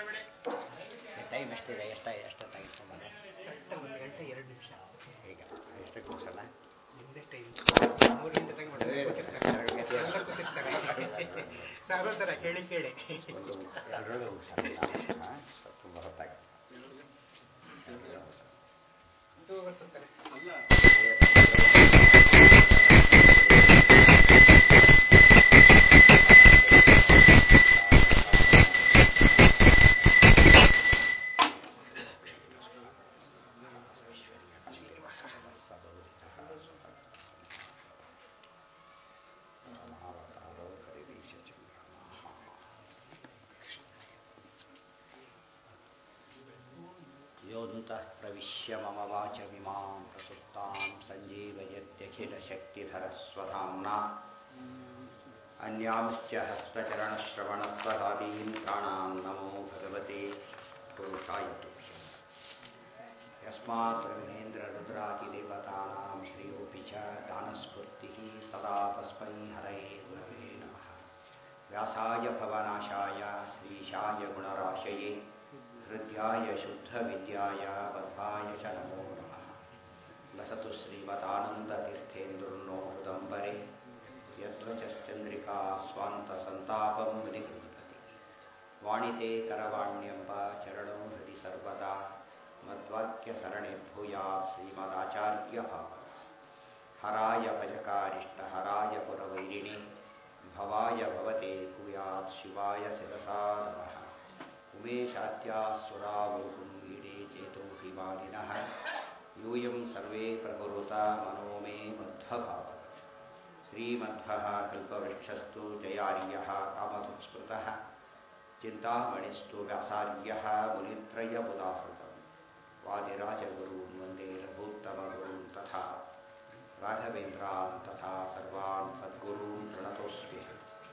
Time ಎಷ್ಟಿದೆ ಎಷ್ಟ ಎಷ್ಟೊತ್ತಾಗಿತ್ತು ಮನೆ ಒಂದು ಗಂಟೆ ಎರಡು ನಿಮಿಷ ಈಗ ಎಷ್ಟಕ್ಕೆ ಮುಗಿಸೋಣ ನಿಮ್ದೇ ಟೈಮ್ ಮೂರು ಗಂಟೆ ತನಕ ಮಾಡೋದು. ಕೂತಿರ್ತಾರೆ. ಎಲ್ಲ ಕೂತಿರ್ತಾರೆ ಸಾಗೋತರ ಕೇಳಿ ಕೇಳಿ ಒಂದು ಎರಡರೊಳಗೆ ಮುಗಿಸೋಣ ಹಾಂ ತುಂಬ ಹೊತ್ತಾಗಿದೆ ಎರಡರೊಳಗೆ ಮುಗಿಸೋಣ ಇದು ಬರ್ತಾರೆ. ಯೋऽन्तः प्रविश्य मम वाचमिमां प्रसुप्तां सञ्जीवयत्यखिलशक्तिधरस्वधाम्ना अन्यांश्च हस्तचरणश्रवणत्वदादीन् प्राणान् नमो भगवते पुरुषाय तुभ्यम् यस्मात् ब्रह्मेन्द्ररुद्रादिदेवतानां श्रियोऽपि च दानस्फूर्तिः सदा तस्मै हरये गुरवे नमः व्यासाय भवनाशाय श्रीशाय गुणराशये हृद्याय शुद्धविद्याय बद्धाय च नमो नमः लसतु श्रीमदानन्दतीर्थेन्दुर्नो हृदम्बरे यद्वचश्चन्द्रिका स्वान्तसन्तापं विनिगृह्णति वाणिते करवाण्यम्ब चरणौ हृदि सर्वदा मद्वाक्यसरणे भूयात् श्रीमदाचार्यभावः हराय भजकारिष्टहराय पुरवैरिणे भवाय भवते भूयात् शिवाय शिरसा नमः उमेशाद्यासुरावोहुं ईडे चेतोऽभिमानिनः यूयं सर्वे प्रकुरुता मनो मे मध्वभावः श्रीमध्वः कल्पवृक्षस्तु जयार्यः कामधुस्मृतः चिन्तामणिस्तु व्यासार्यः मुनित्रयमुदाहृतम् वादिराजगुरून् वन्दे रघूत्तमगुरून् तथा राघवेन्द्रान् तथा सर्वान् सद्गुरून् प्रणतोऽस्म्यहम्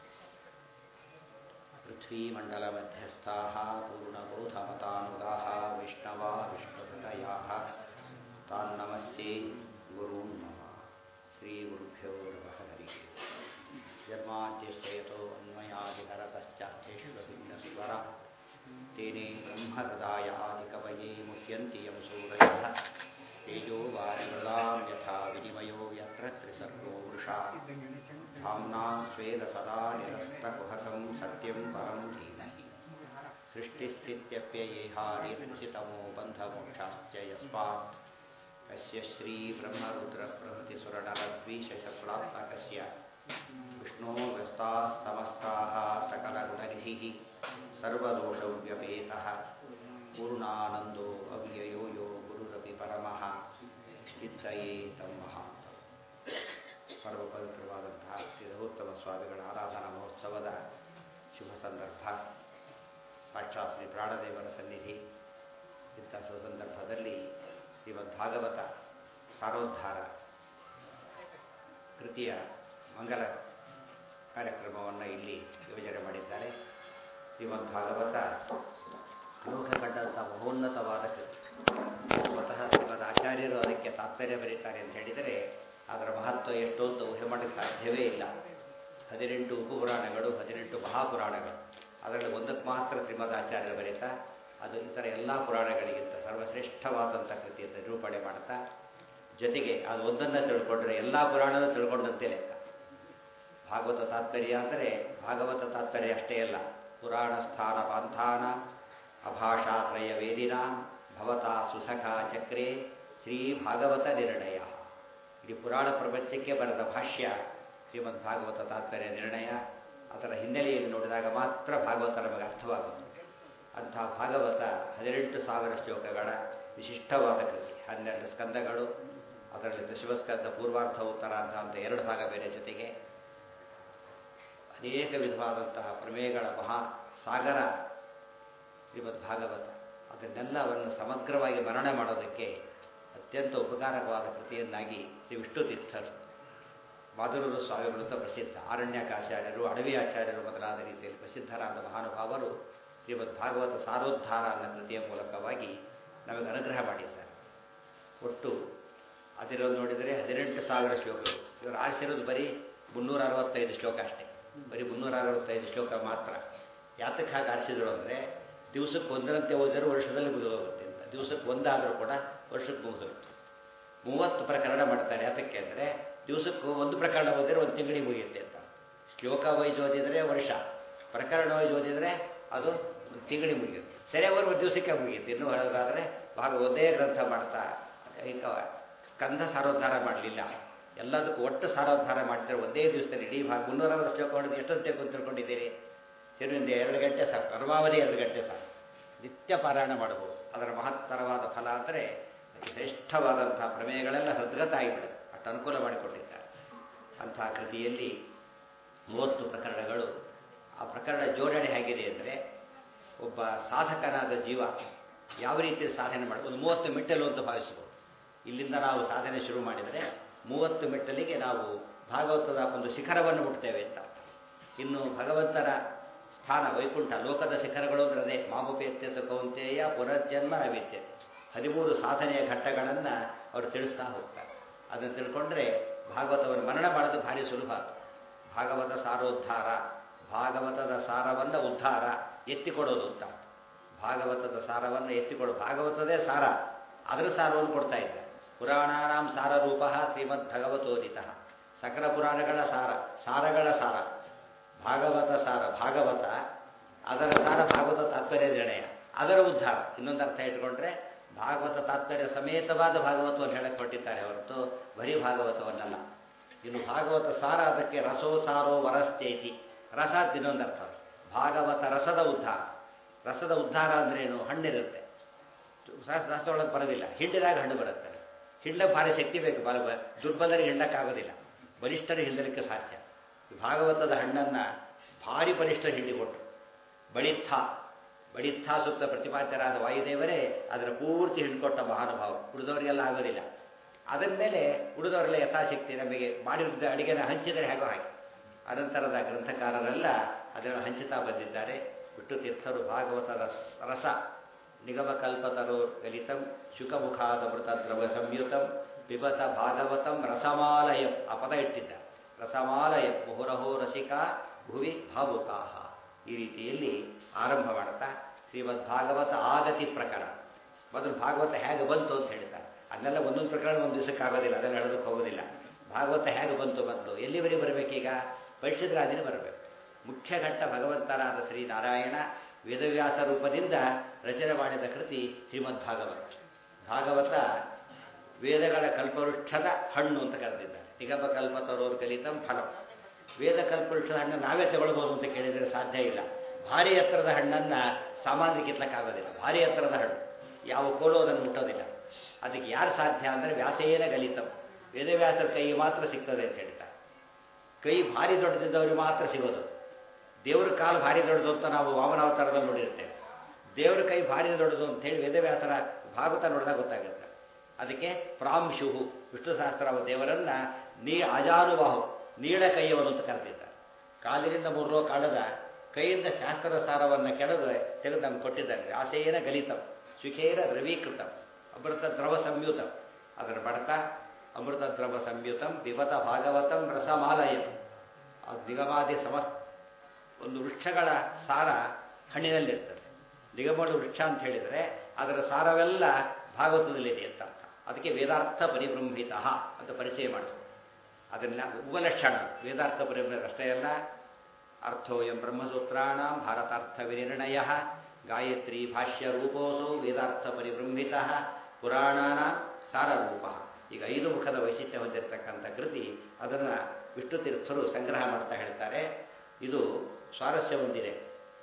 पृथ्वीमण्डलमध्यस्थाः पूर्णबोधमतानुगाः विष्णवा विष्णुहृदयाः तान्नमस्ये गुरून् मम श्रीगुरुभ्यो नमः हरिः जन्माद्यश्चयतो अन्वयादिकरतश्चार्थेष्वभिघ्नस्वर तेने ब्रह्महृदाय आदिकवये मुह्यन्ति यं सूरयः तेजो वारिमृदां यथा विनिमयो यत्र त्रिसर्गो वृषा धाम्ना स्वेन सदा निरस्तकुहकं सत्यं परं धीमहि सृष्टिस्थित्यप्ययेहानिर्मुषितमो बन्धमोक्षाश्च यस्मात् कस्य श्रीब्रह्मरुद्रप्रभृतिसुरनरद्वीषशत्रात्मकस्य विष्णोर्व्यस्ताः समस्ताः सकलगुणनिधिः सर्वदोषव्यपेतः पूर्णानन्दो अव्ययो यो गुरुरपि परमः ಚಿತ್ತಯೇ ತಮ್ಮ ಪರಮ ಪವಿತ್ರವಾದಂತಹ ಶ್ರೀ ರಘುತ್ತಮ ಸ್ವಾಮಿಗಳ ಆರಾಧನಾ ಮಹೋತ್ಸವದ ಶುಭ ಸಂದರ್ಭ ಸಾಕ್ಷಾತ್ ಶ್ರೀ ಪ್ರಾಣದೇವರ ಸನ್ನಿಧಿ ಇಂಥ ಸುಸಂದರ್ಭದಲ್ಲಿ ಶ್ರೀಮದ್ ಭಾಗವತ ಸಾರೋದ್ಧಾರ ಕೃತಿಯ ಮಂಗಲ ಕಾರ್ಯಕ್ರಮವನ್ನು ಇಲ್ಲಿ ಯೋಜನೆ ಮಾಡಿದ್ದಾರೆ ಶ್ರೀಮದ್ ಭಾಗವತ ಲೋಕ ಕಂಡಂಥ ಮಹೋನ್ನತವಾದ ಕೃತಿ ಸ್ವತಃ ಶ್ರೀಮದ್ ಆಚಾರ್ಯರು ಅದಕ್ಕೆ ತಾತ್ಪರ್ಯ ಬರೀತಾರೆ ಅಂತ ಹೇಳಿದರೆ ಅದರ ಮಹತ್ವ ಎಷ್ಟು ಅಂತ ಊಹೆ ಮಾಡಕ್ಕೆ ಸಾಧ್ಯವೇ ಇಲ್ಲ ಹದಿನೆಂಟು ಉಪಪುರಾಣಗಳು ಹದಿನೆಂಟು ಮಹಾಪುರಾಣಗಳು ಅದರಲ್ಲಿ ಒಂದಕ್ಕೆ ಮಾತ್ರ ಶ್ರೀಮದ್ ಆಚಾರ್ಯರು ಬರೀತಾ ಅದು ಇತರ ಎಲ್ಲ ಪುರಾಣಗಳಿಗಿಂತ ಸರ್ವಶ್ರೇಷ್ಠವಾದಂಥ ಕೃತಿ ಅಂತ ನಿರೂಪಣೆ ಮಾಡ್ತಾ ಜೊತೆಗೆ ಅದು ಒಂದನ್ನು ತಿಳ್ಕೊಂಡ್ರೆ ಎಲ್ಲ ಪುರಾಣನೂ ತಿಳ್ಕೊಂಡಂತೆ ಲೆಕ್ಕ ಭಾಗವತ ತಾತ್ಪರ್ಯ ಅಂದರೆ ಭಾಗವತ ತಾತ್ಪರ್ಯ ಅಷ್ಟೇ ಅಲ್ಲ ಪುರಾಣ ಸ್ಥಾನ ಪಾಂಥಾನ ಅಭಾಷಾತ್ರಯ ವೇದಿನ ಭವತಾ ಸುಸಖ ಚಕ್ರೆ ಶ್ರೀ ಭಾಗವತ ನಿರ್ಣಯ ಇಡೀ ಪುರಾಣ ಪ್ರಪಂಚಕ್ಕೆ ಬರೆದ ಭಾಷ್ಯ ಶ್ರೀಮದ್ ಭಾಗವತ ತಾತ್ಪರ್ಯ ನಿರ್ಣಯ ಅದರ ಹಿನ್ನೆಲೆಯಲ್ಲಿ ನೋಡಿದಾಗ ಮಾತ್ರ ಭಾಗವತ ನಮಗೆ ಅರ್ಥವಾಗುತ್ತೆ ಅಂಥ ಭಾಗವತ ಹದಿನೆಂಟು ಸಾವಿರ ಶ್ಲೋಕಗಳ ವಿಶಿಷ್ಟವಾದ ಕೃತಿ ಹನ್ನೆರಡು ಸ್ಕಂದಗಳು ಅದರಲ್ಲಿ ದಶಮಸ್ಕಂದ ಪೂರ್ವಾರ್ಧ ಉತ್ತರಾರ್ಧ ಅಂತ ಎರಡು ಭಾಗ ಬೇರೆ ಜೊತೆಗೆ ಅನೇಕ ವಿಧವಾದಂತಹ ಪ್ರಮೇಯಗಳ ಮಹಾ ಸಾಗರ ಶ್ರೀಮದ್ ಭಾಗವತ ಅದನ್ನೆಲ್ಲವನ್ನು ಸಮಗ್ರವಾಗಿ ಮರಣೆ ಮಾಡೋದಕ್ಕೆ ಅತ್ಯಂತ ಉಪಕಾರಕವಾದ ಕೃತಿಯನ್ನಾಗಿ ಶ್ರೀ ವಿಷ್ಣು ತೀರ್ಥರು ಮಾಧುರರು ಸ್ವಾಮಿಗಳು ಅಂತ ಪ್ರಸಿದ್ಧ ಆರಣ್ಯಕಾಚಾರ್ಯರು ಅಡವಿ ಆಚಾರ್ಯರು ಮೊದಲಾದ ರೀತಿಯಲ್ಲಿ ಪ್ರಸಿದ್ಧರಾದ ಮಹಾನುಭಾವರು ಶ್ರೀಮದ್ ಭಾಗವತ ಸಾರೋದ್ಧಾರ ಅನ್ನೋ ಕೃತಿಯ ಮೂಲಕವಾಗಿ ನಮಗೆ ಅನುಗ್ರಹ ಮಾಡಿದ್ದಾರೆ ಒಟ್ಟು ಅದರಲ್ಲಿ ನೋಡಿದರೆ ಹದಿನೆಂಟು ಸಾವಿರ ಶ್ಲೋಕಗಳು ಇವರು ಆರಿಸಿರೋದು ಬರೀ ಮುನ್ನೂರ ಅರವತ್ತೈದು ಶ್ಲೋಕ ಅಷ್ಟೇ ಬರೀ ಮುನ್ನೂರ ಅರವತ್ತೈದು ಶ್ಲೋಕ ಮಾತ್ರ ಯಾತಕ್ಕೆ ಹಾಗೆ ಆರಿಸಿದ್ರು ಅಂದರೆ ದಿವಸಕ್ಕೆ ಒಂದರಂತೆ ಓದಿದ್ರೆ ವರ್ಷದಲ್ಲಿ ಮುಗಿದೋಗುತ್ತೆ ಅಂತ ದಿವಸಕ್ಕೆ ಒಂದಾದರೂ ಕೂಡ ವರ್ಷಕ್ಕೆ ಮುಗಿದೋಗುತ್ತೆ ಮೂವತ್ತು ಪ್ರಕರಣ ಮಾಡ್ತಾರೆ ಯಾತಕ್ಕೆ ಅಂದರೆ ದಿವಸಕ್ಕೂ ಒಂದು ಪ್ರಕರಣ ಓದಿದ್ರೆ ಒಂದು ತಿಂಗಳಿಗೆ ಮುಗಿಯುತ್ತೆ ಅಂತ ಶ್ಲೋಕ ವೈಸ್ ಓದಿದರೆ ವರ್ಷ ಪ್ರಕರಣ ವೈಸ್ ಓದಿದರೆ ಅದು ಒಂದು ತಿಂಗಳಿಗೆ ಮುಗಿಯುತ್ತೆ ಸರಿಯಾಗಿ ಒಂದು ದಿವಸಕ್ಕೆ ಮುಗಿಯುತ್ತೆ ಇನ್ನೂ ಹೇಳೋದಾದರೆ ಭಾಗ ಒಂದೇ ಗ್ರಂಥ ಮಾಡ್ತಾ ಈಗ ಸ್ಕಂಧ ಸಾರೋದ್ಧಾರ ಮಾಡಲಿಲ್ಲ ಎಲ್ಲದಕ್ಕೂ ಒಟ್ಟು ಸಾರೋದ್ಧಾರ ಮಾಡಿದ್ರೆ ಒಂದೇ ದಿವಸದಲ್ಲಿ ಇಡೀ ಭಾಗ ಮುನ್ನೂರ ಶ್ಲೋಕ ಹೊಡೆದು ಎಷ್ಟೊತ್ತು ಬೇಕು ಅಂತ ತಿಳ್ಕೊಂಡಿದ್ದೀರಿ ತಿರುವಿಂದ ಎರಡು ಗಂಟೆ ಸಾಕು ಪರಮಾವಧಿ ಎರಡು ಗಂಟೆ ಸಾಕು ನಿತ್ಯ ಪಾರಾಯಣ ಮಾಡಬಹುದು ಅದರ ಮಹತ್ತರವಾದ ಫಲ ಅಂದರೆ ಶ್ರೇಷ್ಠವಾದಂಥ ಪ್ರಮೇಯಗಳೆಲ್ಲ ಹೃದ್ಗತ ಆಗಿಬಿಡುತ್ತೆ ಅಷ್ಟು ಅನುಕೂಲ ಮಾಡಿಕೊಂಡಿದ್ದಾರೆ ಅಂಥ ಕೃತಿಯಲ್ಲಿ ಮೂವತ್ತು ಪ್ರಕರಣಗಳು ಆ ಪ್ರಕರಣ ಜೋಡಣೆ ಹೇಗಿದೆ ಅಂದರೆ ಒಬ್ಬ ಸಾಧಕನಾದ ಜೀವ ಯಾವ ರೀತಿ ಸಾಧನೆ ಮಾಡಿ ಒಂದು ಮೂವತ್ತು ಮೆಟ್ಟಲು ಅಂತ ಭಾವಿಸಬಹುದು ಇಲ್ಲಿಂದ ನಾವು ಸಾಧನೆ ಶುರು ಮಾಡಿದರೆ ಮೂವತ್ತು ಮೆಟ್ಟಲಿಗೆ ನಾವು ಭಾಗವತದ ಒಂದು ಶಿಖರವನ್ನು ಮುಟ್ತೇವೆ ಅಂತ ಇನ್ನು ಭಗವಂತನ ಸ್ಥಾನ ವೈಕುಂಠ ಲೋಕದ ಶಿಖರಗಳು ಅಂದರೆ ಅದೇ ಮಾಮುಪೇತ್ಯತ ಕೌಂತೆಯ ಪುನರ್ಜನ್ಮ ನೈವೇದ್ಯ ಹದಿಮೂರು ಸಾಧನೆಯ ಘಟ್ಟಗಳನ್ನು ಅವರು ತಿಳಿಸ್ತಾ ಹೋಗ್ತಾರೆ ಅದನ್ನು ತಿಳ್ಕೊಂಡ್ರೆ ಭಾಗವತವನ್ನು ಮರಣ ಮಾಡೋದು ಭಾರಿ ಸುಲಭ ಭಾಗವತ ಸಾರೋದ್ಧಾರ ಭಾಗವತದ ಸಾರವನ್ನು ಉದ್ಧಾರ ಎತ್ತಿಕೊಡೋದು ಅಂತ ಭಾಗವತದ ಸಾರವನ್ನು ಎತ್ತಿಕೊಡೋದು ಭಾಗವತದೇ ಸಾರ ಅದರ ಸಾರವನ್ನು ಕೊಡ್ತಾ ಇದ್ದಾರೆ ಪುರಾಣಾನಾಂ ಸಾರ ರೂಪ ಶ್ರೀಮದ್ ಭಗವತೋದಿತ ಸಕಲ ಪುರಾಣಗಳ ಸಾರ ಸಾರಗಳ ಸಾರ ಭಾಗವತ ಸಾರ ಭಾಗವತ ಅದರ ಸಾರ ಭಾಗವತ ತಾತ್ಪರ್ಯ ನಿರ್ಣಯ ಅದರ ಉದ್ಧಾರ ಇನ್ನೊಂದು ಅರ್ಥ ಇಟ್ಕೊಂಡ್ರೆ ಭಾಗವತ ತಾತ್ಪರ್ಯ ಸಮೇತವಾದ ಭಾಗವತವನ್ನು ಹೇಳಕ್ಕೆ ಕೊಟ್ಟಿದ್ದಾರೆ ಹೊರತು ಬರೀ ಭಾಗವತವನ್ನಲ್ಲ ಇನ್ನು ಭಾಗವತ ಸಾರ ಅದಕ್ಕೆ ರಸೋ ಸಾರೋ ವರಶ್ಚೇತಿ ರಸ ಅಂತ ಇನ್ನೊಂದು ಅರ್ಥ ಭಾಗವತ ರಸದ ಉದ್ಧಾರ ರಸದ ಉದ್ಧಾರ ಅಂದ್ರೇನು ಹಣ್ಣಿರುತ್ತೆ ಶಾಸ್ತ್ರೊಳಗೆ ಬರೋದಿಲ್ಲ ಹಿಂಡಿದಾಗ ಹಣ್ಣು ಬರುತ್ತೆ ಹಿಂಡಕ್ಕೆ ಭಾರಿ ಶಕ್ತಿ ಬೇಕು ಬಲ ದುರ್ಬಲರಿಗೆ ಹಿಂಡಕ್ಕಾಗೋದಿಲ್ಲ ಬಲಿಷ್ಠರಿಗೆ ಹಿಂಡಲಿಕ್ಕೆ ಸಾಧ್ಯ ಭಾಗವತದ ಹಣ್ಣನ್ನು ಭಾರಿ ಬಲಿಷ್ಠ ಹಿಂಡಿ ಕೊಟ್ಟರು ಬಳಿತ್ಥ ಬಳಿತ್ಥ ಸೂಕ್ತ ಪ್ರತಿಪಾದ್ಯರಾದ ವಾಯುದೇವರೇ ಅದರ ಪೂರ್ತಿ ಹಿಂಡ್ಕೊಟ್ಟ ಮಹಾನುಭಾವ ಉಳಿದವರಿಗೆಲ್ಲ ಆಗೋದಿಲ್ಲ ಅದರ ಮೇಲೆ ಉಳಿದವರೆಲ್ಲ ಯಥಾಶಕ್ತಿ ನಮಗೆ ಮಾಡಿದ ಅಡಿಗೆನ ಹಂಚಿದರೆ ಹೇಗೋ ಹಾಗೆ ಅನಂತರದ ಗ್ರಂಥಕಾರರೆಲ್ಲ ಅದನ್ನು ಹಂಚುತ್ತಾ ಬಂದಿದ್ದಾರೆ ಬಿಟ್ಟು ತೀರ್ಥರು ಭಾಗವತದ ರಸ ನಿಗಮಕಲ್ಪತರೋ ಗಲಿತಂ ಶುಕಮುಖಾದಮೃತ ದ್ರವ ಸಂಯುತಂ ಪಿಬತ ಭಾಗವತಂ ರಸಮಾಲಯಂ ಆ ಪದ ಇಟ್ಟಿದ್ದ ರಸಮಾಲಯಂ ಮುಹುರಹೋ ರಸಿಕಾ ಭುವಿ ಭಾವುಕಾಹ ಈ ರೀತಿಯಲ್ಲಿ ಆರಂಭ ಮಾಡ್ತಾ ಶ್ರೀಮದ್ ಭಾಗವತ ಆಗತಿ ಪ್ರಕರಣ ಮೊದಲು ಭಾಗವತ ಹೇಗೆ ಬಂತು ಅಂತ ಹೇಳ್ತಾರೆ ಅದನ್ನೆಲ್ಲ ಒಂದೊಂದು ಪ್ರಕರಣ ಒಂದು ದಿವಸಕ್ಕಾಗೋದಿಲ್ಲ ಅದೆಲ್ಲ ಹೇಳೋದಕ್ಕೆ ಹೋಗೋದಿಲ್ಲ ಭಾಗವತ ಹೇಗೆ ಬಂತು ಬಂತು ಎಲ್ಲಿವರೆಗೆ ಬರಬೇಕೀಗ ಪರಿಷದ್ರಾದಿನ ಬರಬೇಕು ಮುಖ್ಯ ಘಟ್ಟ ಭಗವಂತನಾದ ಶ್ರೀನಾರಾಯಣ ವೇದವ್ಯಾಸ ರೂಪದಿಂದ ರಚನೆ ಮಾಡಿದ ಕೃತಿ ಶ್ರೀಮದ್ ಭಾಗವತ ಭಾಗವತ ವೇದಗಳ ಕಲ್ಪವೃಕ್ಷದ ಹಣ್ಣು ಅಂತ ಕರೆದಿದ್ದಾರೆ ನಿಗಮ ಕಲ್ಪತರೋರ್ ಕಲಿತಂ ಫಲಂ ವೇದ ಕಲ್ಪವೃಕ್ಷದ ಹಣ್ಣು ನಾವೇ ತಗೊಳ್ಬೋದು ಅಂತ ಕೇಳಿದರೆ ಸಾಧ್ಯ ಇಲ್ಲ ಭಾರಿ ಎತ್ತರದ ಹಣ್ಣನ್ನು ಸಾಮಾನ್ಯ ಕಿತ್ಲಕ್ಕಾಗೋದಿಲ್ಲ ಭಾರಿ ಎತ್ತರದ ಹಣ್ಣು ಯಾವ ಕೋಲು ಅದನ್ನು ಮುಟ್ಟೋದಿಲ್ಲ ಅದಕ್ಕೆ ಯಾರು ಸಾಧ್ಯ ಅಂದರೆ ವ್ಯಾಸೇನ ಗಲಿತಂ ವೇದವ್ಯಾಸರ ಕೈ ಮಾತ್ರ ಸಿಗ್ತದೆ ಅಂತ ಹೇಳ್ತಾರೆ ಕೈ ಭಾರಿ ದೊಡ್ಡದಿದ್ದವ್ರಿಗೆ ಮಾತ್ರ ಸಿಗೋದು ದೇವ್ರ ಕಾಲು ಭಾರಿ ದೊಡ್ಡದು ಅಂತ ನಾವು ವಾಮನಾವತಾರದಲ್ಲಿ ನೋಡಿರ್ತೇವೆ ದೇವ್ರ ಕೈ ಭಾರಿ ದೊಡ್ಡದು ಅಂತ ಹೇಳಿ ವೇದವ್ಯಾಸರ ಭಾಗವತ ನೋಡಿದಾಗ ಗೊತ್ತಾಗುತ್ತೆ ಅದಕ್ಕೆ ಪ್ರಾಂಶುಹು ವಿಷ್ಣು ಸಹಸ್ರವ ದೇವರನ್ನ ನೀ ಅಜಾನುಬಾಹು ನೀಳ ಕೈಯವನು ಅಂತ ಕರೆದಿದ್ದಾರೆ ಕಾಲಿನಿಂದ ಮೂರು ಕಾಳದ ಕೈಯಿಂದ ಶಾಸ್ತ್ರದ ಸಾರವನ್ನು ಕೆಳಗೆ ತೆಗೆದು ನಮ್ಗೆ ಕೊಟ್ಟಿದ್ದಾರೆ ವ್ಯಾಸೇನ ಗಲಿತಂ ಸುಖೇನ ರವೀಕೃತಂ ಅಮೃತ ದ್ರವ ಸಂಯುತಂ ಅದರ ಬಡತ ಅಮೃತ ದ್ರವ ಸಂಯುತಂ ಪಿಬತ ಭಾಗವತಂ ರಸಮಾಲಯಂ ಆ ನಿಗಮಾದಿ ಸಮಸ್ತ ಒಂದು ವೃಕ್ಷಗಳ ಸಾರ ಹಣ್ಣಿನಲ್ಲಿರ್ತದೆ ನಿಗಮಗಳು ವೃಕ್ಷ ಅಂತ ಹೇಳಿದರೆ ಅದರ ಸಾರವೆಲ್ಲ ಭಾಗವತದಲ್ಲಿದೆ ಅಂತ ಅರ್ಥ ಅದಕ್ಕೆ ವೇದಾರ್ಥ ಪರಿಬ್ರಹ್ಮಿತ ಅಂತ ಪರಿಚಯ ಮಾಡಿದ್ರು ಅದನ್ನ ಉಪಲಕ್ಷಣ ವೇದಾರ್ಥ ಪರಿಬ್ರಹ ಅಷ್ಟೇ ಅಲ್ಲ ಅರ್ಥೋಯಂ ಬ್ರಹ್ಮಸೂತ್ರಾಣ ಭಾರತಾರ್ಥ ವಿನಿರ್ಣಯ ಗಾಯತ್ರಿ ಭಾಷ್ಯ ರೂಪೋಸು ವೇದಾರ್ಥ ಪರಿಬ್ರಹ್ಮಿತ ಪುರಾಣಾನ ಸಾರರೂಪ ಈಗ ಐದು ಮುಖದ ವೈಶಿಷ್ಟ್ಯ ಹೊಂದಿರತಕ್ಕಂಥ ಕೃತಿ ಅದನ್ನು ವಿಷ್ಣು ತೀರ್ಥರು ಸಂಗ್ರಹ ಮಾಡ್ತಾ ಹೇಳ್ತಾರೆ ಇದು ಸ್ವಾರಸ್ಯ ಹೊಂದಿದೆ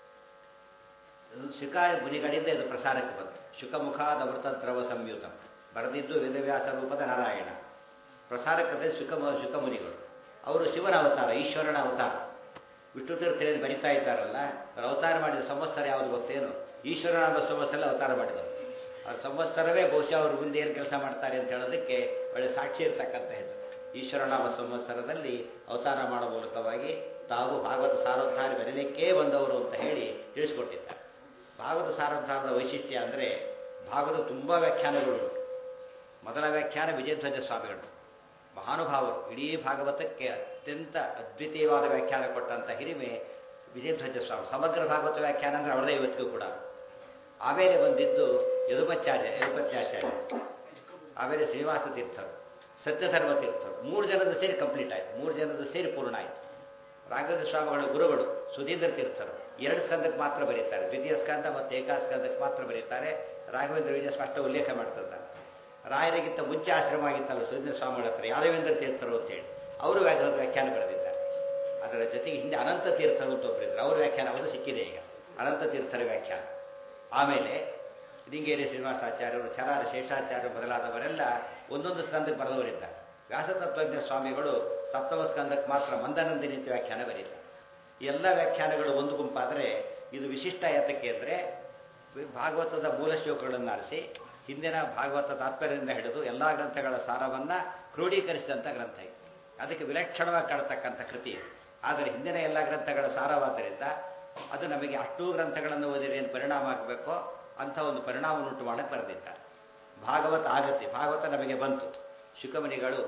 ಶುಕ ಮುನಿಗಳಿಂದ ಇದು ಪ್ರಸಾರಕ್ಕೆ ಬಂತು ಶುಕಮುಖಾದ ಅಮೃತ ದ್ರವ ಸಂಯುತ ಬರೆದಿದ್ದು ವೇದವ್ಯಾಸ ರೂಪದ ನಾರಾಯಣ ಪ್ರಸಾರಕತೆ ಶುಕ ಶುಕಮುನಿಗಳು ಅವರು ಶಿವನ ಅವತಾರ ಈಶ್ವರನ ಅವತಾರ ವಿಷ್ಣು ತೀರ್ಥರೇನು ಬರಿತಾ ಇದ್ದಾರಲ್ಲ ಅವರು ಅವತಾರ ಮಾಡಿದ ಸಂವತ್ಸರ ಯಾವುದು ಗೊತ್ತೇನು ಈಶ್ವರನಾಮ ಸಂವತ್ಸರಲ್ಲಿ ಅವತಾರ ಮಾಡಿದರು ಆ ಸಂವತ್ಸರವೇ ಬಹುಶಃ ಅವರು ಮುಂದೆ ಏನು ಕೆಲಸ ಮಾಡ್ತಾರೆ ಅಂತ ಹೇಳೋದಕ್ಕೆ ಒಳ್ಳೆ ಸಾಕ್ಷಿ ಇರ್ತಕ್ಕಂಥ ಹೆಸರು ಈಶ್ವರನಾಮ ಸಂವತ್ಸರದಲ್ಲಿ ಅವತಾರ ಮಾಡೋ ಮೂಲಕವಾಗಿ ತಾವು ಭಾಗವತ ಸಾರೋದ್ಧಾರ ಬೆರಲಿಕ್ಕೇ ಬಂದವರು ಅಂತ ಹೇಳಿ ತಿಳಿಸ್ಕೊಟ್ಟಿದ್ದಾರೆ ಭಾಗವತ ಸಾರೋದ್ಧಾರದ ವೈಶಿಷ್ಟ್ಯ ಅಂದರೆ ಭಾಗವತ ತುಂಬ ವ್ಯಾಖ್ಯಾನಗಳು ಮೊದಲ ವ್ಯಾಖ್ಯಾನ ವಿಜಯಧ್ವಜ ಸ್ವಾಮಿಗಳು ಮಹಾನುಭಾವರು ಇಡೀ ಭಾಗವತಕ್ಕೆ ಅತ್ಯಂತ ಅದ್ವಿತೀಯವಾದ ವ್ಯಾಖ್ಯಾನ ಕೊಟ್ಟಂಥ ಹಿರಿಮೆ ವಿಜಯಧ್ವಜ ಸ್ವಾಮಿ ಸಮಗ್ರ ಭಾಗವತ ವ್ಯಾಖ್ಯಾನ ಅಂದರೆ ಅವರದೇ ಇವತ್ತಿಗೂ ಕೂಡ ಆಮೇಲೆ ಬಂದಿದ್ದು ಯದುಪಚಾರ್ಯ ಯದುಪತ್ಯಾಚಾರ್ಯ ಆಮೇಲೆ ಶ್ರೀನಿವಾಸ ತೀರ್ಥರು ಸತ್ಯಧರ್ಮ ತೀರ್ಥರು ಮೂರು ಜನದ ಸೇರಿ ಕಂಪ್ಲೀಟ್ ಆಯಿತು ಮೂರು ಜನದ ಸೇರಿ ಪೂರ್ಣ ಆಯಿತು ರಾಘವೇಂದ್ರ ಸ್ವಾಮಿಗಳ ಗುರುಗಳು ಸುಧೀಂದ್ರ ತೀರ್ಥರು ಎರಡು ಸ್ಕಂದಕ್ಕೆ ಮಾತ್ರ ಬರೀತಾರೆ ದ್ವಿತೀಯ ಸ್ಕಂದ ಮತ್ತು ಏಕಾಸ್ಕಂದಕ್ಕೆ ಮಾತ್ರ ಬರೀತಾರೆ ರಾಘವೇಂದ್ರ ವಿಜಯ ಸ್ಪಷ್ಟ ಉಲ್ಲೇಖ ಮಾಡ್ತಿದ್ದಾರೆ ರಾಯರಿಗಿಂತ ಮುಂಚೆ ಆಶ್ರಮ ಆಗಿತ್ತಲ್ಲ ಸುಧೀಂದ್ರ ಸ್ವಾಮಿಗಳ ಹತ್ರ ಯಾದವೇಂದ್ರ ತೀರ್ಥರು ಅಂತೇಳಿ ಅವರು ವ್ಯಾಘ ವ್ಯಾಖ್ಯಾನ ಬರೆದಿದ್ದಾರೆ ಅದರ ಜೊತೆಗೆ ಹಿಂದೆ ಅನಂತ ತೀರ್ಥರು ಅಂತ ಒಬ್ಬರಿದ್ರು ಅವ್ರ ವ್ಯಾಖ್ಯಾನ ಅವರು ಸಿಕ್ಕಿದೆ ಈಗ ಅನಂತ ತೀರ್ಥರ ವ್ಯಾಖ್ಯಾನ ಆಮೇಲೆ ಲಿಂಗೇರಿ ಶ್ರೀನಿವಾಸಾಚಾರ್ಯರು ಚರಾರ ಶೇಷಾಚಾರ್ಯರು ಮೊದಲಾದವರೆಲ್ಲ ಒಂದೊಂದು ಸ್ಕಂದಕ್ಕೆ ಬರೆದವರಿದ್ದಾರೆ ವ್ಯಾಸತತ್ವಜ್ಞ ಸ್ವಾಮಿಗಳು ಸಪ್ತಮ ಸ್ಕಂದಕ್ಕೆ ಮಾತ್ರ ಮಂದನಂದಿನಿ ಅಂತ ವ್ಯಾಖ್ಯಾನ ಬರೀತಾರೆ ಈ ಎಲ್ಲ ವ್ಯಾಖ್ಯಾನಗಳು ಒಂದು ಗುಂಪಾದರೆ ಇದು ವಿಶಿಷ್ಟ ಯಾತಕ್ಕೆ ಅಂದರೆ ಭಾಗವತದ ಮೂಲ ಶ್ಲೋಕಗಳನ್ನು ಆರಿಸಿ ಹಿಂದಿನ ಭಾಗವತ ತಾತ್ಪರ್ಯದಿಂದ ಹಿಡಿದು ಎಲ್ಲ ಗ್ರಂಥಗಳ ಸಾರವನ್ನು ಕ್ರೋಢೀಕರಿಸಿದಂಥ ಗ್ರಂಥ ಇದು ಅದಕ್ಕೆ ವಿಲಕ್ಷಣವಾಗಿ ಕಾಣತಕ್ಕಂಥ ಕೃತಿ ಇದು. ಆದರೆ ಹಿಂದಿನ ಎಲ್ಲ ಗ್ರಂಥಗಳ ಸಾರವಾದ್ದರಿಂದ ಅದು ನಮಗೆ ಅಷ್ಟೂ ಗ್ರಂಥಗಳನ್ನು ಓದಿದ್ರೆ ಏನು ಪರಿಣಾಮ ಆಗಬೇಕೋ ಅಂಥ ಒಂದು ಪರಿಣಾಮವನ್ನುಂಟು ಮಾಡಕ್ಕೆ ಬರೆದಿದ್ದಾರೆ ಭಾಗವತ ಆಗತ್ತೆ ಭಾಗವತ ನಮಗೆ ಬಂತು ಶುಕಮನಿಗಳು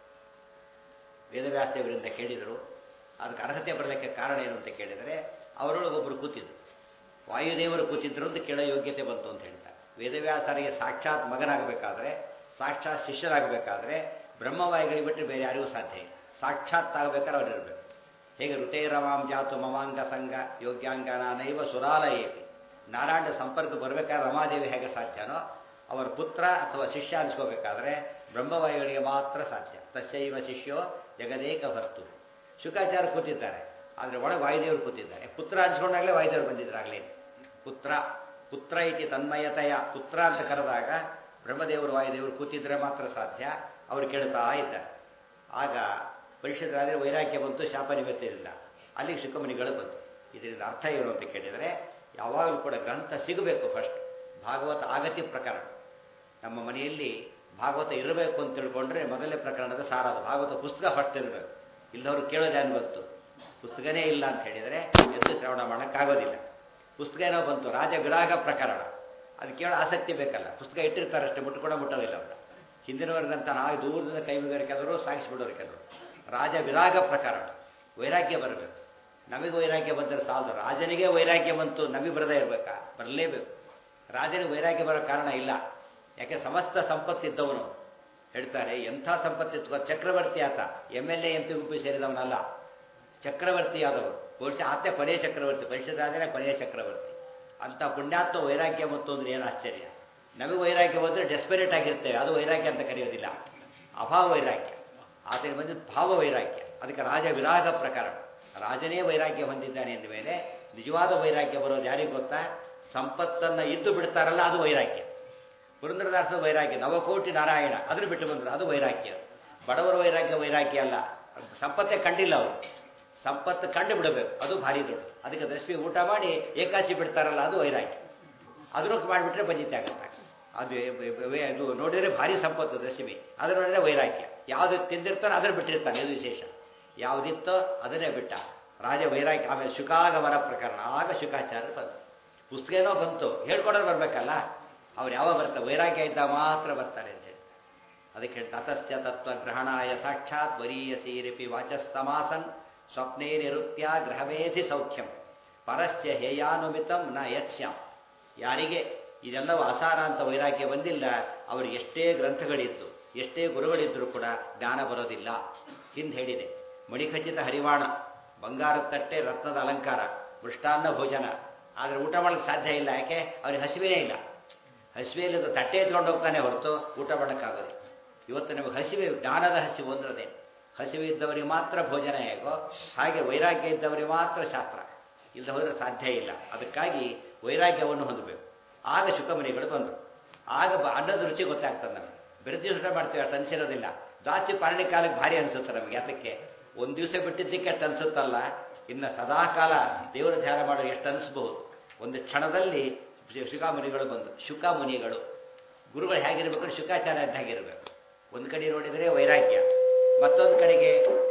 ವೇದವ್ಯಾಸದೇವರಿಂದ ಕೇಳಿದರು ಅದಕ್ಕೆ ಅರ್ಹತೆ ಬರಲಿಕ್ಕೆ ಕಾರಣ ಏನು ಅಂತ ಕೇಳಿದರೆ ಅವರೊಳಗೊಬ್ಬರು ಕೂತಿದ್ರು ವಾಯುದೇವರು ಕೂತಿದ್ರು ಅಂತ ಕೇಳೋ ಯೋಗ್ಯತೆ ಬಂತು ಅಂತ ಹೇಳ್ತಾರೆ ವೇದವ್ಯಾಸರಿಗೆ ಸಾಕ್ಷಾತ್ ಮಗನಾಗಬೇಕಾದ್ರೆ ಸಾಕ್ಷಾತ್ ಶಿಷ್ಯರಾಗಬೇಕಾದ್ರೆ ಬ್ರಹ್ಮವಾಯುಗಳಿಗೆ ಬಿಟ್ಟರೆ ಬೇರೆ ಯಾರಿಗೂ ಸಾಧ್ಯ ಇಲ್ಲ ಸಾಕ್ಷಾತ್ ಆಗಬೇಕಾದ್ರೆ ಅವರಿರಬೇಕು ಹೇಗೆ ಋತೇರಮಾಂ ಜಾತು ಮಮಾಂಗ ಸಂಘ ಯೋಗ್ಯಾಂಗನಾನೈವ ಸುರಾಲಯೇಪಿ ನಾರಾಯಣ ಸಂಪರ್ಕ ಬರಬೇಕಾದ್ರೆ ರಮಾದೇವಿ ಹೇಗೆ ಸಾಧ್ಯನೋ ಅವರ ಪುತ್ರ ಅಥವಾ ಶಿಷ್ಯ ಅನಿಸ್ಕೋಬೇಕಾದ್ರೆ ಬ್ರಹ್ಮವಾಯುಗಳಿಗೆ ಮಾತ್ರ ಸಾಧ್ಯ ತಸ್ಯೈವ ಶಿಷ್ಯೋ ಜಗದೇಕ ಭರ್ತು ಶುಕಾಚಾರ್ಯ ಕೂತಿದ್ದಾರೆ ಆದರೆ ಒಳಗೆ ವಾಯುದೇವರು ಕೂತಿದ್ದಾರೆ ಪುತ್ರ ಅನಿಸ್ಕೊಂಡಾಗಲೇ ವಾಯುದೇವರು ಬಂದಿದ್ದಾಗಲೇ ಪುತ್ರ ಪುತ್ರ ಇತಿ ತನ್ಮಯತೆಯ ಪುತ್ರ ಅಂತ ಕರೆದಾಗ ಬ್ರಹ್ಮದೇವರು ವಾಯುದೇವರು ಕೂತಿದ್ರೆ ಮಾತ್ರ ಸಾಧ್ಯ ಅವರು ಕೇಳ್ತಾ ಇದ್ದಾರೆ ಆಗ ಪರಿಷತ್ತಾದರೆ ವೈರಾಗ್ಯ ಬಂತು ಶಾಪ ನಿಮಿತ್ತಿರಲಿಲ್ಲ ಅಲ್ಲಿಗೆ ಶುಕಮನಿಗಳು ಬಂತು ಇದರಿಂದ ಅರ್ಥ ಏನು ಅಂತ ಕೇಳಿದರೆ ಯಾವಾಗಲೂ ಕೂಡ ಗ್ರಂಥ ಸಿಗಬೇಕು ಫಸ್ಟ್ ಭಾಗವತ ಆಗತಿ ಪ್ರಕರಣ ನಮ್ಮ ಮನೆಯಲ್ಲಿ ಭಾಗವತ ಇರಬೇಕು ಅಂತ ತಿಳ್ಕೊಂಡ್ರೆ ಮೊದಲನೇ ಪ್ರಕರಣದ ಸಾರ ಅದು ಭಾಗವತ ಪುಸ್ತಕ ಫಸ್ಟ್ ಇರಬೇಕು ಇಲ್ಲವರು ಕೇಳೋದೇ ಬಂತು ಪುಸ್ತಕನೇ ಇಲ್ಲ ಅಂತ ಹೇಳಿದರೆ ಎದ್ದು ಶ್ರವಣ ಮಾಡೋಕ್ಕಾಗೋದಿಲ್ಲ ಪುಸ್ತಕ ಏನೋ ಬಂತು ರಾಜ ವಿರಾಗ ಪ್ರಕರಣ ಅದು ಕೇಳೋ ಆಸಕ್ತಿ ಬೇಕಲ್ಲ ಪುಸ್ತಕ ಇಟ್ಟಿರ್ತಾರಷ್ಟೇ ಮುಟ್ಕೊಂಡೋ ಮುಟ್ಟೋದಿಲ್ಲ ಅವರು ಹಿಂದಿನವರೆಗಂತ ನಾವು ದೂರದಿಂದ ಕೈ ಮುಗಿಯೋರು ಕೆಲವರು ಸಾಗಿಸ್ಬಿಡೋರು ಕೆಲವರು ರಾಜ ವಿರಾಗ ಪ್ರಕರಣ ವೈರಾಗ್ಯ ಬರಬೇಕು ನಮಗೆ ವೈರಾಗ್ಯ ಬಂದರೆ ಸಾಲದು ರಾಜನಿಗೆ ವೈರಾಗ್ಯ ಬಂತು ನಮಗೆ ಬರದೇ ಇರಬೇಕಾ ಬರಲೇಬೇಕು ರಾಜನಿಗೆ ವೈರಾಗ್ಯ ಬರೋ ಕಾರಣ ಇಲ್ಲ ಯಾಕೆ ಸಮಸ್ತ ಸಂಪತ್ತಿದ್ದವನು ಹೇಳ್ತಾರೆ ಎಂಥ ಸಂಪತ್ತಿತ್ತು ಚಕ್ರವರ್ತಿ ಆತ M L A M P ಗುಂಪಿ ಸೇರಿದವನಲ್ಲ ಚಕ್ರವರ್ತಿ ಆದವರು ಬಹುಶಃ ಆತ ಕೊನೆಯ ಚಕ್ರವರ್ತಿ ಪರಿಷತ್ತಾದರೆ ಕೊನೆಯ ಚಕ್ರವರ್ತಿ ಅಂಥ ಪುಣ್ಯಾತ್ಮ ವೈರಾಗ್ಯ ಮತ್ತು ಅಂದ್ರೆ ಏನು ಆಶ್ಚರ್ಯ ನಮಗೆ ವೈರಾಗ್ಯ ಬಂದರೆ ಡೆಸ್ಪರೇಟ್ ಆಗಿರ್ತೇವೆ ಅದು ವೈರಾಗ್ಯ ಅಂತ ಕರೆಯೋದಿಲ್ಲ ಅಭಾವ ವೈರಾಗ್ಯ ಆತನ ಬಂದಿದ್ದು ಭಾವ ವೈರಾಗ್ಯ ಅದಕ್ಕೆ ರಾಜ ವಿರಾಗ ಪ್ರಕರಣ ರಾಜನೇ ವೈರಾಗ್ಯ ಹೊಂದಿದ್ದಾನೆ ಎಂದ ಮೇಲೆ ನಿಜವಾದ ವೈರಾಗ್ಯ ಬರೋದು ಯಾರಿಗೆ ಗೊತ್ತಾ ಸಂಪತ್ತನ್ನು ಇದ್ದು ಬಿಡ್ತಾರಲ್ಲ ಅದು ವೈರಾಗ್ಯ ಪುರಂದ್ರದಾಸದ ವೈರಾಗ್ಯ ನವಕೋಟಿ ನಾರಾಯಣ ಅದ್ರ ಬಿಟ್ಟು ಬಂದರು ಅದು ವೈರಾಗ್ಯ ಬಡವರ ವೈರಾಗ್ಯ ವೈರಾಗ್ಯ ಅಲ್ಲ ಸಂಪತ್ತೇ ಕಂಡಿಲ್ಲ ಅವರು ಸಂಪತ್ತು ಕಂಡು ಬಿಡಬೇಕು ಅದು ಭಾರಿ ದೊಡ್ಡ ಅದಕ್ಕೆ ದಶಮಿ ಊಟ ಮಾಡಿ ಏಕಾಶಿ ಬಿಡ್ತಾರಲ್ಲ ಅದು ವೈರಾಗ್ಯ ಅದನ್ನು ಮಾಡಿಬಿಟ್ರೆ ಬಂಜಿತೆ ಆಗುತ್ತೆ ಅದು ಇದು ನೋಡಿದರೆ ಭಾರಿ ಸಂಪತ್ತು ದಶಮಿ ಅದ್ರ ನೋಡಿದ್ರೆ ವೈರಾಗ್ಯ ಯಾವುದು ತಿಂದಿರ್ತಾನೋ ಅದ್ರ ಬಿಟ್ಟಿರ್ತಾನೆ ಅದು ವಿಶೇಷ ಯಾವುದಿತ್ತೋ ಅದನ್ನೇ ಬಿಟ್ಟ ರಾಜ ವೈರಾಗ್ಯ ಆಮೇಲೆ ಶುಕಾಗಮನ ಪ್ರಕರಣ ಆಗ ಶುಕಾಚಾರ್ಯ ಬಂತು ಪುಸ್ತಕ ಏನೋ ಬಂತು ಹೇಳ್ಕೊಡೋರು ಬರಬೇಕಲ್ಲ ಅವ್ರು ಯಾವಾಗ ಬರ್ತಾರೆ ವೈರಾಗ್ಯ ಇದ್ದ ಮಾತ್ರ ಬರ್ತಾರೆ ಅಂತ ಹೇಳಿ ಅದಕ್ಕೆ ತತಸ್ಯ ತತ್ವಗ್ರಹಣಾಯ ಸಾಕ್ಷಾತ್ ವರೀಯಸೀರಿಪಿ ವಾಚಸ್ಸಮಾಸನ್ ಸ್ವಪ್ನೇ ನಿರುಕ್ತ್ಯ ಗ್ರಹಮೇಧಿ ಸೌಖ್ಯಂ ಪರಸ್ಯ ಹೇಯಾನುಮಿತಂ ನ ಯಚ್ಯಾಂ ಯಾರಿಗೆ ಇದೆಲ್ಲವೂ ಅಸಾರ ಅಂತ ವೈರಾಗ್ಯ ಬಂದಿಲ್ಲ ಅವರು ಎಷ್ಟೇ ಗ್ರಂಥಗಳಿದ್ದು ಎಷ್ಟೇ ಗುರುಗಳಿದ್ದರೂ ಕೂಡ ಜ್ಞಾನ ಬರೋದಿಲ್ಲ ಹಿಂದೆ ಹೇಳಿದೆ ಮಣಿಖಚಿತ ಹರಿವಾಣ ಬಂಗಾರದ ತಟ್ಟೆ ರತ್ನದ ಅಲಂಕಾರ ಮೃಷ್ಟಾನ್ನ ಭೋಜನ ಆದರೆ ಊಟ ಮಾಡೋಕ್ಕೆ ಸಾಧ್ಯ ಇಲ್ಲ ಯಾಕೆ ಅವ್ರಿಗೆ ಹಸಿವೆನೇ ಇಲ್ಲ ಹಸಿವೆಯಲ್ಲಿದ್ದು ತಟ್ಟೆ ಎತ್ಕೊಂಡು ಹೋಗ್ತಾನೆ ಹೊರತು ಊಟ ಮಾಡೋಕ್ಕಾಗೋದು ಇವತ್ತು ನಮಗೆ ಹಸಿವೆ ಜ್ಞಾನದ ಹಸಿವು ಅಂದ್ರದೇ ಹಸಿವೆ ಇದ್ದವರಿಗೆ ಮಾತ್ರ ಭೋಜನ ಹೇಗೋ ಹಾಗೆ ವೈರಾಗ್ಯ ಇದ್ದವರಿಗೆ ಮಾತ್ರ ಶಾಸ್ತ್ರ ಇಲ್ಲದೆ ಹೋದರೆ ಸಾಧ್ಯ ಇಲ್ಲ ಅದಕ್ಕಾಗಿ ವೈರಾಗ್ಯವನ್ನು ಹೊಂದಬೇಕು ಆಗ ಶುಕಮನಿಗಳು ಬಂದರು ಆಗ ಬ ಅನ್ನದ ರುಚಿ ಗೊತ್ತಾಗ್ತದೆ ನಮಗೆ ಬೆರೆದಿ ಊಟ ಮಾಡ್ತೀವಿ ಅಷ್ಟು ಅನಿಸಿರೋದಿಲ್ಲ ದಾಚಿ ಪಾರಣಿ ಕಾಲಕ್ಕೆ ಭಾರಿ ಅನಿಸುತ್ತೆ ನಮಗೆ ಅದಕ್ಕೆ ಒಂದು ದಿವಸ ಬಿಟ್ಟಿದ್ದಕ್ಕೆ ಅಷ್ಟು ಅನಿಸುತ್ತಲ್ಲ ಇನ್ನು ಸದಾಕಾಲ ದೇವರ ಧ್ಯಾನ ಮಾಡೋರು ಎಷ್ಟು ಅನಿಸ್ಬಹುದು ಒಂದು ಕ್ಷಣದಲ್ಲಿ ಶುಕಾಮುನಿಗಳು ಬಂದು ಶುಕಾಮುನಿಗಳು ಗುರುಗಳು ಹೇಗಿರ್ಬೇಕು ಶುಕಾಚಾರ್ಯ ಹೇಗಿರಬೇಕು ಒಂದು ಕಡೆ ನೋಡಿದರೆ ವೈರಾಗ್ಯ ಮತ್ತೊಂದು ಕಡೆಗೆ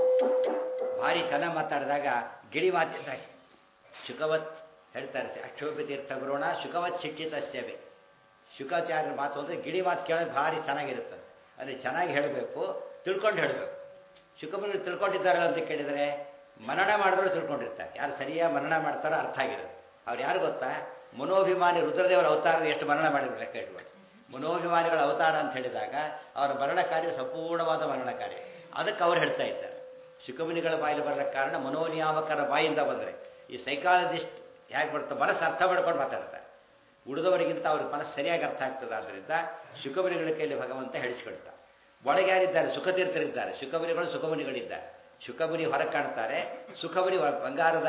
ಭಾರಿ ಚೆನ್ನಾಗಿ ಮಾತಾಡಿದಾಗ ಗಿಳಿ ಮಾತಿದ್ದಾಗ ಶುಕವತ್ ಹೇಳ್ತಾರೆ ಅಕ್ಷೋಭ್ಯ ತೀರ್ಥ ಗುರುಣ ಶುಕವತ್ ಶಿಕ್ಷಿತ ಸೇವೆ ಶುಕಾಚಾರ್ಯರ ಮಾತು ಅಂದರೆ ಗಿಳಿ ಮಾತು ಕೇಳೋದು ಭಾರಿ ಚೆನ್ನಾಗಿರುತ್ತದೆ ಅಂದರೆ ಚೆನ್ನಾಗಿ ಹೇಳಬೇಕು ತಿಳ್ಕೊಂಡು ಹೇಳಬೇಕು ಶುಕಮುನಿಗಳು ತಿಳ್ಕೊಂಡಿದ್ದಾರೆ ಅಂತ ಕೇಳಿದರೆ ಮನನ ಮಾಡಿದ್ರು ತಿಳ್ಕೊಂಡಿರ್ತಾರೆ ಯಾರು ಸರಿಯಾಗಿ ಮನನ ಮಾಡ್ತಾರೋ ಅರ್ಥ ಆಗಿರುತ್ತೆ ಅವ್ರು ಯಾರು ಗೊತ್ತಾ ಮನೋಭಿಮಾನಿ ರುದ್ರದೇವರ ಅವತಾರ ಎಷ್ಟು ಮರಣ ಮಾಡಿದ್ರು ಲೆಕ್ಕ ಇಟ್ಕೊಂಡು ಮನೋಭಿಮಾನಿಗಳ ಅವತಾರ ಅಂತ ಹೇಳಿದಾಗ ಅವರ ಮರಣ ಕಾರ್ಯ ಸಂಪೂರ್ಣವಾದ ಮರಣ ಕಾರ್ಯ ಅದಕ್ಕೆ ಅವ್ರು ಹೇಳ್ತಾ ಇದ್ದಾರೆ ಶುಕಮುನಿಗಳ ಬಾಯಲ್ಲಿ ಬರಲಿಕ್ಕೆ ಕಾರಣ ಮನೋನಿಯಾಮಕರ ಬಾಯಿಂದ ಬಂದರೆ ಈ ಸೈಕಾಲಜಿಸ್ಟ್ ಹೇಗೆ ಬರ್ತದೆ ಮನಸ್ಸು ಅರ್ಥ ಮಾಡ್ಕೊಂಡು ಮಾತಾಡ್ತಾರೆ ಉಳಿದವರಿಗಿಂತ ಅವ್ರಿಗೆ ಮನಸ್ಸು ಸರಿಯಾಗಿ ಅರ್ಥ ಆಗ್ತದೆ ಆದ್ದರಿಂದ ಶುಕಮುನಿಗಳ ಕೈಯಲ್ಲಿ ಭಗವಂತ ಹೇಳಿಸ್ಕೊಳ್ತಾರೆ ಒಳಗೆ ಯಾರಿದ್ದಾರೆ ಸುಖತೀರ್ಥರಿದ್ದಾರೆ ಶುಕಮುನಿಗಳು ಸುಖಮುನಿಗಳಿದ್ದಾರೆ ಶುಕಮುನಿ ಹೊರಗೆ ಕಾಣ್ತಾರೆ ಸುಖಮುನಿ ಒಳ- ಬಂಗಾರದ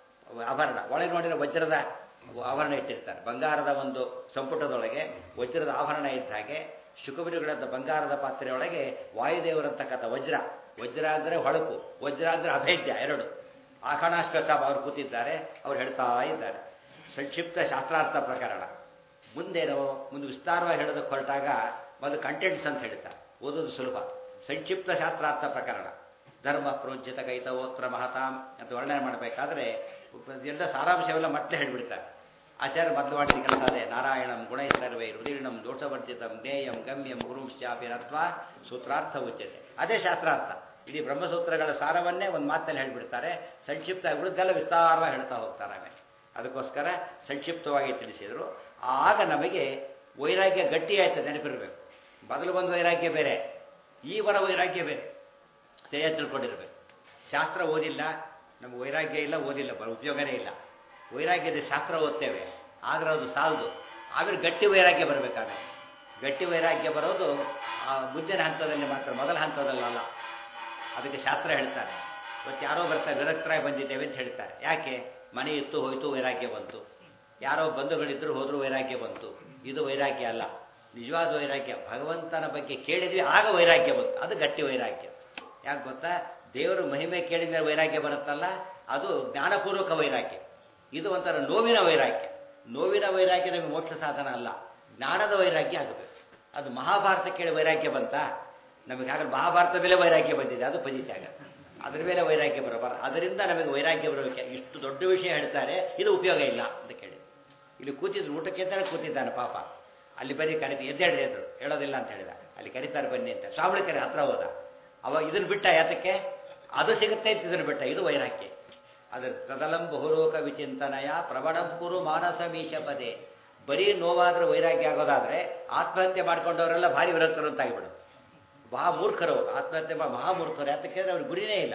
ಆಭರಣ ಒಳಗೆ ನೋಡಿದ್ರೆ ವಜ್ರದ ಆಭರಣ ಇಟ್ಟಿರ್ತಾರೆ ಬಂಗಾರದ ಒಂದು ಸಂಪುಟದೊಳಗೆ ವಜ್ರದ ಆಭರಣ ಇದ್ದ ಹಾಗೆ ಶುಕಮುನಿಗಳಂತ ಬಂಗಾರದ ಪಾತ್ರೆಯೊಳಗೆ ವಾಯುದೇವರಂತಕ್ಕಂಥ ವಜ್ರ ವಜ್ರ ಅಂದರೆ ಹೊಳಪು ವಜ್ರ ಅಂದರೆ ಅಭೇದ್ಯ ಎರಡು ಆಖಣಾಶ್ವಸಾಬ್ ಅವರು ಕೂತಿದ್ದಾರೆ ಅವ್ರು ಹೇಳ್ತಾ ಇದ್ದಾರೆ ಸಂಕ್ಷಿಪ್ತ ಶಾಸ್ತ್ರಾರ್ಥ ಪ್ರಕರಣ ಮುಂದೇನು ಮುಂದೆ ವಿಸ್ತಾರವಾಗಿ ಹೇಳೋದಕ್ಕೆ ಹೊರಟಾಗ ಒಂದು ಕಂಟೆಂಟ್ಸ್ ಅಂತ ಹೇಳ್ತಾರೆ ಓದೋದು ಸುಲಭ ಸಂಕ್ಷಿಪ್ತ ಶಾಸ್ತ್ರಾರ್ಥ ಪ್ರಕರಣ ಧರ್ಮ ಪ್ರೋಜ್ಯತ ಕೈತವೋತ್ರ ಮಹತಾಂ ಅಂತ ವರ್ಣನೆ ಮಾಡಬೇಕಾದ್ರೆ ಎಲ್ಲ ಸಾರಾಂಶವೆಲ್ಲ ಮತ್ತೆ ಹೇಳ್ಬಿಡ್ತಾರೆ ಆಚಾರ್ಯ ಮೊದಲು ಮಾಡಿದ ಕೆಲಸ ಅದೇ ನಾರಾಯಣಂ ಗುಣೈ ಸರ್ವೈ ರುದೀರ್ಣಂ ದೋಷವರ್ಜಿತಂ ಜ್ಞೇಯಂ ಗಮ್ಯಂ ಗುರುಂಶ್ಚಾಪಿರತ್ವ ಸೂತ್ರಾರ್ಥ ಉಚ್ಯತೆ ಅದೇ ಶಾಸ್ತ್ರಾರ್ಥ ಇಡೀ ಬ್ರಹ್ಮಸೂತ್ರಗಳ ಸಾರವನ್ನೇ ಒಂದು ಮಾತಲ್ಲಿ ಹೇಳ್ಬಿಡ್ತಾರೆ ಸಂಕ್ಷಿಪ್ತ ಉಳಿದೆಲ್ಲ ವಿಸ್ತಾರವಾಗಿ ಹೇಳ್ತಾ ಹೋಗ್ತಾರೆ ಆಮೇಲೆ ಅದಕ್ಕೋಸ್ಕರ ಸಂಕ್ಷಿಪ್ತವಾಗಿ ತಿಳಿಸಿದರು ಆಗ ನಮಗೆ ವೈರಾಗ್ಯ ಗಟ್ಟಿ ಆಯ್ತು ನೆನಪಿರಬೇಕು ಮೊದಲು ಬಂದ ವೈರಾಗ್ಯ ಬೇರೆ ಈ ವರ ವೈರಾಗ್ಯ ಬೇರೆ ಸರಿಯಾಗಿ ತಿಳ್ಕೊಂಡಿರ್ಬೇಕು ಶಾಸ್ತ್ರ ಓದಿಲ್ಲ ನಮ್ಗೆ ವೈರಾಗ್ಯ ಇಲ್ಲ ಓದಿಲ್ಲ ಬರೋ ಉಪಯೋಗನೇ ಇಲ್ಲ ವೈರಾಗ್ಯದ ಶಾಸ್ತ್ರ ಓದ್ತೇವೆ ಆದ್ರೆ ಅದು ಸಾಲದು ಆಮೇಲೆ ಗಟ್ಟಿ ವೈರಾಗ್ಯ ಬರಬೇಕಾದ್ರೆ ಗಟ್ಟಿ ವೈರಾಗ್ಯ ಬರೋದು ಆ ಮುಂದಿನ ಹಂತದಲ್ಲಿ ಮಾತ್ರ ಮೊದಲ ಹಂತದಲ್ಲಲ್ಲ ಅದಕ್ಕೆ ಶಾಸ್ತ್ರ ಹೇಳ್ತಾರೆ ಇವತ್ತು ಯಾರೋ ಬರ್ತಾರೆ ವಿರಕ್ತರಾಗಿ ಬಂದಿದ್ದೇವೆ ಅಂತ ಹೇಳ್ತಾರೆ ಯಾಕೆ ಮನೆ ಇತ್ತು ಹೋಯ್ತು ವೈರಾಗ್ಯ ಬಂತು ಯಾರೋ ಬಂಧುಗಳಿದ್ರು ಹೋದ್ರು ವೈರಾಗ್ಯ ಬಂತು ಇದು ವೈರಾಗ್ಯ ಅಲ್ಲ ನಿಜವಾದ ವೈರಾಗ್ಯ ಭಗವಂತನ ಬಗ್ಗೆ ಕೇಳಿದ್ವಿ ಆಗ ವೈರಾಗ್ಯ ಬಂತು ಅದು ಗಟ್ಟಿ ವೈರಾಗ್ಯ ಯಾಕೆ ಗೊತ್ತಾ ದೇವರು ಮಹಿಮೆ ಕೇಳಿದ ಮೇಲೆ ವೈರಾಗ್ಯ ಬರುತ್ತಲ್ಲ ಅದು ಜ್ಞಾನಪೂರ್ವಕ ವೈರಾಗ್ಯ ಇದು ಒಂಥರ ನೋವಿನ ವೈರಾಗ್ಯ ನೋವಿನ ವೈರಾಗ್ಯ ನಮಗೆ ಮೋಕ್ಷ ಸಾಧನ ಅಲ್ಲ ಜ್ಞಾನದ ವೈರಾಗ್ಯ ಆಗಬೇಕು ಅದು ಮಹಾಭಾರತ ಕೇಳಿ ವೈರಾಗ್ಯ ಬಂತಾ ನಮಗೆ ಹಾಗಾದ್ರೆ ಮಹಾಭಾರತ ಮೇಲೆ ವೈರಾಗ್ಯ ಬಂದಿದೆ ಅದು ಫಜಿತಿ ಆಗತ್ತೆ ಅದ್ರ ಮೇಲೆ ವೈರಾಗ್ಯ ಬರಬಾರ ಅದರಿಂದ ನಮಗೆ ವೈರಾಗ್ಯ ಬರಬೇಕು ಇಷ್ಟು ದೊಡ್ಡ ವಿಷಯ ಹೇಳ್ತಾರೆ ಇದು ಉಪಯೋಗ ಇಲ್ಲ ಅಂತ ಕೇಳಿ ಇಲ್ಲಿ ಕೂತಿದ್ರು ಊಟಕ್ಕೆ ಎದ್ದರೆ ಕೂತಿದ್ದಾನೆ ಪಾಪ ಅಲ್ಲಿ ಬರೀ ಕರೀತಿ ಎದ್ದೇಳ್ರಿ ಎದ್ರು ಹೇಳೋದಿಲ್ಲ ಅಂತ ಹೇಳಿದ ಅಲ್ಲಿ ಕರೀತಾರೆ ಬನ್ನಿ ಅಂತ ಶ್ರಾವಣ ಕರೆ ಹತ್ರ ಹೋದ ಅವಾಗ ಇದನ್ನು ಬಿಟ್ಟ ಯಾತಕ್ಕೆ ಅದು ಸಿಗುತ್ತೆ ಅಂತ ಇದನ್ನು ಬಿಟ್ಟ ಇದು ವೈರಾಗ್ಯ ಅದ್ರ ತದಲಂ ಬಹುಲೋಕ ವಿಚಿಂತನಯ ಪ್ರಬಣಂ ಕುರು ಮಾನಸ ಮೀಶ ಪದೇ ಬರೀ ನೋವಾದ್ರೆ ವೈರಾಗ್ಯ ಆಗೋದಾದ್ರೆ ಆತ್ಮಹತ್ಯೆ ಮಾಡ್ಕೊಂಡವರೆಲ್ಲ ಭಾರಿ ವಿರಕ್ತರು ಅಂತ ಆಗಿಬಿಡೋದು ಮಹಾ ಮೂರ್ಖರು ಅವರು ಆತ್ಮಹತ್ಯೆ ಮಾ- ಮಹಾ ಮೂರ್ಖರು ಯಾತಕ್ಕೆ ಅವ್ರಿಗೆ ಗುರಿನೇ ಇಲ್ಲ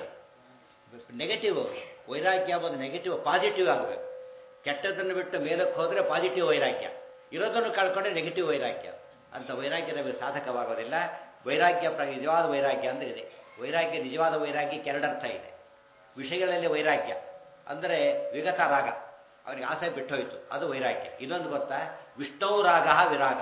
ನೆಗೆಟಿವ್ ವೈರಾಗ್ಯ ಒಂದು ನೆಗೆಟಿವ್ ಪಾಸಿಟಿವ್ ಆಗಬೇಕು ಕೆಟ್ಟದನ್ನು ಬಿಟ್ಟು ಮೇಲಕ್ಕೆ ಹೋದರೆ ಪಾಸಿಟಿವ್ ವೈರಾಗ್ಯ ಇರೋದನ್ನು ಕಳ್ಕೊಂಡ್ರೆ ನೆಗೆಟಿವ್ ವೈರಾಗ್ಯ ಅಂತ ವೈರಾಗ್ಯ ನಮಗೆ ಸಾಧಕವಾಗೋದಿಲ್ಲ ವೈರಾಗ್ಯ ಪ್ರ ನಿಜವಾದ ವೈರಾಗ್ಯ ಅಂದ್ರೆ ಇದೆ ವೈರಾಗ್ಯ ನಿಜವಾದ ವೈರಾಗ್ಯಕ್ಕೆ ಎರಡರ್ಥ ಇದೆ ವಿಷಯಗಳಲ್ಲಿ ವೈರಾಗ್ಯ ಅಂದರೆ ವಿಗತ ರಾಗ ಅವನಿಗೆ ಆಸೆ ಬಿಟ್ಟೋಯ್ತು ಅದು ವೈರಾಗ್ಯ ಇನ್ನೊಂದು ಗೊತ್ತಾ ವಿಷ್ಣು ರಾಗ ವಿರಾಗ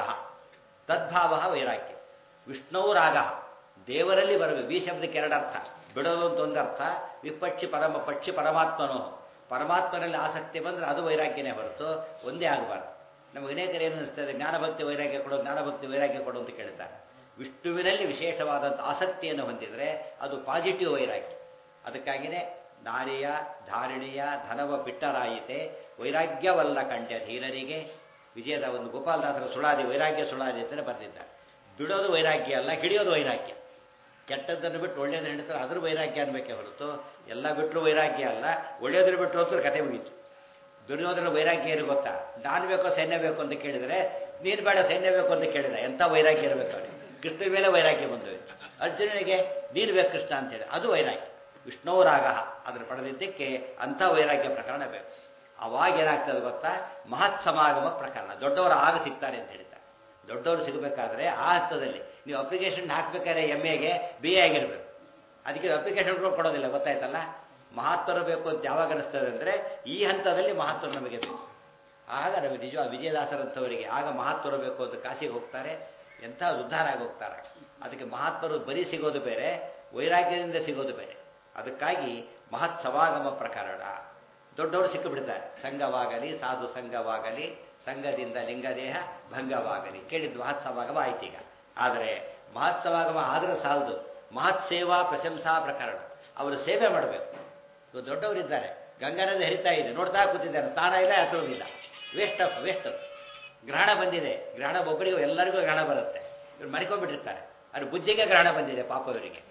ತದ್ಭಾವ ವೈರಾಗ್ಯ ವಿಷ್ಣು ರಾಗ ದೇವರಲ್ಲಿ ಬರಬೇಕು ಈ ಶಬ್ದಕ್ಕೆ ಎರಡರ್ಥ ಬಿಡೋದು ಅಂತ ಒಂದು ಅರ್ಥ ವಿಪಕ್ಷಿ ಪರಮ ಪಕ್ಷಿ ಪರಮಾತ್ಮನೋ ಪರಮಾತ್ಮನಲ್ಲಿ ಆಸಕ್ತಿ ಬಂದರೆ ಅದು ವೈರಾಗ್ಯನೇ ಹೊರತು ಒಂದೇ ಆಗಬಾರ್ದು ನಮಗೆ ಅನೇಕರು ಏನು ಅನಿಸ್ತದೆ ಜ್ಞಾನಭಕ್ತಿ ವೈರಾಗ್ಯ ಕೊಡು ಜ್ಞಾನಭಕ್ತಿ ವೈರಾಗ್ಯ ಕೊಡು ಅಂತ ಕೇಳ್ತಾರೆ ವಿಷ್ಣುವಿನಲ್ಲಿ ವಿಶೇಷವಾದಂಥ ಆಸಕ್ತಿಯನ್ನು ಹೊಂದಿದರೆ ಅದು ಪಾಸಿಟಿವ್ ವೈರಾಗ್ಯ ಅದಕ್ಕಾಗಿಯೇ ನಾರಿಯ ಧಾರಿಣಿಯ ಧನವ ಬಿಟ್ಟರಾಯಿತೆ ವೈರಾಗ್ಯವಲ್ಲ ಕಂಡ್ಯ ಧೀರರಿಗೆ ವಿಜಯದ ಒಂದು ಗೋಪಾಲದಾಸರ ಸುಳಾದಿ ವೈರಾಗ್ಯ ಸುಳಾದಿ ಅಂತಲೇ ಬರೆದಿದ್ದಾರೆ ಬಿಡೋದು ವೈರಾಗ್ಯ ಅಲ್ಲ ಹಿಡಿಯೋದು ವೈರಾಗ್ಯ ಕೆಟ್ಟದ್ದನ್ನು ಬಿಟ್ಟು ಒಳ್ಳೆಯದನ್ನು ಹಿಡಿತಾರೆ ಅದ್ರ ವೈರಾಗ್ಯ ಅನ್ಬೇಕೇ ಹೊರತು ಎಲ್ಲ ಬಿಟ್ಟರು ವೈರಾಗ್ಯ ಅಲ್ಲ ಒಳ್ಳೆಯದ್ರ ಬಿಟ್ಟರು ಅಂತ ಕತೆ ಮುಗೀತು ದುರ್ಯೋಧನ ವೈರಾಗ್ಯ ಏನು ಗೊತ್ತಾ ನಾನು ಬೇಕೋ ಸೈನ್ಯ ಬೇಕು ಅಂತ ಕೇಳಿದರೆ ನೀನು ಬೇಡ ಸೈನ್ಯ ಬೇಕು ಅಂತ ಕೇಳಿದ ಎಂಥ ವೈರಾಗ್ಯ ಇರಬೇಕು ಅವನಿಗೆ ಕೃಷ್ಣ ಮೇಲೆ ವೈರಾಗ್ಯ ಬಂದೋಯ್ತು ಅರ್ಜುನನಿಗೆ ನೀನು ಬೇಕು ಕೃಷ್ಣ ಅಂತೇಳಿ ಅದು ವೈರಾಗ್ಯ ವಿಷ್ಣುವರಾಗ ಅದನ್ನು ಪಡೆದಿದ್ದಕ್ಕೆ ಅಂಥ ವೈರಾಗ್ಯ ಪ್ರಕರಣ ಬೇಕು ಅವಾಗ ಏನಾಗ್ತದೆ ಗೊತ್ತಾ ಮಹತ್ ಸಮಾಗಮ ಪ್ರಕರಣ ದೊಡ್ಡವರು ಆಗ ಸಿಗ್ತಾರೆ ಅಂತ ಹೇಳ್ತಾರೆ ದೊಡ್ಡವರು ಸಿಗಬೇಕಾದ್ರೆ ಆ ಹಂತದಲ್ಲಿ ನೀವು ಅಪ್ಲಿಕೇಶನ್ ಹಾಕ್ಬೇಕಾದ್ರೆ ಎಮ್ ಎಗೆ ಬಿ ಎ ಆಗಿರ್ಬೇಕು ಅದಕ್ಕೆ ಅಪ್ಲಿಕೇಶನ್ಗಳು ಕೊಡೋದಿಲ್ಲ ಗೊತ್ತಾಯ್ತಲ್ಲ ಮಹತ್ವರು ಬೇಕು ಅಂತ ಯಾವಾಗ ಅನಿಸ್ತದೆ ಅಂದರೆ ಈ ಹಂತದಲ್ಲಿ ಮಹತ್ವರು ನಮಗೆ ಬೇಕು ಆಗ ನಮಗೆ ನಿಜ ವಿಜಯದಾಸರಂಥವರಿಗೆ ಆಗ ಮಹತ್ವರು ಬೇಕು ಅಂತ ಕಾಶಿಗೆ ಹೋಗ್ತಾರೆ ಎಂಥ ಉದ್ಧಾರ ಆಗಿ ಹೋಗ್ತಾರೆ ಅದಕ್ಕೆ ಮಹಾತ್ಮರು ಬರೀ ಸಿಗೋದು ಬೇರೆ ವೈರಾಗ್ಯದಿಂದ ಸಿಗೋದು ಬೇರೆ ಅದಕ್ಕಾಗಿ ಮಹತ್ ಸಮಾಗಮ ಪ್ರಕರಣ ದೊಡ್ಡವರು ಸಿಕ್ಕಿಬಿಡ್ತಾರೆ ಸಂಘವಾಗಲಿ ಸಾಧು ಸಂಘವಾಗಲಿ ಸಂಘದಿಂದ ಲಿಂಗದೇಹ ಭಂಗವಾಗಲಿ ಕೇಳಿದ್ದು ಮಹತ್ ಸಮಾಗಮ ಆಯ್ತೀಗ ಆದರೆ ಮಹತ್ ಸಮಾಗಮ ಆದ್ರೆ ಸಾಲದು ಮಹತ್ ಸೇವಾ ಪ್ರಶಂಸಾ ಪ್ರಕರಣ ಅವರು ಸೇವೆ ಮಾಡಬೇಕು ಇವರು ದೊಡ್ಡವರಿದ್ದಾರೆ ಗಂಗಾ ನದಿ ಹರಿತಾ ಇದೆ ನೋಡ್ತಾ ಕೂತಿದ್ದಾರೆ ಸ್ನಾನ ಇಲ್ಲ ಹಚ್ಚೋದಿಲ್ಲ ವೇಸ್ಟ್ ಆಫ್ ವೇಸ್ಟ್ ಗ್ರಹಣ ಬಂದಿದೆ ಗ್ರಹಣ ಒಬ್ಬರಿಗೂ ಎಲ್ಲರಿಗೂ ಗ್ರಹಣ ಬರುತ್ತೆ ಇವ್ರು ಮರಿಕೊಂಡ್ಬಿಟ್ಟಿರ್ತಾರೆ ಅವ್ರ ಬುದ್ಧಿಗೆ ಗ್ರಹಣ ಬಂದಿದೆ ಪಾಪ ಇವರಿಗೆ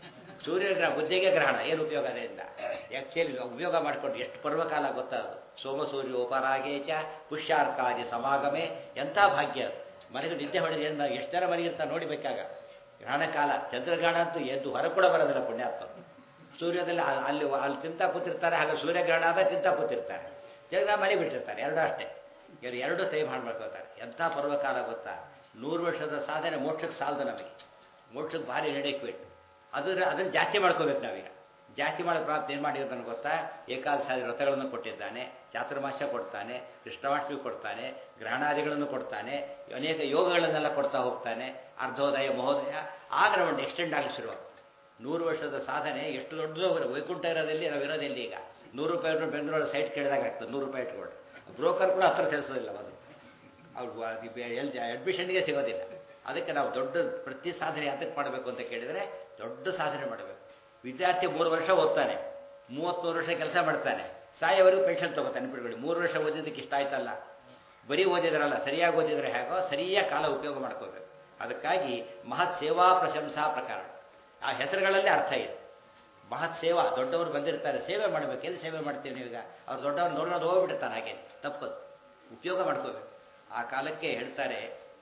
ಸೂರ್ಯಗ್ರಹ ಬುದ್ಧಿಗೆ ಗ್ರಹಣ ಏನು ಉಪಯೋಗ ಅದರಿಂದ ಆ್ಯಕ್ಚುಲಿ ಉಪಯೋಗ ಮಾಡಿಕೊಂಡು ಎಷ್ಟು ಪರ್ವಕಾಲ ಗೊತ್ತಾಗೋದು ಸೋಮ ಸೂರ್ಯ ಉಪರಾಗೇಚ ಪುಷ್ಯಾರ್ಕಾದಿ ಸಮಾಗಮೆ ಎಂಥ ಭಾಗ್ಯ ಅದು. ಮನೆಗೆ ನಿದ್ದೆ ಹೊಡೆದು ಏನು ಎಷ್ಟು ಜನ ಮನೆಗಿರ್ತಾರೆ ನೋಡಿಬೇಕಾಗ ಗ್ರಹಣ ಕಾಲ ಚಂದ್ರಗ್ರಹಣ ಅಂತೂ ಎದ್ದು ಹೊರ ಕೂಡ ಬರೋದಿಲ್ಲ ಪುಣ್ಯಾತ್ಮ ಸೂರ್ಯದಲ್ಲಿ ಅಲ್- ಅಲ್ಲಿ ಅಲ್ಲಿ ತಿಂತ ಕೂತಿರ್ತಾರೆ ಹಾಗೆ ಸೂರ್ಯಗ್ರಹಣ ಆದ ತಿಂತ ಕೂತಿರ್ತಾರೆ ಚಂದ್ರ ಮನೆ ಬಿಟ್ಟಿರ್ತಾರೆ ಎರಡು ಅಷ್ಟೇ ಇವರು ಎರಡು ಟೈಮ್ ಹಾಳು ಮಾಡ್ಕೋತಾರೆ ಎಂಥ ಪರ್ವಕಾಲ ಗೊತ್ತಾ ನೂರು ವರ್ಷದ ಸಾಧನೆ ಮೋಕ್ಷಕ್ಕೆ ಸಾಲದು ನಮಗೆ ಮೋಕ್ಷಕ್ಕೆ ಭಾರಿ ರೆಡಿಕ್ವೇಟ್ ಅದರ ಅದನ್ನು ಜಾಸ್ತಿ ಮಾಡ್ಕೋಬೇಕು ನಾವೀಗ ಜಾಸ್ತಿ ಮಾಡೋ ಪ್ರಾಪ್ತಿ ಏನು ಮಾಡಿರ್ತಾನೆ ಗೊತ್ತಾ ಏಕಾದಶಾದಿ ವ್ರತಗಳನ್ನು ಕೊಟ್ಟಿದ್ದಾನೆ ಚಾತುರ್ಮಾಸ್ಯ ಕೊಡ್ತಾನೆ ಕೃಷ್ಣಾಷ್ಟಮಿ ಕೊಡ್ತಾನೆ ಗ್ರಹಣಾದಿಗಳನ್ನು ಕೊಡ್ತಾನೆ ಅನೇಕ ಯೋಗಗಳನ್ನೆಲ್ಲ ಕೊಡ್ತಾ ಹೋಗ್ತಾನೆ ಅರ್ಧೋದಯ ಮಹೋದಯ ಆಗ ಒಂದು ಎಕ್ಸ್ಟೆಂಡ್ ಆಗಲಿ ಶುರುವಾಗುತ್ತೆ ನೂರು ವರ್ಷದ ಸಾಧನೆ ಎಷ್ಟು ದೊಡ್ಡದು ವೈಕುಂಠ ಇರೋದಲ್ಲಿ ನಾವು ಇರೋದಿಲ್ಲ ಈಗ ನೂರು ರೂಪಾಯಿ ಇಟ್ಟು ಬೆಂಗಳೂರು ಸೈಟ್ ಕೇಳಿದಾಗ ಆಗ್ತದೆ ನೂರು ರೂಪಾಯಿ ಇಟ್ಕೊಂಡು ಬ್ರೋಕರ್ ಕೂಡ ಹತ್ರ ಸೇರಿಸೋದಿಲ್ಲ ಅದು ಅವ್ರು ಎಲ್ಲಿ ಅಡ್ಮಿಷನ್ಗೆ ಸಿಗೋದಿಲ್ಲ ಅದಕ್ಕೆ ನಾವು ದೊಡ್ಡ ಪ್ರತಿ ಸಾಧನೆ ಯಾತಕ್ಕೆ ಮಾಡಬೇಕು ಅಂತ ಕೇಳಿದರೆ ದೊಡ್ಡ ಸಾಧನೆ ಮಾಡಬೇಕು ವಿದ್ಯಾರ್ಥಿ ಮೂರು ವರ್ಷ ಓದ್ತಾನೆ ಮೂವತ್ತ್ಮೂರು ವರ್ಷ ಕೆಲಸ ಮಾಡ್ತಾನೆ ಸಾಯೋವರೆಗೂ ಪೆನ್ಷನ್ ತಗೋತಾನೆ ನೆನ್ಪಿಟ್ಕೊಳ್ಳಿ ಮೂರು ವರ್ಷ ಓದಿದ್ದಕ್ಕೆ ಇಷ್ಟ ಆಯ್ತಲ್ಲ ಬರೀ ಓದಿದ್ರಲ್ಲ ಸರಿಯಾಗಿ ಓದಿದ್ರೆ ಹೇಗೋ ಸರಿಯಾಗಿ ಕಾಲ ಉಪಯೋಗ ಮಾಡ್ಕೋಬೇಕು ಅದಕ್ಕಾಗಿ ಮಹತ್ ಸೇವಾ ಪ್ರಶಂಸಾ ಪ್ರಕಾರ ಆ ಹೆಸರುಗಳಲ್ಲಿ ಅರ್ಥ ಇದೆ ಮಹತ್ ಸೇವಾ ದೊಡ್ಡವರು ಬಂದಿರ್ತಾರೆ ಸೇವೆ ಮಾಡಬೇಕು ಎಲ್ಲಿ ಸೇವೆ ಮಾಡ್ತೀವಿ ನೀವೀಗ ಅವ್ರು ದೊಡ್ಡವ್ರು ನೋಡೋದು ಹೋಗ್ಬಿಡ್ತಾನೆ ಹಾಗೆ ತಪ್ಪದು ಉಪಯೋಗ ಮಾಡ್ಕೋಬೇಕು ಆ ಕಾಲಕ್ಕೆ ಹೇಳ್ತಾರೆ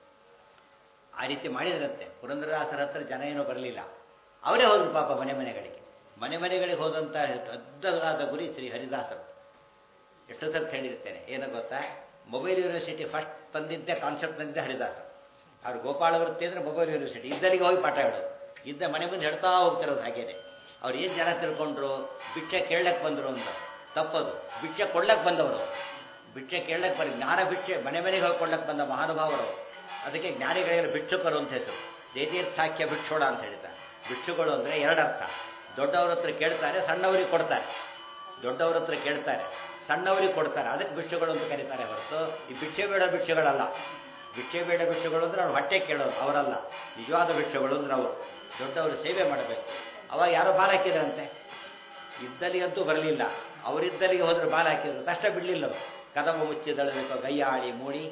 ಆ ರೀತಿ ಮಾಡಿದ್ರಂತೆ ಪುರಂದರದಾಸರ ಹತ್ರ ಜನ ಏನೋ ಬರಲಿಲ್ಲ ಅವರೇ ಹೋದ್ರು ಪಾಪ ಮನೆ ಮನೆಗಳಿಗೆ ಮನೆ ಮನೆಗಳಿಗೆ ಹೋದಂಥ ಅದ್ಭುತವಾದ ಗುರಿ ಶ್ರೀ ಹರಿದಾಸರು ಎಷ್ಟೋ ಸಲ ಹೇಳಿರ್ತೇನೆ ಏನೋ ಗೊತ್ತಾ ಮೊಬೈಲ್ ಯೂನಿವರ್ಸಿಟಿ ಫಸ್ಟ್ ತಂದಿದ್ದೆ ಕಾನ್ಸೆಪ್ಟ್ ತಂದಿದ್ದೆ ಹರಿದಾಸರು ಅವ್ರು ಗೋಪಾಳ ವೃತ್ತಿ ಅಂದರೆ ಮೊಬೈಲ್ ಯೂನಿವರ್ಸಿಟಿ ಇದ್ದಲ್ಲಿಗೆ ಹೋಗಿ ಪಾಠ ಹೇಳೋದು ಇದ್ದ ಮನೆ ಮುಂದೆ ಹೇಳ್ತಾ ಹೋಗ್ತಿರೋದು ಹಾಗೇನೆ ಅವ್ರು ಏನು ಜನ ತಿಳ್ಕೊಂಡ್ರು ಭಿಕ್ಷೆ ಕೇಳಕ್ಕೆ ಬಂದರು ಅಂತ ತಪ್ಪದು ಭಿಕ್ಷೆ ಕೊಡ್ಲಕ್ಕೆ ಬಂದವರು ಭಿಕ್ಷೆ ಕೇಳಕ್ಕೆ ಬರೀ ಜ್ಞಾನ ಭಿಕ್ಷೆ ಮನೆ ಮನೆಗೆ ಹೋಗಿ ಕೊಳ್ಳಕ್ಕೆ ಬಂದ ಮಹಾನುಭಾವರು ಅದಕ್ಕೆ ಜ್ಞಾನಿಗಳಿಗೆ ಭಿಕ್ಷುಕರು ಅಂತ ಹೆಸರು ದೇತೀರ್ಥಾಖ್ಯ ಭಿಕ್ಷೋಡ ಅಂತ ಹೇಳ್ತಾರೆ ಭಿಕ್ಷುಗಳು ಅಂದರೆ ಎರಡರ್ಥ ದೊಡ್ಡವ್ರ ಹತ್ರ ಕೇಳ್ತಾರೆ ಸಣ್ಣವರಿಗೆ ಕೊಡ್ತಾರೆ ದೊಡ್ಡವ್ರ ಹತ್ರ ಕೇಳ್ತಾರೆ ಸಣ್ಣವರಿಗೆ ಕೊಡ್ತಾರೆ ಅದಕ್ಕೆ ಭಿಕ್ಷುಗಳು ಅಂತ ಕರೀತಾರೆ ಹೊರತು ಈ ಭಿಕ್ಷೆ ಬೇಡ ಭಿಕ್ಷೆಗಳಲ್ಲ ಭಿಕ್ಷೆ ಬೇಡ ಭಿಕ್ಷೆಗಳು ಅಂದ್ರೆ ಅವ್ರು ಹೊಟ್ಟೆ ಕೇಳೋರು ಅವರಲ್ಲ ನಿಜವಾದ ಭಿಕ್ಷೆಗಳು ಅಂದ್ರೆ ಅವರು ದೊಡ್ಡವರು ಸೇವೆ ಮಾಡಬೇಕು ಅವಾಗ ಯಾರೋ ಬಾಲ ಹಾಕಿದ್ರಂತೆ ಇದ್ದಲ್ಲಿಗಂತೂ ಬರಲಿಲ್ಲ ಅವರಿದ್ದಲ್ಲಿಗೆ ಹೋದ್ರೆ ಬಾಲ ಹಾಕಿದ್ರು ಕಷ್ಟ ಬಿಡಲಿಲ್ಲ ಅವರು ಕದವ ಮುಚ್ಚಿದಳಬೇಕು ಗೈಯಾಳಿ ಮೂಡಿ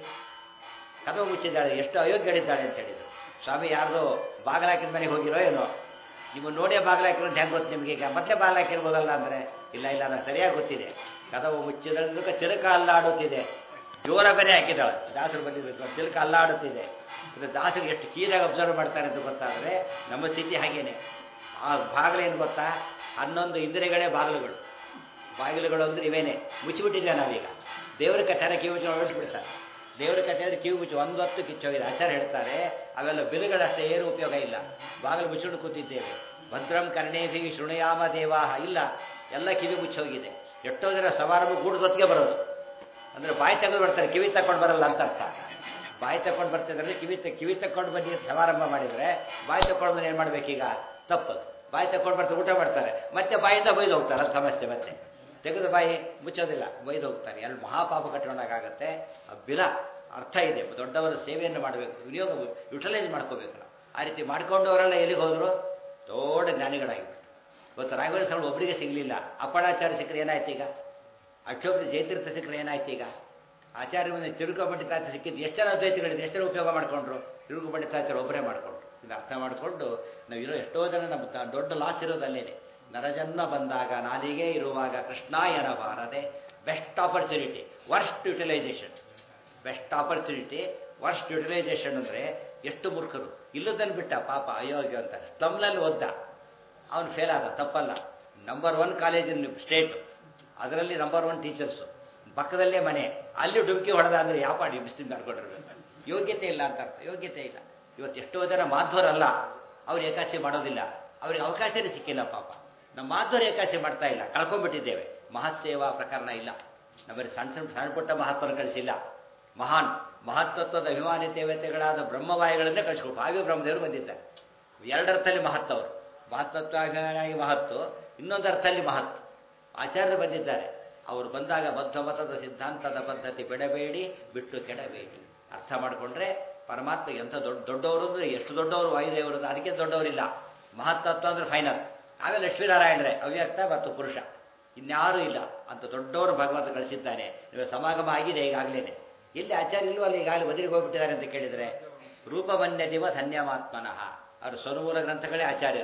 ಕದವ ಮುಚ್ಚಿದ್ದಾಳೆ ಎಷ್ಟು ಅಯೋಗ್ಯಳಿದ್ದಾಳೆ ಅಂತ ಹೇಳಿದ್ರು ಸ್ವಾಮಿ ಯಾರ್ದೋ ಬಾಗಿಲ ಹಾಕಿದ ಮನೆಗೆ ಹೋಗಿರೋ ಏನೋ ನಿಮ್ಮ ನೋಡೇ ಬಾಗಿಲ ಹಾಕಿರೋ ಹೆಂಗೆ ಗೊತ್ತು ನಿಮಗೆ ಈಗ ಮತ್ತೆ ಬಾಗಿಲ ಹಾಕಿರ್ಬೋದಲ್ಲ ಅಂದರೆ ಇಲ್ಲ ಇಲ್ಲ ನಾನು ಸರಿಯಾಗಿ ಗೊತ್ತಿದೆ ಕದವ ಮುಚ್ಚಿದಳಕ್ಕೆ ಚಿಲಕ ಅಲ್ಲಾಡುತ್ತಿದೆ ಜೋರ ಬೇರೆ ಹಾಕಿದ್ದಾಳೆ ದಾಸರು ಬಂದಿದ್ದು ಚಿಲಕ ಅಲ್ಲಾಡುತ್ತಿದೆ ಇದು ದಾಸರು ಎಷ್ಟು ಕೀರಾಗಿ ಅಬ್ಸರ್ವ್ ಮಾಡ್ತಾರೆ ಅಂತ ಗೊತ್ತಾದರೆ ನಮ್ಮ ಸ್ಥಿತಿ ಹಾಗೇನೆ ಆ ಬಾಗಿಲೇನು ಗೊತ್ತಾ ಹನ್ನೊಂದು ಇಂದ್ರಿಯಗಳೇ ಬಾಗಿಲುಗಳು ಬಾಗಿಲುಗಳು ಅಂದ್ರೆ ಇವೇನೆ ಮುಚ್ಚಿಬಿಟ್ಟಿದ್ದೆ ನಾವೀಗ ದೇವರ ಕಥೆನ ಕಿವಿ ಮುಚ್ಚಿ ಹೊರಟಿಬಿಡ್ತಾರೆ ದೇವರ ಕಥೆ ಅಂದರೆ ಕಿವಿ ಮುಚ್ಚಿ ಒಂದು ಹೊತ್ತು ಕಿಚ್ಚೋಗಿದೆ ಆಚಾರ ಹೇಳ್ತಾರೆ ಅವೆಲ್ಲ ಬಿರುಗಳಷ್ಟೇ ಏನು ಉಪಯೋಗ ಇಲ್ಲ ಬಾಗಿಲು ಮುಚ್ಚಿಕೊಂಡು ಕೂತಿದ್ದೇವೆ ಭದ್ರಂ ಕರ್ಣೇಭಿ ಶೃಣಯಾಮ ದೇವಾಹ ಇಲ್ಲ ಎಲ್ಲ ಕಿವಿ ಮುಚ್ಚೋಗಿದೆ ಎಷ್ಟೋ ಜನ ಸಮಾರಂಭ ಗೂಡದೊತ್ತಿಗೆ ಬರೋದು ಅಂದರೆ ಬಾಯಿ ತೆಗೆದು ಬರ್ತಾರೆ ಕಿವಿ ತಕೊಂಡು ಬರಲ್ಲ ಅಂತ ಅರ್ಥ ಬಾಯಿ ತಕೊಂಡು ಬರ್ತಿದ್ರೆ ಕಿವಿ ತ ಕಿವಿ ತಕೊಂಡು ಬನ್ನಿ ಸಮಾರಂಭ ಮಾಡಿದರೆ ಬಾಯಿ ತಕೊಂಡು ಬಂದು ಏನು ಮಾಡ್ಬೇಕೀಗ ತಪ್ಪದು ಬಾಯಿ ತಕೊಂಡು ಬರ್ತಾರೆ ಊಟ ಮಾಡ್ತಾರೆ ಮತ್ತೆ ಬಾಯಿಂದ ಬೈದು ಹೋಗ್ತಾರೆ ಅದು ಸಮಸ್ಯೆ ಮತ್ತೆ ತೆಗೆದು ಬಾಯಿ ಮುಚ್ಚೋದಿಲ್ಲ ಬೈದು ಹೋಗ್ತಾರೆ ಎರಡು ಮಹಾಪಾಪ ಕಟ್ಕೊಂಡಾಗತ್ತೆ ಆ ಬಿಲ ಅರ್ಥ ಇದೆ ದೊಡ್ಡವರ ಸೇವೆಯನ್ನು ಮಾಡಬೇಕು ವಿನಿಯೋಗ ಯುಟಿಲೈಸ್ ಮಾಡ್ಕೋಬೇಕು ನಾವು ಆ ರೀತಿ ಮಾಡ್ಕೊಂಡವರೆಲ್ಲ ಎಲ್ಲಿಗೆ ಹೋದರು ದೊಡ್ಡ ಜ್ಞಾನಿಗಳಾಗಿಬಿಟ್ಟು ಇವತ್ತು ರಾಘವೇಂದ್ರ ಸ್ವಾಮಿ ಒಬ್ಬರಿಗೆ ಸಿಗಲಿಲ್ಲ ಅಪ್ಪಣಾಚಾರ್ಯ ಸಿಕ್ಕರೆ ಏನಾಯ್ತು ಈಗ ಅಕ್ಷೋಭ ಜಯತೀರ್ಥ ಸಿಕ್ಕರೆ ಏನಾಯ್ತು ಈಗ ಆಚಾರ್ಯ ಮುಂದೆ ತಿರುಗು ಪಂಡಿತಾಚಾರ್ಯ ಸಿಕ್ಕಿದ್ದು ಎಷ್ಟು ಜನ ಅದ್ವೈತಿಗಳಿದೆ ಎಷ್ಟು ಜನ ಉಪಯೋಗ ಮಾಡಿಕೊಂಡ್ರು ತಿರುಗು ಪಂಡಿತಾಚಾರ್ಯ ಒಬ್ಬರೇ ಮಾಡಿಕೊಂಡ್ರು ಇದು ಅರ್ಥ ಮಾಡಿಕೊಂಡು ನಾವು ಇರೋ ಎಷ್ಟೋ ಜನ ನಮ್ಮ ತ- ದೊಡ್ಡ ಲಾಸ್ ಇರೋದಲ್ಲೇನೆ ನರಜನ್ಮ ಬಂದಾಗ ನಾಲಿಗೆ ಇರುವಾಗ ಕೃಷ್ಣಾಯನ ಬಾರದೆ best opportunity worst utilisation best opportunity worst utilisation ಅಂದರೆ ಎಷ್ಟು ಮೂರ್ಖರು ಇಲ್ಲದನ್ನು ಬಿಟ್ಟ ಪಾಪ ಅಯೋಗ್ಯ ಅಂತ ಸ್ಲಮ್ನಲ್ಲಿ ಓದ್ದ ಅವನು ಫೇಲ್ ಆದ ತಪ್ಪಲ್ಲ ನಂಬರ್ ಒನ್ ಕಾಲೇಜಿನ ಸ್ಟೇಟ್ ಅದರಲ್ಲಿ ನಂಬರ್ ಒನ್ ಟೀಚರ್ಸು ಪಕ್ಕದಲ್ಲೇ ಮನೆ ಅಲ್ಲಿ ಡುಮ್ಕಿ ಹೊಡೆದ ಅಂದರೆ ಯಾಪಾಡಿ ಮುಸ್ಲಿಂ ನಡ್ಕೊಂಡಿರ್ಬೇಕು ಯೋಗ್ಯತೆ ಇಲ್ಲ ಅಂತ ಅರ್ಥ ಯೋಗ್ಯತೆ ಇಲ್ಲ ಇವತ್ತು ಎಷ್ಟೋ ಜನ ಮಾಧ್ವರಲ್ಲ ಅವ್ರು ಏಕಾಶಿ ಮಾಡೋದಿಲ್ಲ ಅವ್ರಿಗೆ ಅವಕಾಶನೇ ಸಿಕ್ಕಿಲ್ಲ ಪಾಪ ನಮ್ಮ ಮಾಧ್ವರ ಏಕಾಶಿ ಮಾಡ್ತಾ ಇಲ್ಲ ಕಳ್ಕೊಂಡ್ಬಿಟ್ಟಿದ್ದೇವೆ ಮಹತ್ ಸೇವಾ ಪ್ರಕರಣ ಇಲ್ಲ ನಮ್ಮಲ್ಲಿ ಸಣ್ಣ ಸಣ್ಣ ಸಣ್ಣ ಪುಟ್ಟ ಮಹಾತ್ಮರು ಕಳಿಸಿಲ್ಲ ಮಹಾನ್ ಮಹತ್ತತ್ವದ ಅಭಿಮಾನಿ ದೇವತೆಗಳಾದ ಬ್ರಹ್ಮವಾಯುಗಳನ್ನೇ ಕಳಿಸ್ಕೊಟ್ಟು ಭಾವಿ ಬ್ರಹ್ಮದೇವರು ಬಂದಿದ್ದಾರೆ ಎರಡರ್ಥದಲ್ಲಿ ಮಹತ್ ಅವರು ಮಹತ್ತತ್ವಾಭಿಮಾನಿಯಾಗಿ ಮಹತ್ತು ಇನ್ನೊಂದು ಅರ್ಥದಲ್ಲಿ ಮಹತ್ ಆಚಾರ್ಯರು ಬಂದಿದ್ದಾರೆ ಅವರು ಬಂದಾಗ ಬದ್ಧ ಮತದ ಸಿದ್ಧಾಂತದ ಪದ್ಧತಿ ಬಿಡಬೇಡಿ ಬಿಟ್ಟು ಕೆಡಬೇಡಿ ಅರ್ಥ ಮಾಡಿಕೊಂಡ್ರೆ ಪರಮಾತ್ಮ ಎಂಥ ದೊಡ್ಡ ದೊಡ್ಡವರು ಅಂದರೆ ಎಷ್ಟು ದೊಡ್ಡವರು ವಾಯುದೇವರು ಅಂದ್ರೆ ಅದಕ್ಕೆ ದೊಡ್ಡವರಿಲ್ಲ ಮಹತ್ತತ್ವ ಅಂದ್ರೆ ಫೈನಲ್ ಆಮೇಲೆ ಲಕ್ಷ್ಮೀನಾರಾಯಣರೇ ಅವ್ಯಕ್ತ ಮತ್ತು ಪುರುಷ ಇನ್ಯಾರೂ ಇಲ್ಲ ಅಂತ ದೊಡ್ಡವರು ಭಗವಂತ ಕಳಿಸಿದ್ದಾನೆ ನೀವು ಸಮಾಗಮ ಆಗಿದೆ ಈಗಾಗಲೇ ಎಲ್ಲಿ ಆಚಾರ್ಯ ಇಲ್ವಲ್ಲ ಈಗಾಗಲೇ ಬದಿರಿಗೆ ಹೋಗ್ಬಿಟ್ಟಿದ್ದಾರೆ ಅಂತ ಕೇಳಿದರೆ ರೂಪವನ್ಯ ದಿವ ಧನ್ಯಮಾತ್ಮನಃ ಅವರು ಸ್ವನುಮೂಲ ಗ್ರಂಥಗಳೇ ಆಚಾರ್ಯರು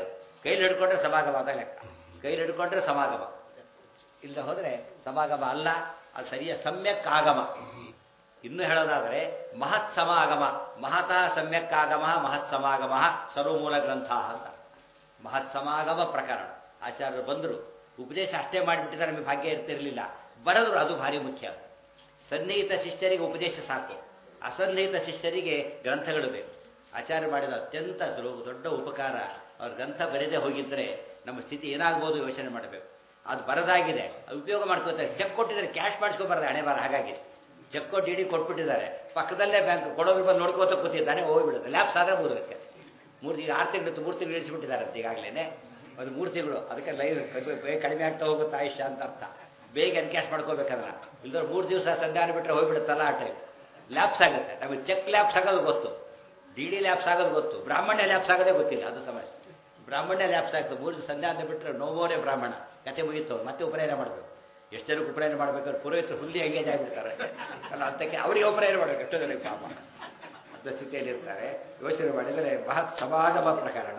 ಕೈಲಿ ಹಿಡ್ಕೊಂಡ್ರೆ ಸಮಾಗಮ ಅಂತ ಲೆಕ್ಕ ಕೈಲಿ ಹಿಡ್ಕೊಂಡ್ರೆ ಸಮಾಗಮ ಇಲ್ಲದೆ ಹೋದರೆ ಸಮಾಗಮ ಅಲ್ಲ ಅದು ಸರಿಯ ಸಮ್ಯಕ್ ಆಗಮ ಇನ್ನು ಹೇಳೋದಾದರೆ ಮಹತ್ ಸಮಾಗಮ ಮಹತಾ ಸಮ್ಯಕ್ ಆಗಮ ಮಹತ್ ಸಮಾಗಮ ಸರ್ವಮೂಲ ಗ್ರಂಥ ಅಂತ ಮಹತ್ ಸಮಾಗಮ ಪ್ರಕರಣ ಆಚಾರ್ಯರು ಬಂದರು ಉಪದೇಶ ಅಷ್ಟೇ ಮಾಡಿಬಿಟ್ಟಿದ್ರೆ ನಮಗೆ ಭಾಗ್ಯ ಇರ್ತಿರಲಿಲ್ಲ ಬರೆದ್ರು ಅದು ಭಾರಿ ಮುಖ್ಯ ಸನ್ನಿಹಿತ ಶಿಷ್ಯರಿಗೆ ಉಪದೇಶ ಸಾಕು ಅಸನ್ನಿಹಿತ ಶಿಷ್ಯರಿಗೆ ಗ್ರಂಥಗಳು ಬೇಕು ಆಚಾರ್ಯ ಮಾಡಿದ ಅತ್ಯಂತ ದೊ- ದೊಡ್ಡ ಉಪಕಾರ ಅವ್ರ ಗ್ರಂಥ ಬರೆದೇ ಹೋಗಿದ್ದರೆ ನಮ್ಮ ಸ್ಥಿತಿ ಏನಾಗ್ಬೋದು ಯೋಚನೆ ಮಾಡಬೇಕು ಅದು ಬರದಾಗಿದೆ ಅದು ಉಪಯೋಗ ಮಾಡ್ಕೋತಾರೆ ಚೆಕ್ ಕೊಟ್ಟಿದ್ದಾರೆ ಕ್ಯಾಶ್ ಮಾಡಿಸ್ಕೊಬಾರ್ದು ಹಣೆ ಬಾರ ಹಾಗಾಗಿ ಚೆಕ್ ಕೊಟ್ಟು ಇಡೀ ಕೊಟ್ಬಿಟ್ಟಿದ್ದಾರೆ ಪಕ್ಕದಲ್ಲೇ ಬ್ಯಾಂಕ್ ಕೊಡೋದ್ರ ಬಂದು ನೋಡ್ಕೋತ ಕೂತಿದ್ದಾನೆ ಹೋಗ್ಬಿಡುತ್ತೆ ಲ್ಯಾಬ್ಸ್ ಆದ್ರೆ ಮುಗಿದಕ್ಕೆ ಮೂರು ಈಗ ಆರು ತಿಂಗಳು ಮೂರು ತಿಂಗಳು ಇಳಿಸ್ಬಿಟ್ಟಿದ್ದಾರೆ ಅಂತ ಈಗಾಗಲೇ ಅದು ಮೂರು ತಿಂಗಳು ಅದಕ್ಕೆ ಲೈವ್ ಬೇಗ ಕಡಿಮೆ ಆಗ್ತಾ ಹೋಗುತ್ತೆ ಆಯುಷ್ಯ ಅಂತ ಅರ್ಥ ಬೇಗ ಎನ್ಕ್ಯಾಶ್ ಮಾಡ್ಕೋಬೇಕಲ್ಲ ಇಲ್ದ್ರೆ ಮೂರು ದಿವಸ ಸಂಧಾನ ಬಿಟ್ಟರೆ ಹೋಗ್ಬಿಡುತ್ತಲ್ಲ ಆ ಟೈಮ್ ಲ್ಯಾಬ್ಸ್ ಆಗುತ್ತೆ ನಮಗೆ ಚೆಕ್ ಲ್ಯಾಬ್ಸ್ ಆಗೋದು ಗೊತ್ತು ಡಿ ಡಿ ಲ್ಯಾಬ್ಸ್ ಆಗೋದು ಗೊತ್ತು ಬ್ರಾಹ್ಮಣ್ಯ ಲ್ಯಾಬ್ಸ್ ಆಗೋದೇ ಗೊತ್ತಿಲ್ಲ ಅದು ಸಮಸ್ಯೆ ಬ್ರಾಹ್ಮಣ್ಯ ಲ್ಯಾಬ್ಸ್ ಆಗ್ತದೆ ಮೂರು ದಿವಸ ಸಂಧ್ಯಾ ಅಂತ ಬಿಟ್ಟರೆ ನೋವೋರೇ ಬ್ರಾಹ್ಮಣ ಕತೆ ಮುಗೀತು ಮತ್ತೆ ಉಪನಯನ ಮಾಡಬೇಕು ಎಷ್ಟು ಜನಕ್ಕೆ ಉಪನಯನ ಮಾಡ್ಬೇಕಾದ್ರೆ ಪುರೋಹಿತರು ಫುಲ್ಲಿ ಎಂಗೇಜ್ ಆಗಿಬಿಡ್ತಾರೆ ಅಲ್ಲ ಅಂತಕ್ಕೆ ಅವರಿಗೆ ಉಪನಯನ ಮಾಡಬೇಕು ಎಷ್ಟೋ ಜನಕ್ಕೆ ಪಾಪ ಅಂತ ಸ್ಥಿತಿಯಲ್ಲಿ ಇರ್ತಾರೆ ಯೋಚನೆ ಮಾಡಿದರೆ ಮಹತ್ ಸಮಾಗಮ ಪ್ರಕರಣ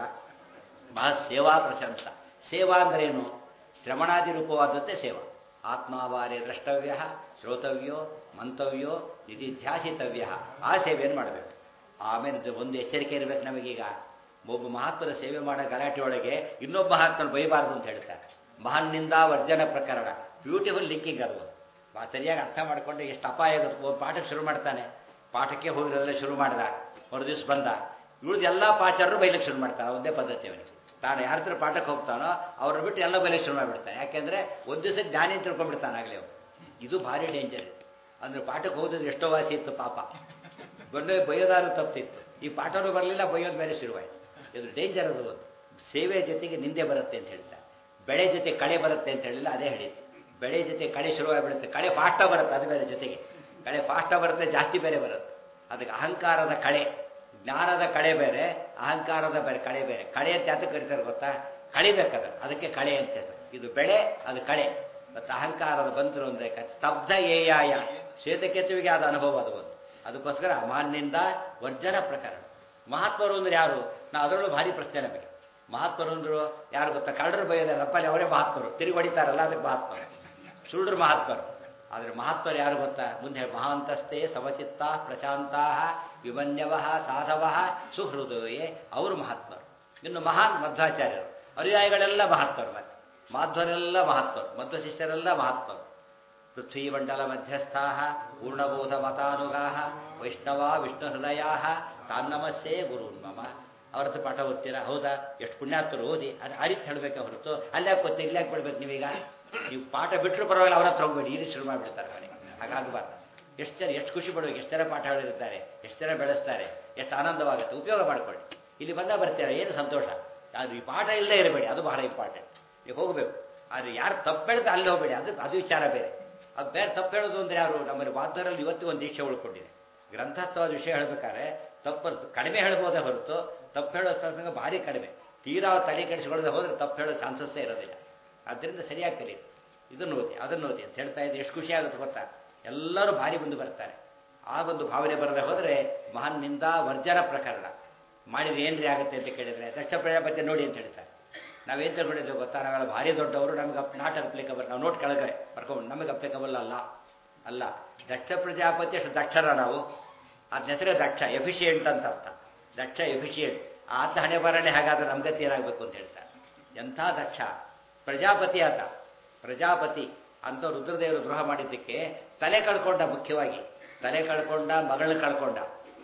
ಮಹತ್ ಸೇವಾ ಪ್ರಶಂಸ ಸೇವಾ ಅಂದ್ರೇನು ಶ್ರವಣಾದಿ ರೂಪವಾದದ್ದೇ ಸೇವಾ ಆತ್ಮಾವಾರೇ ದ್ರಷ್ಟವ್ಯ ಶ್ರೋತವ್ಯೋ ಮಂತವ್ಯೋ ನಿಧಿಧ್ಯಾಸಿತವ್ಯ ಆ ಸೇವೆಯನ್ನು ಮಾಡಬೇಕು ಆಮೇಲೆ ಇದು ಒಂದು ಎಚ್ಚರಿಕೆ ಇರಬೇಕು ನಮಗೀಗ ಒಬ್ಬ ಮಹಾತ್ಮರ ಸೇವೆ ಮಾಡೋ ಗಲಾಟೆ ಒಳಗೆ ಇನ್ನೊಬ್ಬ ಮಹಾತ್ಮನ ಬೈಬಾರ್ದು ಅಂತ ಹೇಳ್ತಾರೆ ಮಹಾನ್ನಿಂದ ವರ್ಜನ ಪ್ರಕರಣ ಬ್ಯೂಟಿಫುಲ್ ಲಿಂಕಿಂಗ್ ಅದು ಬಾ ಸರಿಯಾಗಿ ಅರ್ಥ ಮಾಡಿಕೊಂಡು ಎಷ್ಟು ಅಪಾಯ ಆಗುತ್ತೆ ಒಬ್ಬ ಪಾಠಕ್ಕೆ ಶುರು ಮಾಡ್ತಾನೆ ಪಾಠಕ್ಕೆ ಹೋಗಿರೋದೆಲ್ಲ ಶುರು ಮಾಡ್ದ ದಿವಸ ಬಂದ ಉಳಿದ ಎಲ್ಲ ಪಾಚಾರರು ಬೈಲಿಕ್ಕೆ ಶುರು ಮಾಡ್ತಾನೆ ಒಂದೇ ಪದ್ಧತಿ ಅವನಿಗೆ ತಾನು ಯಾರ ಹತ್ರ ಪಾಠಕ್ಕೆ ಹೋಗ್ತಾನೋ ಅವ್ರನ್ನ ಬಿಟ್ಟು ಎಲ್ಲ ಬೈಲಿಕ್ಕೆ ಶುರು ಮಾಡಿಬಿಡ್ತಾನೆ ಯಾಕೆಂದ್ರೆ ಒಂದು ದಿವಸ ಜ್ಞಾನಿ ಅಂತ ತಿಳ್ಕೊಂಡ್ಬಿಡ್ತಾನೆ ಆಗಲೇ ಅವನು ಇದು ಭಾರಿ ಡೇಂಜರ್ ಅಂದ್ರೆ ಪಾಠಕ್ಕೆ ಹೋಗಿದ್ರೆ ಎಷ್ಟೋ ವಾಸಿ ಇತ್ತು ಪಾಪ ಬಂದು ಬೈಯೋದಾರು ತಪ್ಪಿತ್ತು ಈ ಪಾಠನೂ ಬರಲಿಲ್ಲ ಬೈಯೋದು ಬೇರೆ ಶುರುವಾಯಿತು ಇದು ಡೇಂಜರ್ ಅದು ಒಂದು ಸೇವೆ ಜೊತೆಗೆ ನಿಂದೆ ಬರುತ್ತೆ ಅಂತ ಹೇಳ್ತಾರೆ ಬೆಳೆ ಜೊತೆ ಕಳೆ ಬರುತ್ತೆ ಅಂತ ಹೇಳಿಲ್ಲ ಅದೇ ಹೇಳಿತ್ತು ಬೆಳೆ ಜೊತೆ ಕಳೆ ಶುರುವಾಗಿಬಿಡುತ್ತೆ ಕಳೆ ಫಾಸ್ಟಾಗಿ ಬರುತ್ತೆ ಅದು ಬೇರೆ ಜೊತೆಗೆ ಕಳೆ ಫಾಸ್ಟಾಗಿ ಬರುತ್ತೆ ಜಾಸ್ತಿ ಬೇರೆ ಬರುತ್ತೆ ಅದಕ್ಕೆ ಅಹಂಕಾರದ ಕಳೆ ಜ್ಞಾನದ ಕಳೆ ಬೇರೆ ಅಹಂಕಾರದ ಬೇರೆ ಕಳೆ ಬೇರೆ ಕಳೆ ಅಂತ ಯಾತಕ್ಕೆ ಕರೀತಾರೆ ಗೊತ್ತಾ ಕಳಿಬೇಕದ ಅದಕ್ಕೆ ಕಳೆ ಅಂತ ಹೇಳ್ತಾರೆ ಇದು ಬೆಳೆ ಅದು ಕಳೆ ಮತ್ತು ಅಹಂಕಾರದ ಬಂದರು ಅಂದರೆ ಸ್ತಬ್ಧ ಏಯಾಯ ಶ್ವೇತಕೇತುವಿಗೆ ಆದ ಅನುಭವ ಅದು ಒಂದು ಅದಕ್ಕೋಸ್ಕರ ಅಮಾನ್ಯದಿಂದ ವರ್ಜನ ಪ್ರಕರಣ ಮಹಾತ್ಮರು ಅಂದ್ರೆ ಯಾರು ನಾ ಅದರಲ್ಲೂ ಭಾರಿ ಪ್ರಶ್ನೆ ನಮಗೆ ಮಹಾತ್ಮರು ಅಂದ್ರು ಯಾರು ಗೊತ್ತಾ ಕಳ್ಳರು ಬೈಯೋದೇ ನಪ್ಪಲ್ಲಿ ಅವರೇ ಮಹಾತ್ಮರು ತಿರುಗಿ ಹೊಡಿತಾರಲ್ಲ ಅದಕ್ಕೆ ಮಹಾತ್ಮರು ಸುಳ್ಳ್ರು ಮಹಾತ್ಮರು ಆದರೆ ಮಹಾತ್ಮರು ಯಾರು ಗೊತ್ತಾ ಮುಂದೆ ಮಹಾಂತಸ್ಥೆ ಸಮಚಿತ್ತ ಪ್ರಶಾಂತಾ ವಿಮನ್ಯವ ಸಾಧವ ಸುಹೃದಯೇ ಅವರು ಮಹಾತ್ಮರು ಇನ್ನು ಮಹಾನ್ ಮಧ್ವಾಚಾರ್ಯರು ಅನುಯಾಯಿಗಳೆಲ್ಲ ಮಹಾತ್ಮರು ಮತ್ತೆ ಮಾಧ್ವರೆಲ್ಲ ಮಹಾತ್ಮರು ಮಧ್ವ ಶಿಷ್ಯರೆಲ್ಲ ಮಹಾತ್ಮರು ಪೃಥ್ವೀಮಂಡಲ ಮಧ್ಯಸ್ಥಾ ಪೂರ್ಣಬೋಧ ಮತಾನುಗಾ ವೈಷ್ಣವ ವಿಷ್ಣು ಹೃದಯ ತಾನ್ನಮಸ್ಸೇ ಗುರುನ್ಮಮ ಅವ್ರ ಹತ್ರ ಪಾಠ ಓದ್ತೀರಾ ಹೌದಾ ಎಷ್ಟು ಪುಣ್ಯಾತ್ಮರು ಓದಿ ಅದು ಆ ರೀತಿ ಹೇಳಬೇಕೆ ಹೊರತು ಅಲ್ಲಿ ಯಾಕೆ ಗೊತ್ತಾ ಇಲ್ಲಿ ಯಾಕೆ ಬಿಡ್ಬೇಕು ನೀವೀಗ ನೀವು ಪಾಠ ಬಿಟ್ಟರು ಪರವಾಗಿಲ್ಲ ಅವ್ರ ಹತ್ರ ಹೋಗ್ಬೇಡಿ ಈ ರೀತಿ ಶುರು ಮಾಡಿಬಿಡ್ತಾರೆ ಮನೆ ಹಾಗಾಗಬಾರ್ದು ಎಷ್ಟು ಜನ ಎಷ್ಟು ಖುಷಿ ಪಡಬೇಕು ಎಷ್ಟು ಜನ ಪಾಠ ಹೇಳಿರ್ತಾರೆ ಎಷ್ಟು ಜನ ಬೆಳೆಸ್ತಾರೆ ಎಷ್ಟು ಆನಂದವಾಗುತ್ತೆ ಉಪಯೋಗ ಮಾಡ್ಕೊಳ್ಳಿ ಇಲ್ಲಿ ಬಂದ ಬರ್ತಾರೆ ಏನು ಸಂತೋಷ ಅದು ಈ ಪಾಠ ಇಲ್ಲದೆ ಇರಬೇಡಿ ಅದು ಬಹಳ ಇಂಪಾರ್ಟೆಂಟ್ ನೀವು ಹೋಗಬೇಕು ಆದರೆ ಯಾರು ತಪ್ಪು ಹೇಳಿದ್ರೆ ಅಲ್ಲಿ ಹೋಗಬೇಡಿ ಅದು ಅದು ವಿಚಾರ ಬೇರೆ ಅದು ಬೇರೆ ತಪ್ಪು ಹೇಳೋದು ಅಂದರೆ ಯಾರು ನಮ್ಮಲ್ಲಿ ವಾದ್ಯರಲ್ಲಿ ಇವತ್ತು ಒಂದು ದೀಕ್ಷೆ ಉಳ್ಕೊಂಡಿದೆ ಗ್ರಂಥಸ್ಥವಾದ ವಿಷಯ ಹೇಳ್ಬೇಕಾದ್ರೆ ತಪ್ಪು ಕಡಿಮೆ ಹೇಳ್ಬೋದೇ ಹೊರತು ತಪ್ಪು ಹೇಳೋ ಸಂಗ ಭಾರಿ ಕಡಿಮೆ ತೀರಾ ತಲೆ ಕೆಡಿಸ್ಕೊಳ್ಳದೆ ಹೋದರೆ ತಪ್ಪು ಹೇಳೋ ಚಾನ್ಸಸ್ಸೇ ಇರೋದಿಲ್ಲ ಆದ್ದರಿಂದ ಸರಿಯಾಗಿ ಕಲೀರಿ ಇದನ್ನು ಓದಿ ಅದನ್ನು ಓದಿ ಅಂತ ಹೇಳ್ತಾ ಇದ್ದೆ ಎಷ್ಟು ಖುಷಿ ಆಗುತ್ತೆ ಗೊತ್ತಾ ಎಲ್ಲರೂ ಭಾರಿ ಮುಂದೆ ಬರ್ತಾರೆ ಆ ಒಂದು ಭಾವನೆ ಬರದೆ ಹೋದರೆ ಮಹಾನ್ನಿಂದ ವರ್ಜನ ಪ್ರಕರಣ ಮಾಡಿದ್ರೆ ಏನ್ರಿ ಆಗುತ್ತೆ ಅಂತ ಕೇಳಿದರೆ ದಕ್ಷ ಪ್ರಜಾಪತಿ ನೋಡಿ ಅಂತ ಹೇಳ್ತಾರೆ ನಾವೇನು ತಿಳ್ಕೊಂಡಿದ್ದೇವೆ ಗೊತ್ತಾ ನಾವೆಲ್ಲ ಭಾರಿ ದೊಡ್ಡವರು ನಮಗೆ ಅಪ್ ನಾಟ್ ಅಪ್ಲಿಕಬಲ್ ನಾವು ನೋಟ್ ಕೆಳಗೆ ಬರ್ಕೊಂಡು ನಮಗೆ ಅಪ್ಲಿಕಬಲ್ ಅಲ್ಲ ಅಲ್ಲ ದಕ್ಷ ಪ್ರಜಾಪತಿ ಅಷ್ಟು ದಕ್ಷರ ನಾವು ಅದನ್ನ ಹೆಸರೇ ದಕ್ಷ ಎಫಿಷಿಯೆಂಟ್ ಅಂತ ಅರ್ಥ ದಕ್ಷ ಎಫಿಷಿಯೆಂಟ್ ಆತ ಹಣೆ ಬರಣೆ ಹಾಗಾದ್ರೆ ನಮ್ಗತಿ ಏನಾಗಬೇಕು ಅಂತ ಹೇಳ್ತಾರೆ ಎಂಥ ದಕ್ಷ ಪ್ರಜಾಪತಿ ಆತ ಪ್ರಜಾಪತಿ ಅಂತ ರುದ್ರದೇವರು ದ್ರೋಹ ಮಾಡಿದ್ದಕ್ಕೆ ತಲೆ ಕಳ್ಕೊಂಡ ಮುಖ್ಯವಾಗಿ ತಲೆ ಕಳ್ಕೊಂಡ ಮಗಳನ್ನ ಕಳ್ಕೊಂಡ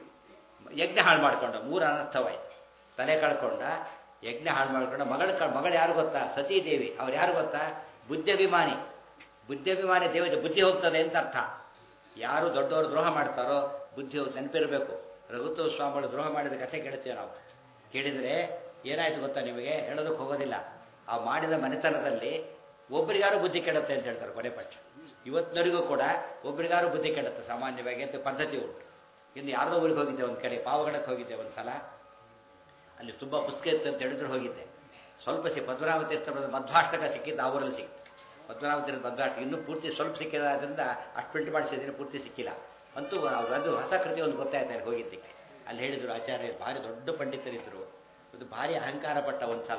ಯಜ್ಞ ಹಾಳು ಮಾಡ್ಕೊಂಡ ಮೂರು ಅನರ್ಥವಾಯಿತು ತಲೆ ಕಳ್ಕೊಂಡ ಯಜ್ಞ ಹಾಳು ಮಾಡ್ಕೊಂಡ ಮಗಳ ಮಗಳು ಯಾರು ಗೊತ್ತಾ ಸತೀದೇವಿ ಅವ್ರು ಯಾರು ಗೊತ್ತಾ ಬುದ್ಧಿಭಿಮಾನಿ ಬುದ್ಧಿಭಿಮಾನಿ ದೇವತೆ ಬುದ್ಧಿ ಹೋಗ್ತದೆ ಅಂತ ಅರ್ಥ ಯಾರು ದೊಡ್ಡವರು ದ್ರೋಹ ಮಾಡ್ತಾರೋ ಬುದ್ಧಿ ಹೋಗಿ ನೆನಪಿರಬೇಕು ರಘುತ್ವ ಸ್ವಾಮಿಗಳು ದ್ರೋಹ ಮಾಡಿದ ಕಥೆ ಕೇಳ್ತೀವಿ ನಾವು ಕೇಳಿದರೆ ಏನಾಯ್ತು ಗೊತ್ತಾ ನಿಮಗೆ ಹೇಳೋದಕ್ಕೆ ಹೋಗೋದಿಲ್ಲ ಆ ಮಾಡಿದ ಮನೆತನದಲ್ಲಿ ಒಬ್ರಿಗಾರು ಬುದ್ಧಿ ಕೆಡುತ್ತೆ ಅಂತ ಹೇಳ್ತಾರೆ ಕೊನೆ ಪಕ್ಷ ಇವತ್ತಿನವರಿಗೂ ಕೂಡ ಒಬ್ರಿಗಾರು ಬುದ್ಧಿ ಕೆಡುತ್ತೆ ಸಾಮಾನ್ಯವಾಗಿ ಅಂತ ಪದ್ಧತಿ ಉಂಟು ಇನ್ನು ಯಾರ್ದೋ ಊರಿಗೆ ಹೋಗಿದ್ದೆ ಒಂದು ಕಡೆ ಪಾವಗಡಕ್ಕೆ ಹೋಗಿದ್ದೆ ಒಂದು ಸಲ ಅಲ್ಲಿ ತುಂಬ ಪುಸ್ತಕ ಇತ್ತು ಅಂತ ಹೇಳಿದ್ರು ಹೋಗಿದ್ದೆ ಸ್ವಲ್ಪ ಸಿ ಪದ್ಮನಾಭ ತೀರ್ಥ ಮಧ್ವಾಷ್ಟಕ ಸಿಕ್ಕಿದ್ದು ಆ ಊರಲ್ಲಿ ಸಿಕ್ತು ಪದ್ಮನಾಭ ತೀರ್ಥ ಮಧ್ವಾಷ್ಟ ಇನ್ನೂ ಪೂರ್ತಿ ಸ್ವಲ್ಪ ಸಿಕ್ಕಿರೋದ್ರಿಂದ ಅಷ್ಟು ಪ್ರಿಂಟ್ ಮಾಡಿಸಿದ್ರೆ ಪೂರ್ತಿ ಸಿಕ್ಕಿಲ್ಲ ಅಂತೂ ಅದು ಹೊಸ ಕೃತಿ ಒಂದು ಗೊತ್ತಾಯ್ತು ಅಲ್ಲಿ ಹೋಗಿದ್ದಕ್ಕೆ ಅಲ್ಲಿ ಹೇಳಿದರು ಆಚಾರ್ಯ ಭಾರಿ ದೊಡ್ಡ ಪಂಡಿತರಿದ್ದರು ಇದು ಭಾರಿ ಅಹಂಕಾರ ಪಟ್ಟ ಒಂದು ಸಲ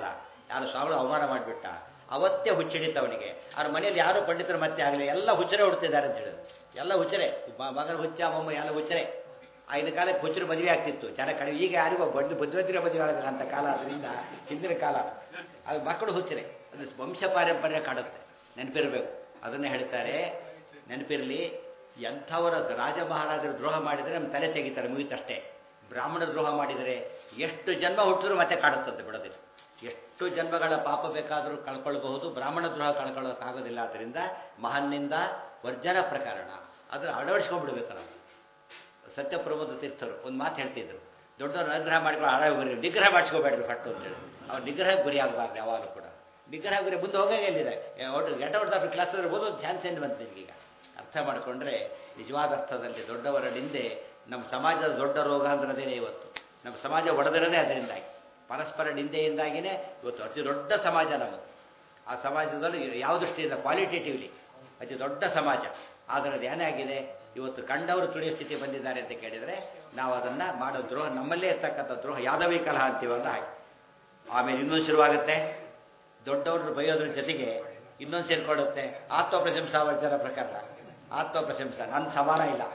ಯಾರು ಸ್ವಾಮಿಗಳು ಅವಮಾನ ಮಾಡಿಬಿಟ್ಟ ಅವತ್ತೇ ಹುಚ್ಚಿಡಿತ ಅವನಿಗೆ ಅವ್ರ ಮನೆಯಲ್ಲಿ ಯಾರು ಪಂಡಿತರು ಮತ್ತೆ ಆಗಲಿ ಎಲ್ಲ ಹುಚ್ಚರೇ ಹುಡ್ತಿದ್ದಾರೆ ಅಂತ ಹೇಳಿದ್ರು ಎಲ್ಲ ಹುಚ್ಚರೇ ಮ- ಮಗನ ಹುಚ್ಚ ಮೊಮ್ಮ ಎಲ್ಲ ಹುಚ್ಚರೇ ಆಗಿನ ಕಾಲಕ್ಕೆ ಹುಚ್ಚರು ಮದುವೆ ಆಗ್ತಿತ್ತು ಜನ ಕಡಿಮೆ ಈಗ ಯಾರಿಗೂ ಬಂದು ಬುದ್ಧಿವಂತಿರ ಮದುವೆ ಆಗೋದಿಲ್ಲ ಅಂತ ಕಾಲ ಅದರಿಂದ ಹಿಂದಿನ ಕಾಲ ಅದು ಮಕ್ಕಳು ಹುಚ್ಚರೇ ಅದು ವಂಶ ಪಾರಂಪರ್ಯ ಕಾಡುತ್ತೆ ನೆನಪಿರಬೇಕು ಅದನ್ನೇ ಹೇಳ್ತಾರೆ ನೆನಪಿರಲಿ ಎಂಥವರ ರಾಜ ಮಹಾರಾಜರು ದ್ರೋಹ ಮಾಡಿದರೆ ನಮ್ಮ ತಲೆ ತೆಗಿತಾರೆ ಮುಗಿತಷ್ಟೇ ಬ್ರಾಹ್ಮಣ ದ್ರೋಹ ಮಾಡಿದರೆ ಎಷ್ಟು ಜನ್ಮ ಹುಟ್ಟಿದ್ರು ಮತ್ತೆ ಕಾಡುತ್ತಂತೆ ಬಿಡೋದಿಲ್ಲ ಎಷ್ಟು ಜನ್ಮಗಳ ಪಾಪ ಬೇಕಾದರೂ ಕಳ್ಕೊಳ್ಬಹುದು ಬ್ರಾಹ್ಮಣ ದ್ರೋಹ ಕಳ್ಕೊಳ್ಳೋಕ್ಕಾಗೋದಿಲ್ಲ ಆದ್ದರಿಂದ ಮಹನ್ನಿಂದ ವರ್ಜನ ಪ್ರಕರಣ ಅದನ್ನು ಅಳವಡಿಸ್ಕೊಂಡ್ಬಿಡ್ಬೇಕು ನಾವು ಸತ್ಯಪ್ರಬೋಧ ತೀರ್ಥರು ಒಂದು ಮಾತು ಹೇಳ್ತಿದ್ರು ದೊಡ್ಡವ್ರು ಅನುಗ್ರಹ ಮಾಡ್ಕೊಂಡು ಹಾಳಾಗಿ ಗುರಿ ನಿಗ್ರಹ ಮಾಡಿಸ್ಕೋಬೇಡ್ರಿ ಫಟ್ಟು ಅಂತೇಳಿ ಅವ್ರು ನಿಗ್ರಹಕ್ಕೆ ಗುರಿ ಆಗಬಾರ್ದು ಯಾವಾಗಲೂ ಕೂಡ ನಿಗ್ರಹ ಗುರಿ ಮುಂದೆ ಹೋಗಾಗೆ ಎಲ್ಲಿದೆ ಒಟ್ಟು ಗೆಟ್ ಔಟ್ ಆಫ್ ಕ್ಲಾಸ್ ಓದೋದು ಚಾನ್ಸ್ ಏನು ಬಂತು ನಿಮಗೀಗ ಅರ್ಥ ಮಾಡಿಕೊಂಡ್ರೆ ನಿಜವಾದ ಅರ್ಥದಲ್ಲಿ ದೊಡ್ಡವರ ನಿಂದೆ ನಮ್ಮ ಸಮಾಜದ ದೊಡ್ಡ ರೋಗ ಅಂದ್ರದೇನೆ ಇವತ್ತು ನಮ್ಮ ಸಮಾಜ ಒಡೆದಿರೋದೇ ಅದರಿಂದಾಗಿ ಪರಸ್ಪರ ನಿಂದೆಯಿಂದಾಗಿಯೇ ಇವತ್ತು ಅತಿ ದೊಡ್ಡ ಸಮಾಜ ನಮ್ಮದು ಆ ಸಮಾಜದಲ್ಲಿ ಯಾವ ದೃಷ್ಟಿಯಿಂದ ಕ್ವಾಲಿಟೇಟಿವ್ಲಿ ಅತಿ ದೊಡ್ಡ ಸಮಾಜ ಆದರೆ ಅದು ಏನೇ ಆಗಿದೆ ಇವತ್ತು ಕಂಡವರು ತುಳಿಯೋ ಸ್ಥಿತಿ ಬಂದಿದ್ದಾರೆ ಅಂತ ಕೇಳಿದರೆ ನಾವು ಅದನ್ನು ಮಾಡೋ ದ್ರೋಹ ನಮ್ಮಲ್ಲೇ ಇರ್ತಕ್ಕಂಥ ದ್ರೋಹ ಯಾದವಿ ಕಲಹ ಅಂತೀವಲ್ಲ ಹಾಗೆ ಆಮೇಲೆ ಇನ್ನೊಂದು ಶುರುವಾಗುತ್ತೆ ದೊಡ್ಡವ್ರನ್ನ ಬೈಯೋದ್ರ ಜೊತೆಗೆ ಇನ್ನೊಂದು ಸೇರ್ಕೊಳ್ಳುತ್ತೆ ಆತ್ಮ ಪ್ರಶಂಸಾ ವರ್ಜನ ಪ್ರಕಾರ ಆತ್ಮ ಪ್ರಶಂಸಾ ನನ್ನ ಸಮಾನ ಇಲ್ಲ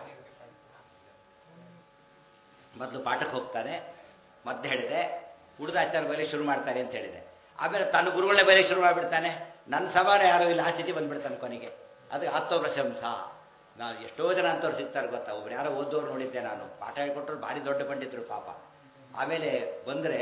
ಮೊದಲು ಪಾಠಕ್ಕೆ ಹೋಗ್ತಾನೆ ಮತ್ತೆ ಹೇಳಿದೆ ಉಳಿದಾಚಾರ ಬೇರೆ ಶುರು ಮಾಡ್ತಾರೆ ಅಂತ ಹೇಳಿದೆ ಆಮೇಲೆ ತನ್ನ ಗುರುಗಳೇ ಬೇರೆ ಶುರು ಮಾಡಿಬಿಡ್ತಾನೆ ನನ್ನ ಸಮಾನ ಯಾರೂ ಇಲ್ಲ ಆ ಸ್ಥಿತಿ ಬಂದ್ಬಿಡ್ತಾನೆ ಕೊನೆಗೆ ಅದು ಆತ್ಮ ಪ್ರಶಂಸಾ ನಾನು ಎಷ್ಟೋ ಜನ ಅಂತವ್ರು ಸಿಗ್ತಾರೆ ಗೊತ್ತಾ ಒಬ್ರು ಯಾರೋ ಓದೋರು ನೋಡಿದ್ದೆ ನಾನು ಪಾಠ ಹೇಳ್ಕೊಟ್ರು ಭಾರಿ ದೊಡ್ಡ ಪಂಡಿತರು ಪಾಪ ಆಮೇಲೆ ಬಂದರೆ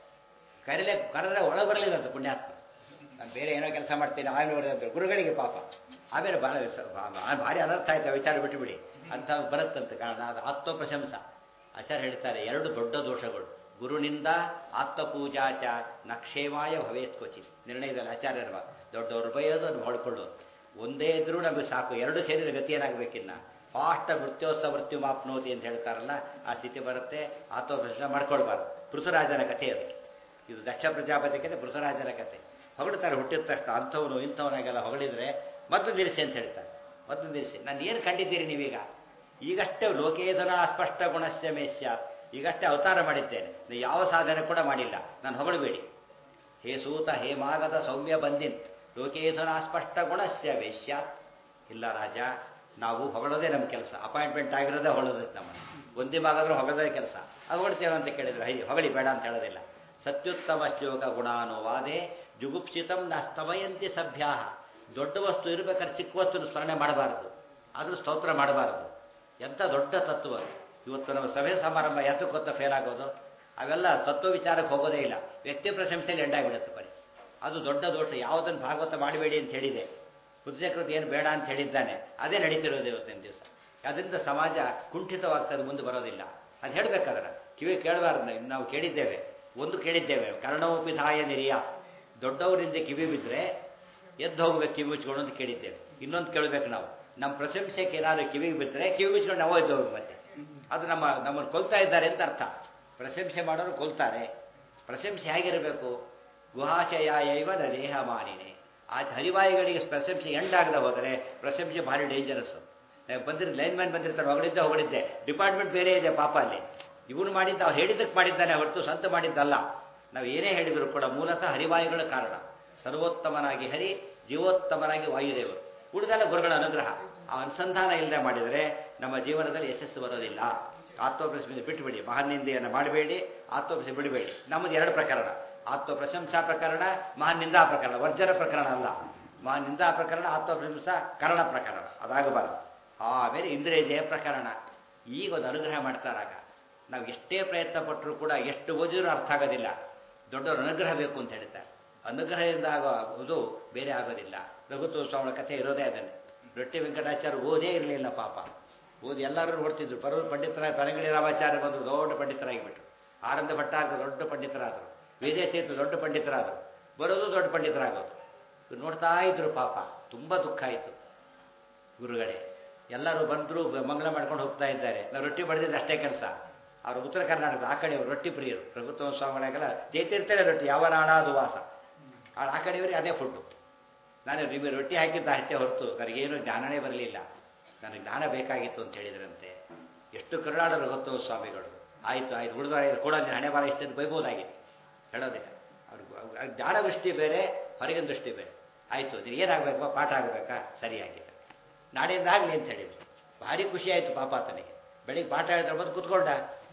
ಕರೆಲೆ ಕರೆದ್ರೆ ಒಳಗೆ ಬರಲಿಲ್ಲ ಅಂತ ಪುಣ್ಯಾತ್ಮ ನಾನು ಬೇರೆ ಏನೋ ಕೆಲಸ ಮಾಡ್ತೀನಿ ಆಮೇಲೆ ಬರೋದಂತ ಗುರುಗಳಿಗೆ ಪಾಪ ಆಮೇಲೆ ಭಾಳ ಭಾರಿ ಅನರ್ಥ ಆಯ್ತು ಆ ವಿಚಾರ ಬಿಟ್ಟುಬಿಡಿ ಅಂತ ಬರುತ್ತಂತೆ ಕಾರಣ ಅದು ಆತ್ಮ ಪ್ರಶಂಸಾ ಆಚಾರ್ಯ ಹೇಳ್ತಾರೆ ಎರಡು ದೊಡ್ಡ ದೋಷಗಳು ಗುರುನಿಂದ ಆತ್ಮಪೂಜಾಚ ನಕ್ಷೇಮಾಯ ಭವೇತ್ ಕ್ವಚಿ ನಿರ್ಣಯದಲ್ಲಿ ಆಚಾರ್ಯರ ದೊಡ್ಡವರು ಬೈಯೋದು ಅದನ್ನು ಹೊಳ್ಕೊಳ್ಳೋದು ಒಂದೇ ಇದ್ರೂ ನಮಗೆ ಸಾಕು ಎರಡು ಸೇರಿದ ಗತಿ ಏನಾಗಬೇಕಿನ್ನ ಫಾಸ್ಟ್ ಮೃತ್ಯೋತ್ಸವ ಮೃತ್ಯು ಮಾಪ್ನೋತಿ ಅಂತ ಹೇಳ್ತಾರಲ್ಲ ಆ ಸ್ಥಿತಿ ಬರುತ್ತೆ ಆತ್ಮಪ್ರಶ್ನೆ ಮಾಡ್ಕೊಳ್ಬಾರ್ದು ಪೃಥುರಾಜನ ಕಥೆ ಅದು ಇದು ದಕ್ಷ ಪ್ರಜಾಪತಿ ಕತೆ ಪೃಥುರಾಜನ ಕತೆ ಹೊಗಳ್ತಾರೆ ಹುಟ್ಟಿದ ತಕ್ಷಣ ಅಂಥವನು ಇಂಥವನಾಗೆಲ್ಲ ಹೊಗಳಿದ್ರೆ ಮೊದಲು ನಿಲ್ಲಿಸಿ ಅಂತ ಹೇಳ್ತಾರೆ ಮೊದಲು ನಿಲ್ಲಿಸಿ ನಾನು ಏನು ಕಂಡಿದ್ದೀರಿ ನೀವೀಗ ಈಗಷ್ಟೇ ಲೋಕೇಧನ ಅಸ್ಪಷ್ಟ ಗುಣಸ್ಯ ಮೇಷ್ಯ ಈಗಷ್ಟೇ ಅವತಾರ ಮಾಡಿದ್ದೇನೆ ನೀವು ಯಾವ ಸಾಧನೆ ಕೂಡ ಮಾಡಿಲ್ಲ ನಾನು ಹೊಗಳಬೇಡಿ ಹೇ ಸೂತ ಹೇ ಮಾಗದ ಸೌಮ್ಯ ಬಂದಿನ್ ಲೋಕೇಧನ ಅಸ್ಪಷ್ಟ ಗುಣಸ್ಯ ವೇಶ್ಯಾತ್ ಇಲ್ಲ ರಾಜ ನಾವು ಹೊಗಳೋದೇ ನಮ್ಮ ಕೆಲಸ ಅಪಾಯಿಂಟ್ಮೆಂಟ್ ಆಗಿರೋದೇ ಹೊಗಳೋದಕ್ಕೆ ನಮ್ಮ ಒಂದೇ ಮಾಗಾದ್ರೂ ಹೊಗಳೋದೇ ಕೆಲಸ ಅದು ಹೊಡ್ತೇವೆ ಅಂತ ಕೇಳಿದ್ರೆ ಹೈ ಹೊಗಳಿ ಬೇಡ ಅಂತ ಹೇಳೋದಿಲ್ಲ ಸತ್ಯುತ್ತಮ ಶ್ಲೋಕ ಗುಣಾನುವಾದೆ ಜುಗುಪ್ಸಿತಂ ನ ಸ್ತಮಯಂತಿ ಸಭ್ಯಾ ದೊಡ್ಡ ವಸ್ತು ಇರಬೇಕಾದ್ರೆ ಚಿಕ್ಕ ವಸ್ತು ಸ್ಮರಣೆ ಮಾಡಬಾರದು ಆದರೂ ಸ್ತೋತ್ರ ಮಾಡಬಾರದು ಎಂಥ ದೊಡ್ಡ ತತ್ವ ಇವತ್ತು ನಮ್ಮ ಸಭೆ ಸಮಾರಂಭ ಎತ್ತಕ್ಕೊತ್ತ ಫೇಲ್ ಆಗೋದು ಅವೆಲ್ಲ ತತ್ವ ವಿಚಾರಕ್ಕೆ ಹೋಗೋದೇ ಇಲ್ಲ ವ್ಯಕ್ತಿ ಪ್ರಶಂಸೆಯಲ್ಲಿ ಎಂಡಾಗ್ಬಿಡುತ್ತೆ ಬರೀ ಅದು ದೊಡ್ಡ ದೋಷ ಯಾವುದನ್ನು ಭಾಗವತ ಮಾಡಬೇಡಿ ಅಂತ ಹೇಳಿದೆ ಬುದ್ಧಚಕ್ರದ್ದು ಏನು ಬೇಡ ಅಂತ ಹೇಳಿದ್ದಾನೆ ಅದೇ ನಡೀತಿರೋದು ಇವತ್ತಿನ ದಿವಸ ಅದರಿಂದ ಸಮಾಜ ಕುಂಠಿತವಾಗ್ತದೆ ಮುಂದೆ ಬರೋದಿಲ್ಲ ಅದು ಹೇಳಬೇಕಾದ್ರೆ ಕಿವಿ ಕೇಳಬಾರ್ದು ನಾವು ಕೇಳಿದ್ದೇವೆ ಒಂದು ಕೇಳಿದ್ದೇವೆ ಕರ್ಣೋಪಿಧಾಯ ನಿರಿಯ ದೊಡ್ಡವರಿಂದ ಕಿವಿ ಬಿದ್ದರೆ ಎದ್ದು ಹೋಗ್ಬೇಕು ಕಿವಿ ಮುಚ್ಕೊಂಡು ಅಂತ ಕೇಳಿದ್ದೇವೆ ಇನ್ನೊಂದು ಕೇಳಬೇಕು ನಾವು ನಮ್ಮ ಪ್ರಶಂಸೆಗೆ ಏನಾದರೂ ಕಿವಿಗೆ ಬಿದ್ದರೆ ಕಿವಿ ಮುಚ್ಕೊಂಡು ನಾವು ಎದ್ದು ಹೋಗ್ಬೇಕು ಮತ್ತೆ ಅದು ನಮ್ಮ ನಮ್ಮನ್ನು ಕೊಲ್ತಾ ಇದ್ದಾರೆ ಅಂತ ಅರ್ಥ ಪ್ರಶಂಸೆ ಮಾಡೋರು ಕೊಲ್ತಾರೆ ಪ್ರಶಂಸೆ ಹೇಗಿರಬೇಕು ಗುಹಾಶಯ ಯೈವ ನ ದೇಹ ಮಾನಿನೇ ಆ ಹರಿವಾಯಿಗಳಿಗೆ ಪ್ರಶಂಸೆ ಎಂಡಾಗದೆ ಹೋದರೆ ಪ್ರಶಂಸೆ ಭಾರಿ ಡೇಂಜರಸ್ ಬಂದಿರ ಲೈನ್ ಮ್ಯಾನ್ ಬಂದಿರ್ತಾರೆ ಹೊಗಳಿದ್ದೆ ಹೊಗಳಿದ್ದೆ ಡಿಪಾರ್ಟ್ಮೆಂಟ್ ಬೇರೆ ಇದೆ ಪಾಪ ಅಲ್ಲಿ ಇವನು ಮಾಡಿದ್ದ ಅವ್ರು ಹೇಳಿದ್ದಕ್ಕೆ ಮಾಡಿದ್ದಾನೆ ಹೊರತು ಸ್ವಂತ ಮಾಡಿದ್ದಲ್ಲ ನಾವು ಏನೇ ಹೇಳಿದರೂ ಕೂಡ ಮೂಲತಃ ಹರಿವಾಯುಗಳ ಕಾರಣ ಸರ್ವೋತ್ತಮನಾಗಿ ಹರಿ ಜೀವೋತ್ತಮನಾಗಿ ವಾಯುದೇವರು ಉಳಿದೆಲ್ಲ ಗುರುಗಳ ಅನುಗ್ರಹ ಆ ಅನುಸಂಧಾನ ಇಲ್ಲದೆ ಮಾಡಿದರೆ ನಮ್ಮ ಜೀವನದಲ್ಲಿ ಯಶಸ್ಸು ಬರೋದಿಲ್ಲ ಆತ್ಮಪ್ರಶಂಸೆ ಬಿಟ್ಟುಬಿಡಿ ಮಹಾನಿಂದೆಯನ್ನು ಮಾಡಬೇಡಿ ಆತ್ಮಪ್ರಶಂಸೆ ಬಿಡಬೇಡಿ ನಮ್ಮದು ಎರಡು ಪ್ರಕರಣ ಆತ್ಮ ಪ್ರಶಂಸಾ ಪ್ರಕರಣ ಮಹಾನಿಂದಾ ಪ್ರಕರಣ ವರ್ಜನ ಪ್ರಕರಣ ಅಲ್ಲ ಮಹಾನಿಂದಾ ಪ್ರಕರಣ ಆತ್ಮಪ್ರಶಂಸಾ ಕರಣ ಪ್ರಕರಣ ಅದಾಗಬಾರದು ಆಮೇಲೆ ಇಂದ್ರಿಯ ಜಯ ಪ್ರಕರಣ ಈಗ ಒಂದು ಅನುಗ್ರಹ ಮಾಡ್ತಾರಾಗ ನಾವು ಎಷ್ಟೇ ಪ್ರಯತ್ನ ಪಟ್ಟರೂ ಕೂಡ ಎಷ್ಟು ಓದಿದ್ರೂ ಅರ್ಥ ಆಗೋದಿಲ್ಲ ದೊಡ್ಡವರು ಅನುಗ್ರಹ ಬೇಕು ಅಂತ ಹೇಳ್ತಾರೆ ಅನುಗ್ರಹದಿಂದ ಆಗೋದು ಬೇರೆ ಆಗೋದಿಲ್ಲ ರಘುತ್ವ ಸ್ವಾಮಿಗಳ ಕಥೆ ಇರೋದೇ ಅದನ್ನೇ ರೊಟ್ಟಿ ವೆಂಕಟಾಚಾರ್ಯ ಓದೇ ಇರಲಿಲ್ಲ ಪಾಪ ಓದಿ ಎಲ್ಲರೂ ನೋಡ್ತಿದ್ರು ಪರ್ವ ಪಂಡಿತರ ಪರಂಗಿಳಿ ರಾಮಾಚಾರ್ಯ ಬಂದರು ದೊಡ್ಡ ಪಂಡಿತರಾಗಿಬಿಟ್ರು ಆನಂದ ಭಟ್ಟಾರ್ಕ ದೊಡ್ಡ ಪಂಡಿತರಾದರು ವೇದೇತೀರ್ಥ ದೊಡ್ಡ ಪಂಡಿತರಾದರು ಬರೋದು ದೊಡ್ಡ ಪಂಡಿತರಾಗೋದು ಇವ್ರು ನೋಡ್ತಾ ಇದ್ರು ಪಾಪ ತುಂಬ ದುಃಖ ಆಯಿತು ಗುರುಗಳೇ ಎಲ್ಲರೂ ಬಂದರು ಮಂಗಲ ಮಾಡ್ಕೊಂಡು ಹೋಗ್ತಾ ಇದ್ದಾರೆ ನಾವು ರೊಟ್ಟಿ ಬಡಿದಿದ್ದು ಅಷ್ಟೇ ಕೆಲಸ ಅವರು ಉತ್ತರ ಕರ್ನಾಟಕದ ಆ ಕಡೆಯವರು ರೊಟ್ಟಿ ಪ್ರಿಯರು ಪ್ರಭುತ್ವ ಸ್ವಾಮಿಗಳಿಗೆಲ್ಲ ಜೈತಿರ್ತಾರೆ ರೊಟ್ಟಿ ಯಾವ ನಾಡಾದು ವಾಸ ಆ ಕಡೆಯವರಿಗೆ ಅದೇ ಫುಡ್ಡು ನಾನು ನಿಮಗೆ ರೊಟ್ಟಿ ಹಾಕಿದ್ದ ಅಷ್ಟೇ ಹೊರತು ನನಗೇನು ಜ್ಞಾನನೇ ಬರಲಿಲ್ಲ ನನಗೆ ಜ್ಞಾನ ಬೇಕಾಗಿತ್ತು ಅಂತ ಹೇಳಿದ್ರಂತೆ ಎಷ್ಟು ಕರುನಾಡ ರಘುತ್ವ ಸ್ವಾಮಿಗಳು ಆಯಿತು ಆಯಿತು ಉಳಿದ ಕೂಡ ಹಣೆ ಬಾರ ಇಷ್ಟನ್ನು ಬೈಬೋದಾಗಿತ್ತು ಹೇಳೋದಿಲ್ಲ ಅವ್ರಿಗೆ ಜ್ಞಾನದೃಷ್ಟಿ ಬೇರೆ ಹೊರಗಿನ ದೃಷ್ಟಿ ಬೇರೆ ಆಯಿತು ನೀನು ಏನಾಗಬೇಕು ಪಾಠ ಆಗಬೇಕಾ ಸರಿಯಾಗಿದೆ ನಾಳೆಯಿಂದ ಆಗಲಿ ಅಂತ ಹೇಳಿದ್ರು ಭಾರಿ ಖುಷಿ ಆಯಿತು ಪಾಪ ಆತನಿಗೆ ಬೆಳಿಗ್ಗೆ ಪಾಠ ಹೇಳ್ತಾರೆ ಬಂದು ಕೂತ್ಕೊಂಡ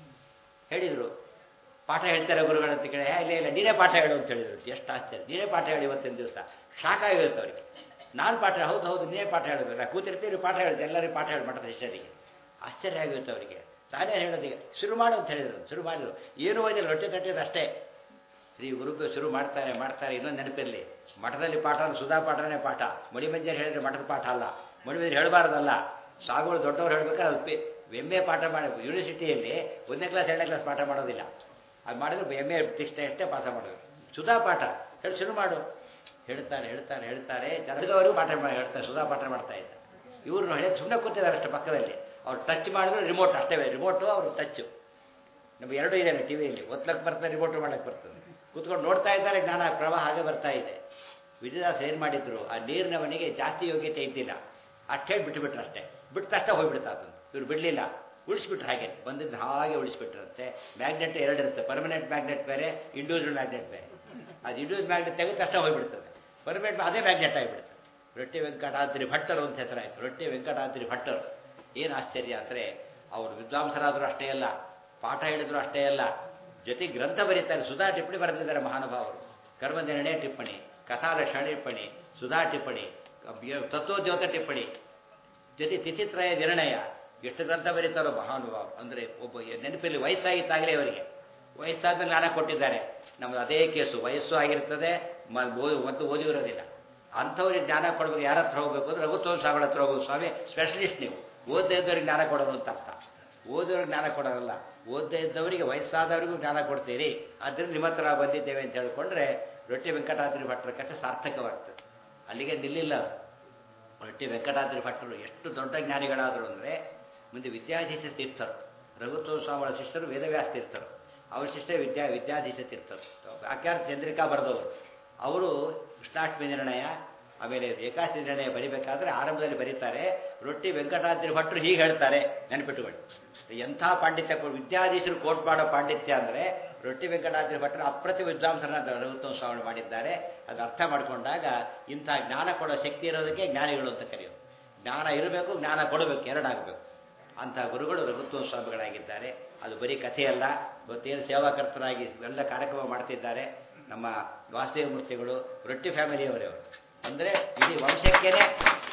ಹೇಳಿದರು ಪಾಠ ಹೇಳ್ತಾರೆ ಗುರುಗಳು ಅಂತ ಕೇಳಿ "ಏ, ಇಲ್ಲ ಇಲ್ಲ ನೀನೇ ಪಾಠ ಹೇಳು ಅಂತ ಹೇಳಿದ್ರು ಎಷ್ಟು ಆಶ್ಚರ್ಯ ನೀನೇ ಪಾಠ ಹೇಳಿ ಇವತ್ತಿನ ದಿವಸ ಶಾಕ್ ಆಗಿರುತ್ತೆ ಅವರಿಗೆ ನಾನು ಪಾಠ ಹೌದು ಹೌದು ನೀನೇ ಪಾಠ ಹೇಳಬೇಕು ನಾ ಕೂತಿರ್ತೀವಿ ಪಾಠ ಹೇಳುದು ಎಲ್ಲರಿಗೂ ಪಾಠ ಹೇಳಿ ಮಠದ ಶಿಷ್ಯರಿಗೆ ಆಶ್ಚರ್ಯ ಆಗಿರುತ್ತೆ ಅವರಿಗೆ ತಾನೇ ಹೇಳೋದೀಗ ಶುರು ಮಾಡು ಅಂತ ಹೇಳಿದರು ಶುರು ಮಾಡಿದ್ರು ಏನೂ ಓದಿಲ್ಲ ರೊಟ್ಟೆ ತಟ್ಟಿದ್ದು ಅಷ್ಟೇ ಶ್ರೀ ಗುರುಗಳು ಶುರು ಮಾಡ್ತಾರೆ ಮಾಡ್ತಾರೆ ಇನ್ನೊಂದು ನೆನಪಿರಲಿ ಮಠದಲ್ಲಿ ಪಾಠ ಅಂದ್ರೆ ಸುಧಾ ಪಾಠನೇ ಪಾಠ ಮಣಿಮಂಜರ್ ಹೇಳಿದ್ರೆ ಮಠದ ಪಾಠ ಅಲ್ಲ ಮಣಿಮಂಜರ್ ಹೇಳಬಾರ್ದಲ್ಲ ಸಾಗುಗಳು ದೊಡ್ಡವ್ರು ಹೇಳ್ಬೇಕಾದ್ರೆ ಅದು ಪೆ ಎಮ್ ಎ ಪಾಠ ಮಾಡಿ ಯೂನಿವರ್ಸಿಟಿಯಲ್ಲಿ ಒಂದನೇ ಕ್ಲಾಸ್ ಎರಡನೇ ಕ್ಲಾಸ್ ಪಾಠ ಮಾಡೋದಿಲ್ಲ ಅದು ಮಾಡಿದ್ರೆ ಎಮ್ ಎ ಅಷ್ಟೇ ಅಷ್ಟೇ ಪಾಠ ಮಾಡೋದು ಸುಧಾ ಪಾಠ ಹೇಳಿ ಶುರು ಮಾಡು ಹೇಳ್ತಾರೆ ಹೇಳ್ತಾರೆ ಹೇಳ್ತಾರೆ ಜನದವರೆಗೂ ಪಾಠ ಮಾಡಿ ಹೇಳ್ತಾರೆ ಸುಧಾ ಪಾಠ ಮಾಡ್ತಾ ಇದ್ದ ಇವ್ರು ಹೇಳಿ ಸುಮ್ಮನೆ ಕೂತಿದ್ದಾರೆ ಅಷ್ಟೇ ಪಕ್ಕದಲ್ಲಿ ಅವ್ರು ಟಚ್ ಮಾಡಿದ್ರು ರಿಮೋಟ್ ಅಷ್ಟೇ ರಿಮೋಟು ಅವರು ಟಚ್ಚು ನಮ್ಗೆ ಎರಡು ಇದೆ ಟಿ ವಿಯಲ್ಲಿ ಒತ್ತಲಕ್ಕೆ ಬರ್ತದೆ ರಿಮೋಟ್ ಮಾಡಕ್ಕೆ ಬರ್ತದೆ ಕೂತ್ಕೊಂಡು ನೋಡ್ತಾ ಇದ್ದಾರೆ ಜ್ಞಾನ ಪ್ರವಾಹ ಹಾಗೆ ಬರ್ತಾ ಇದೆ ವಿದ್ಯಾದಾಸ್ ಏನು ಮಾಡಿದ್ರು ಆ ನೀರಿನವನಿಗೆ ಜಾಸ್ತಿ ಯೋಗ್ಯತೆ ಇದ್ದಿಲ್ಲ ಅಷ್ಟು ಹೇಳಿ ಬಿಟ್ಟುಬಿಟ್ರು ಅಷ್ಟೇ ಬಿಟ್ಟ ತಕ್ಷಣ ಹೋಗ್ಬಿಡ್ತಾ ಅದನ್ನು ಇವ್ರು ಬಿಡಲಿಲ್ಲ ಉಳಿಸ್ಬಿಟ್ರು ಹಾಗೆ ಬಂದಿದ್ದು ಹಾಗೆ ಉಳಿಸ್ಬಿಟ್ರಂತೆ ಮ್ಯಾಗ್ನೆಟ್ ಎರಡು ಇರುತ್ತೆ ಪರ್ಮನೆಂಟ್ ಮ್ಯಾಗ್ನೆಟ್ ಬೇರೆ ಇಂಡಿವಿಜುವಲ್ ಮ್ಯಾಗ್ನೆಟ್ ಬೇರೆ ಅದು ಇಂಡಿವಿಜುವಲ್ ಮ್ಯಾಗ್ನೆಟ್ ತೆಗೆದ ತಕ್ಷಣ ಹೋಗ್ಬಿಡ್ತದೆ ಪರ್ಮನೆಂಟ್ ಅದೇ ಮ್ಯಾಗ್ನೆಟ್ ಆಗಿಬಿಡುತ್ತೆ ರೊಟ್ಟಿ ವೆಂಕಟಾದ್ರಿ ಭಟ್ಟರು ಅಂತ ಹೆಸರಾಯಿತು ರೊಟ್ಟಿ ವೆಂಕಟಾದ್ರಿ ಭಟ್ಟರು ಏನು ಆಶ್ಚರ್ಯ ಅಂದರೆ ಅವರು ವಿದ್ವಾಂಸರಾದರೂ ಅಷ್ಟೇ ಅಲ್ಲ ಪಾಠ ಹೇಳಿದ್ರು ಅಷ್ಟೇ ಅಲ್ಲ ಜೊತೆ ಗ್ರಂಥ ಬರೀತಾರೆ ಸುಧಾ ಟಿಪ್ಪಣಿ ಬರೆದಿದ್ದಾರೆ ಮಹಾನುಭಾವರು ಕರ್ಮನಿರ್ಣಯ ಟಿಪ್ಪಣಿ ಕಥಾಲಕ್ಷಣ ಟಿಪ್ಪಣಿ ಸುಧಾ ಟಿಪ್ಪಣಿ ತತ್ವೋದ್ಯೋತ ಟಿಪ್ಪಣಿ ಜೊತೆ ತಿಥಿತ್ರಯ ನಿರ್ಣಯ ಎಷ್ಟು ಗ್ರಂಥ ಬರೀತಾರೋ ಮಹಾನುಭಾವ ಅಂದರೆ ಒಬ್ಬ ನೆನಪಲ್ಲಿ ವಯಸ್ಸಾಗಿತ್ತಾಗಲೇ ಅವರಿಗೆ ವಯಸ್ಸಾದ್ಮೇಲೆ ಜ್ಞಾನ ಕೊಟ್ಟಿದ್ದಾರೆ ನಮ್ಮದು ಅದೇ ಕೇಸು ವಯಸ್ಸು ಆಗಿರ್ತದೆ ಮ- ಓ- ಮತ್ತು ಓದಿರೋದಿಲ್ಲ ಅಂಥವ್ರಿಗೆ ಜ್ಞಾನ ಕೊಡಬೇಕು ಯಾರ ಹತ್ರ ಹೋಗ್ಬೇಕು ಅಂದ್ರೆ ರಘುತ್ವ ಸ್ವಾಮಿಗಳ ಹತ್ರ ಹೋಗೋದು ಸ್ವಾಮಿ ಸ್ಪೆಷಲಿಸ್ಟ್ ನೀವು ಓದದೇ ಇದ್ದವ್ರಿಗೆ ಜ್ಞಾನ ಕೊಡೋದು ಅಂತ ಅರ್ಥ ಓದೋರಿಗೆ ಜ್ಞಾನ ಕೊಡೋರಲ್ಲ ಓದದೇ ಇದ್ದವರಿಗೆ ವಯಸ್ಸಾದವರಿಗೂ ಜ್ಞಾನ ಕೊಡ್ತೀರಿ ಆದ್ದರಿಂದ ನಿಮ್ಮ ಹತ್ರ ಬಂದಿದ್ದೇವೆ ಅಂತ ಹೇಳ್ಕೊಂಡ್ರೆ ರೊಟ್ಟಿ ವೆಂಕಟಾದ್ರಿ ಭಟ್ರ ಕಥೆ ಸಾರ್ಥಕವಾಗ್ತದೆ ಅಲ್ಲಿಗೆ ನಿಲ್ಲಿಲ್ಲ ಅದು. ರೊಟ್ಟಿ ವೆಂಕಟಾದ್ರಿ ಭಟ್ರು ಎಷ್ಟು ದೊಡ್ಡ ಜ್ಞಾನಿಗಳಾದರು ಅಂದರೆ ಮುಂದೆ ವಿದ್ಯಾಧೀಶ ತೀರ್ಥರು ರಘುತ್ವ ಸ್ವಾಮಿಗಳ ಶಿಷ್ಯರು ವೇದವ್ಯಾಸ ತೀರ್ಥರು ಅವ್ರ ಶಿಷ್ಯ ವಿದ್ಯಾ ವಿದ್ಯಾಧೀಶ ತೀರ್ಥರು ವ್ಯಾಖ್ಯಾನ ಚಂದ್ರಿಕಾ ಬರೆದವರು ಅವರು ಕೃಷ್ಣಾಷ್ಟಮಿ ನಿರ್ಣಯ ಆಮೇಲೆ ಏಕಾದಶಿ ನಿರ್ಣಯ ಬರಿಬೇಕಾದ್ರೆ ಆರಂಭದಲ್ಲಿ ಬರೀತಾರೆ ರೊಟ್ಟಿ ವೆಂಕಟಾದ್ರಿ ಭಟ್ರು ಹೀಗೆ ಹೇಳ್ತಾರೆ ನೆನಪಿಟ್ಟುಕೊಳ್ಳಿ ಎಂಥ ಪಾಂಡಿತ್ಯ ಕೊ- ವಿದ್ಯಾಧೀಶರು ಕೋಟ್ ಮಾಡೋ ಪಾಂಡಿತ್ಯ ಅಂದರೆ ರೊಟ್ಟಿ ವೆಂಕಟಾದ್ರಿ ಭಟ್ರು ಅಪ್ರತಿಮ ವಿದ್ವಾಂಸರನ್ನ ರಘುತ್ವ ಸ್ವಾಮಿ ಮಾಡಿದ್ದಾರೆ ಅದು ಅರ್ಥ ಮಾಡಿಕೊಂಡಾಗ ಇಂಥ ಜ್ಞಾನ ಕೊಡೋ ಶಕ್ತಿ ಇರೋದಕ್ಕೆ ಜ್ಞಾನಿಗಳು ಅಂತ ಕರೆಯೋದು ಜ್ಞಾನ ಇರಬೇಕು ಜ್ಞಾನ ಕೊಡಬೇಕು ಎರಡಾಗಬೇಕು ಅಂಥ ಗುರುಗಳು ರಘುತ್ವ ಸ್ವಾಮಿಗಳಾಗಿದ್ದಾರೆ ಅದು ಬರೀ ಕಥೆಯಲ್ಲ ಇವತ್ತೇನು ಸೇವಾಕರ್ತರಾಗಿ ಎಲ್ಲ ಕಾರ್ಯಕ್ರಮ ಮಾಡ್ತಿದ್ದಾರೆ ನಮ್ಮ ವಾಸುದೇವ ಮೂರ್ತಿಗಳು ರೊಟ್ಟಿ ಫ್ಯಾಮಿಲಿಯವರೇ ಅವರು ಅಂದರೆ ಇಡೀ ವಂಶಕ್ಕೇನೆ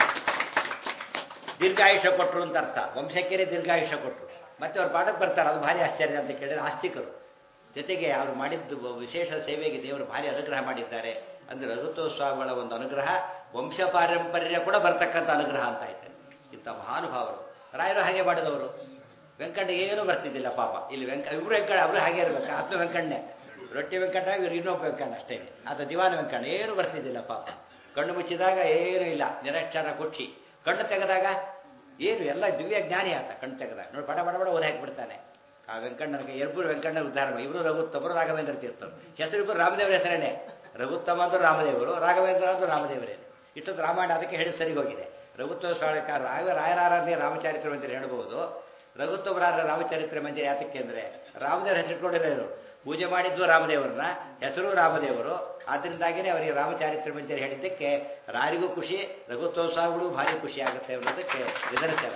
ದೀರ್ಘಾಯುಷ್ಯ ಕೊಟ್ಟರು ಅಂತ ಅರ್ಥ ವಂಶಕ್ಕೇನೆ ದೀರ್ಘಾಯುಷ್ಯ ಕೊಟ್ಟರು ಮತ್ತೆ ಅವ್ರು ಪಾಠಕ್ಕೆ ಬರ್ತಾರೆ ಅದು ಭಾರಿ ಆಶ್ಚರ್ಯ ಅಂತ ಕೇಳಿದ್ರೆ ಆಸ್ತಿಕರು ಜೊತೆಗೆ ಅವರು ಮಾಡಿದ್ದು ವಿಶೇಷ ಸೇವೆಗೆ ದೇವರು ಭಾರಿ ಅನುಗ್ರಹ ಮಾಡಿದ್ದಾರೆ ಅಂದರೆ ರಘುತ್ವ ಸ್ವಾಮಿಗಳ ಒಂದು ಅನುಗ್ರಹ ವಂಶ ಪಾರಂಪರ್ಯ ಕೂಡ ಬರ್ತಕ್ಕಂಥ ಅನುಗ್ರಹ ಅಂತ ಆಯ್ತಾರೆ ಇಂಥ ಮಹಾನುಭಾವರು ರಾಯರು ಹಾಗೆ ಮಾಡಿದವರು ವೆಂಕಣ್ಣಿಗೆ ಏನೂ ಬರ್ತಿದ್ದಿಲ್ಲ ಪಾಪ ಇಲ್ಲಿ ವೆಂಕ ಇಬ್ಬರು ವೆಂಕಟ ಅವರು ಹಾಗೆ ಇರಬೇಕು ಆತ್ಮ ವೆಂಕಣ್ಣೆ ರೊಟ್ಟಿ ವೆಂಕಟ ಇವರು ಇನ್ನೊಬ್ಬ ವೆಂಕಣ್ಣ ಅಷ್ಟೇ ಆತ ದಿವಾನ ವೆಂಕಣ್ಣ ಏನು ಬರ್ತಿದ್ದಿಲ್ಲ ಪಾಪ ಕಣ್ಣು ಮುಚ್ಚಿದಾಗ ಏನೂ ಇಲ್ಲ ನಿರಕ್ಷರ ಕೊಚ್ಚಿ ಕಣ್ಣು ತೆಗೆದಾಗ ಏನು ಎಲ್ಲ ದಿವ್ಯ ಜ್ಞಾನಿ ಆತ ಕಣ್ಣು ತೆಗೆದಾಗ ನೋಡಿ ಬಡ ಬಡ ಬಡ ಓದಿ ಹಾಕಿಬಿಡ್ತಾನೆ ಆ ವೆಂಕಣ್ಣನಿಗೆ ಇಬ್ಬರು ವೆಂಕಣ್ಣ ಉದ್ಧಾರ ಮಾಡಿ ಇಬ್ಬರು ರಘುತ್ತಮರು ರಾಘವೇಂದ್ರ ತೀರ್ಥರು ಹೆಸರು ಇಬ್ಬರು ರಾಮದೇವರ ಹೆಸರೇನೆ ರಘುತ್ತಮ ಅಂದ್ರು ರಾಮದೇವರು ರಾಘವೇಂದ್ರ ಅಂದ್ರು ರಾಮದೇವರೇನೆ ಇಷ್ಟೊಂದು ರಾಮಾಯಣ ಅದಕ್ಕೆ ಹೇಳಿ ಸರಿ ಹೋಗಿದೆ ರಘುತ್ವ ಸ್ವಾಮಿಕಾರ ರಾಘ ರಾಯರಾರನೇ ರಾಮಚಾರಿತ್ರ ಮಂದಿರ ಹೇಳ್ಬೋದು ರಘುತ್ತಮರಾರ ರಾಮಚರಿತ್ರ ಮಂದಿರ ಯಾತಕ್ಕೆ ಅಂದರೆ ರಾಮದೇವರ ಹೆಸರಿಟ್ಕೊಂಡಿರೋರು ಪೂಜೆ ಮಾಡಿದ್ದು ರಾಮದೇವರನ್ನ ಹೆಸರು ರಾಮದೇವರು ಆದ್ದರಿಂದಾಗಿಯೇ ಅವರಿಗೆ ರಾಮಚಾರಿತ್ರ ಮಂದಿರ ಹೇಳಿದ್ದಕ್ಕೆ ರಾರಿಗೂ ಖುಷಿ ರಘುತ್ವ ಸ್ವಾಮಿಗಳು ಭಾರಿ ಖುಷಿ ಆಗುತ್ತೆ ಅನ್ನೋದಕ್ಕೆ ನಿದರ್ಶನ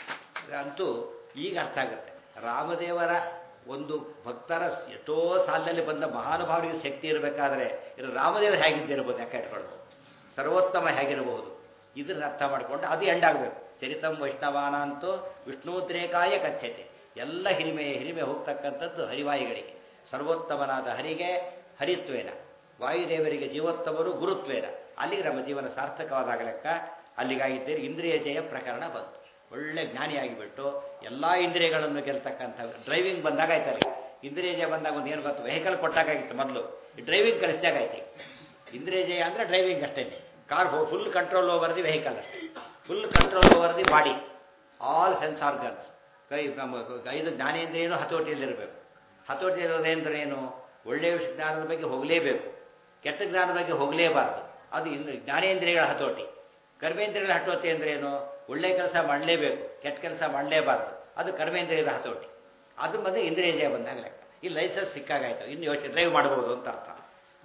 ಅಂತೂ ಈಗ ಅರ್ಥ ಆಗುತ್ತೆ ರಾಮದೇವರ ಒಂದು ಭಕ್ತರ ಎಷ್ಟೋ ಸಾಲಿನಲ್ಲಿ ಬಂದ ಮಹಾನುಭಾವರಿಗೆ ಶಕ್ತಿ ಇರಬೇಕಾದ್ರೆ ಇದು ರಾಮದೇವರು ಹೇಗಿದ್ದಿರಬಹುದು ಯಾಕೆ ಇಟ್ಕೊಳ್ಬೋದು ಸರ್ವೋತ್ತಮ ಹೇಗಿರಬಹುದು ಇದನ್ನ ಅರ್ಥ ಮಾಡಿಕೊಂಡು ಅದು ಎಂಡಾಗಬೇಕು ಚರಿತಂ ವೈಷ್ಣವಾನ ಅಂತೂ ವಿಷ್ಣುದ್ರೇಕಾಯ ಕಥ್ಯತೆ ಎಲ್ಲ ಹಿರಿಮೆ ಹಿರಿಮೆ ಹೋಗ್ತಕ್ಕಂಥದ್ದು ಹರಿವಾಯಿಗಳಿಗೆ ಸರ್ವೋತ್ತಮನಾದ ಹರಿಗೆ ಹರಿತ್ವೇನ ವಾಯುದೇವರಿಗೆ ಜೀವೋತ್ತಮರು ಗುರುತ್ವೇನ ಅಲ್ಲಿಗೆ ನಮ್ಮ ಜೀವನ ಸಾರ್ಥಕವಾದಾಗ ಲೆಕ್ಕ ಅಲ್ಲಿಗಾಗಿದ್ದೇನೆ ಇಂದ್ರಿಯ ಜಯ ಪ್ರಕರಣ ಬಂತು ಒಳ್ಳೆ ಜ್ಞಾನಿಯಾಗಿಬಿಟ್ಟು ಎಲ್ಲ ಇಂದ್ರಿಯಗಳನ್ನು ಗೆಲ್ತಕ್ಕಂಥ ಡ್ರೈವಿಂಗ್ ಬಂದಾಗ ಆಯ್ತಾರೆ ಇಂದ್ರಿಯ ಜಯ ಬಂದಾಗ ಒಂದು ಏನು ಗೊತ್ತು ವೆಹಿಕಲ್ ಕೊಟ್ಟಾಗಿತ್ತು ಮೊದಲು ಈ ಡ್ರೈವಿಂಗ್ ಕಲಿಸಿದಾಗ ಆಯ್ತು ಇಂದ್ರಿಯ ಜಯ ಅಂದರೆ ಡ್ರೈವಿಂಗ್ ಅಷ್ಟೇ car full control over the vehicle ಅಷ್ಟೇ full control over the body all sense organs ಕೈ ನಮ್ಮ ಐದು ಜ್ಞಾನೇಂದ್ರಿಯನು ಹತೋಟಿಯಲ್ಲಿರಬೇಕು ಹತೋಟಿ ಇರೋದೇಂದ್ರೆ ಏನು ಒಳ್ಳೆಯ ಜ್ಞಾನದ ಬಗ್ಗೆ ಹೋಗಲೇಬೇಕು ಕೆಟ್ಟ ಜ್ಞಾನದ ಬಗ್ಗೆ ಹೋಗಲೇಬಾರ್ದು ಅದು ಇನ್ನು ಜ್ಞಾನೇಂದ್ರಿಯಗಳ ಹತೋಟಿ ಕರ್ಮೇಂದ್ರಿಯಗಳ ಹತೋಟಿ ಅಂದ್ರೆ ಏನು ಒಳ್ಳೆ ಕೆಲಸ ಮಾಡಲೇಬೇಕು ಕೆಟ್ಟ ಕೆಲಸ ಮಾಡಲೇಬಾರ್ದು ಅದು ಕರ್ಮೇಂದ್ರಿಯದ ಹತೋಟಿ ಅದು ಬಂದು ಇಂದ್ರಿಯ ಜಯ ಬಂದಾಗ ಲೆಕ್ಕ ಈ ಲೈಸೆನ್ಸ್ ಸಿಕ್ಕಾಗಾಯ್ತು ಇನ್ನು ಯೋಚನೆ ಡ್ರೈವ್ ಮಾಡ್ಬೋದು ಅಂತ ಅರ್ಥ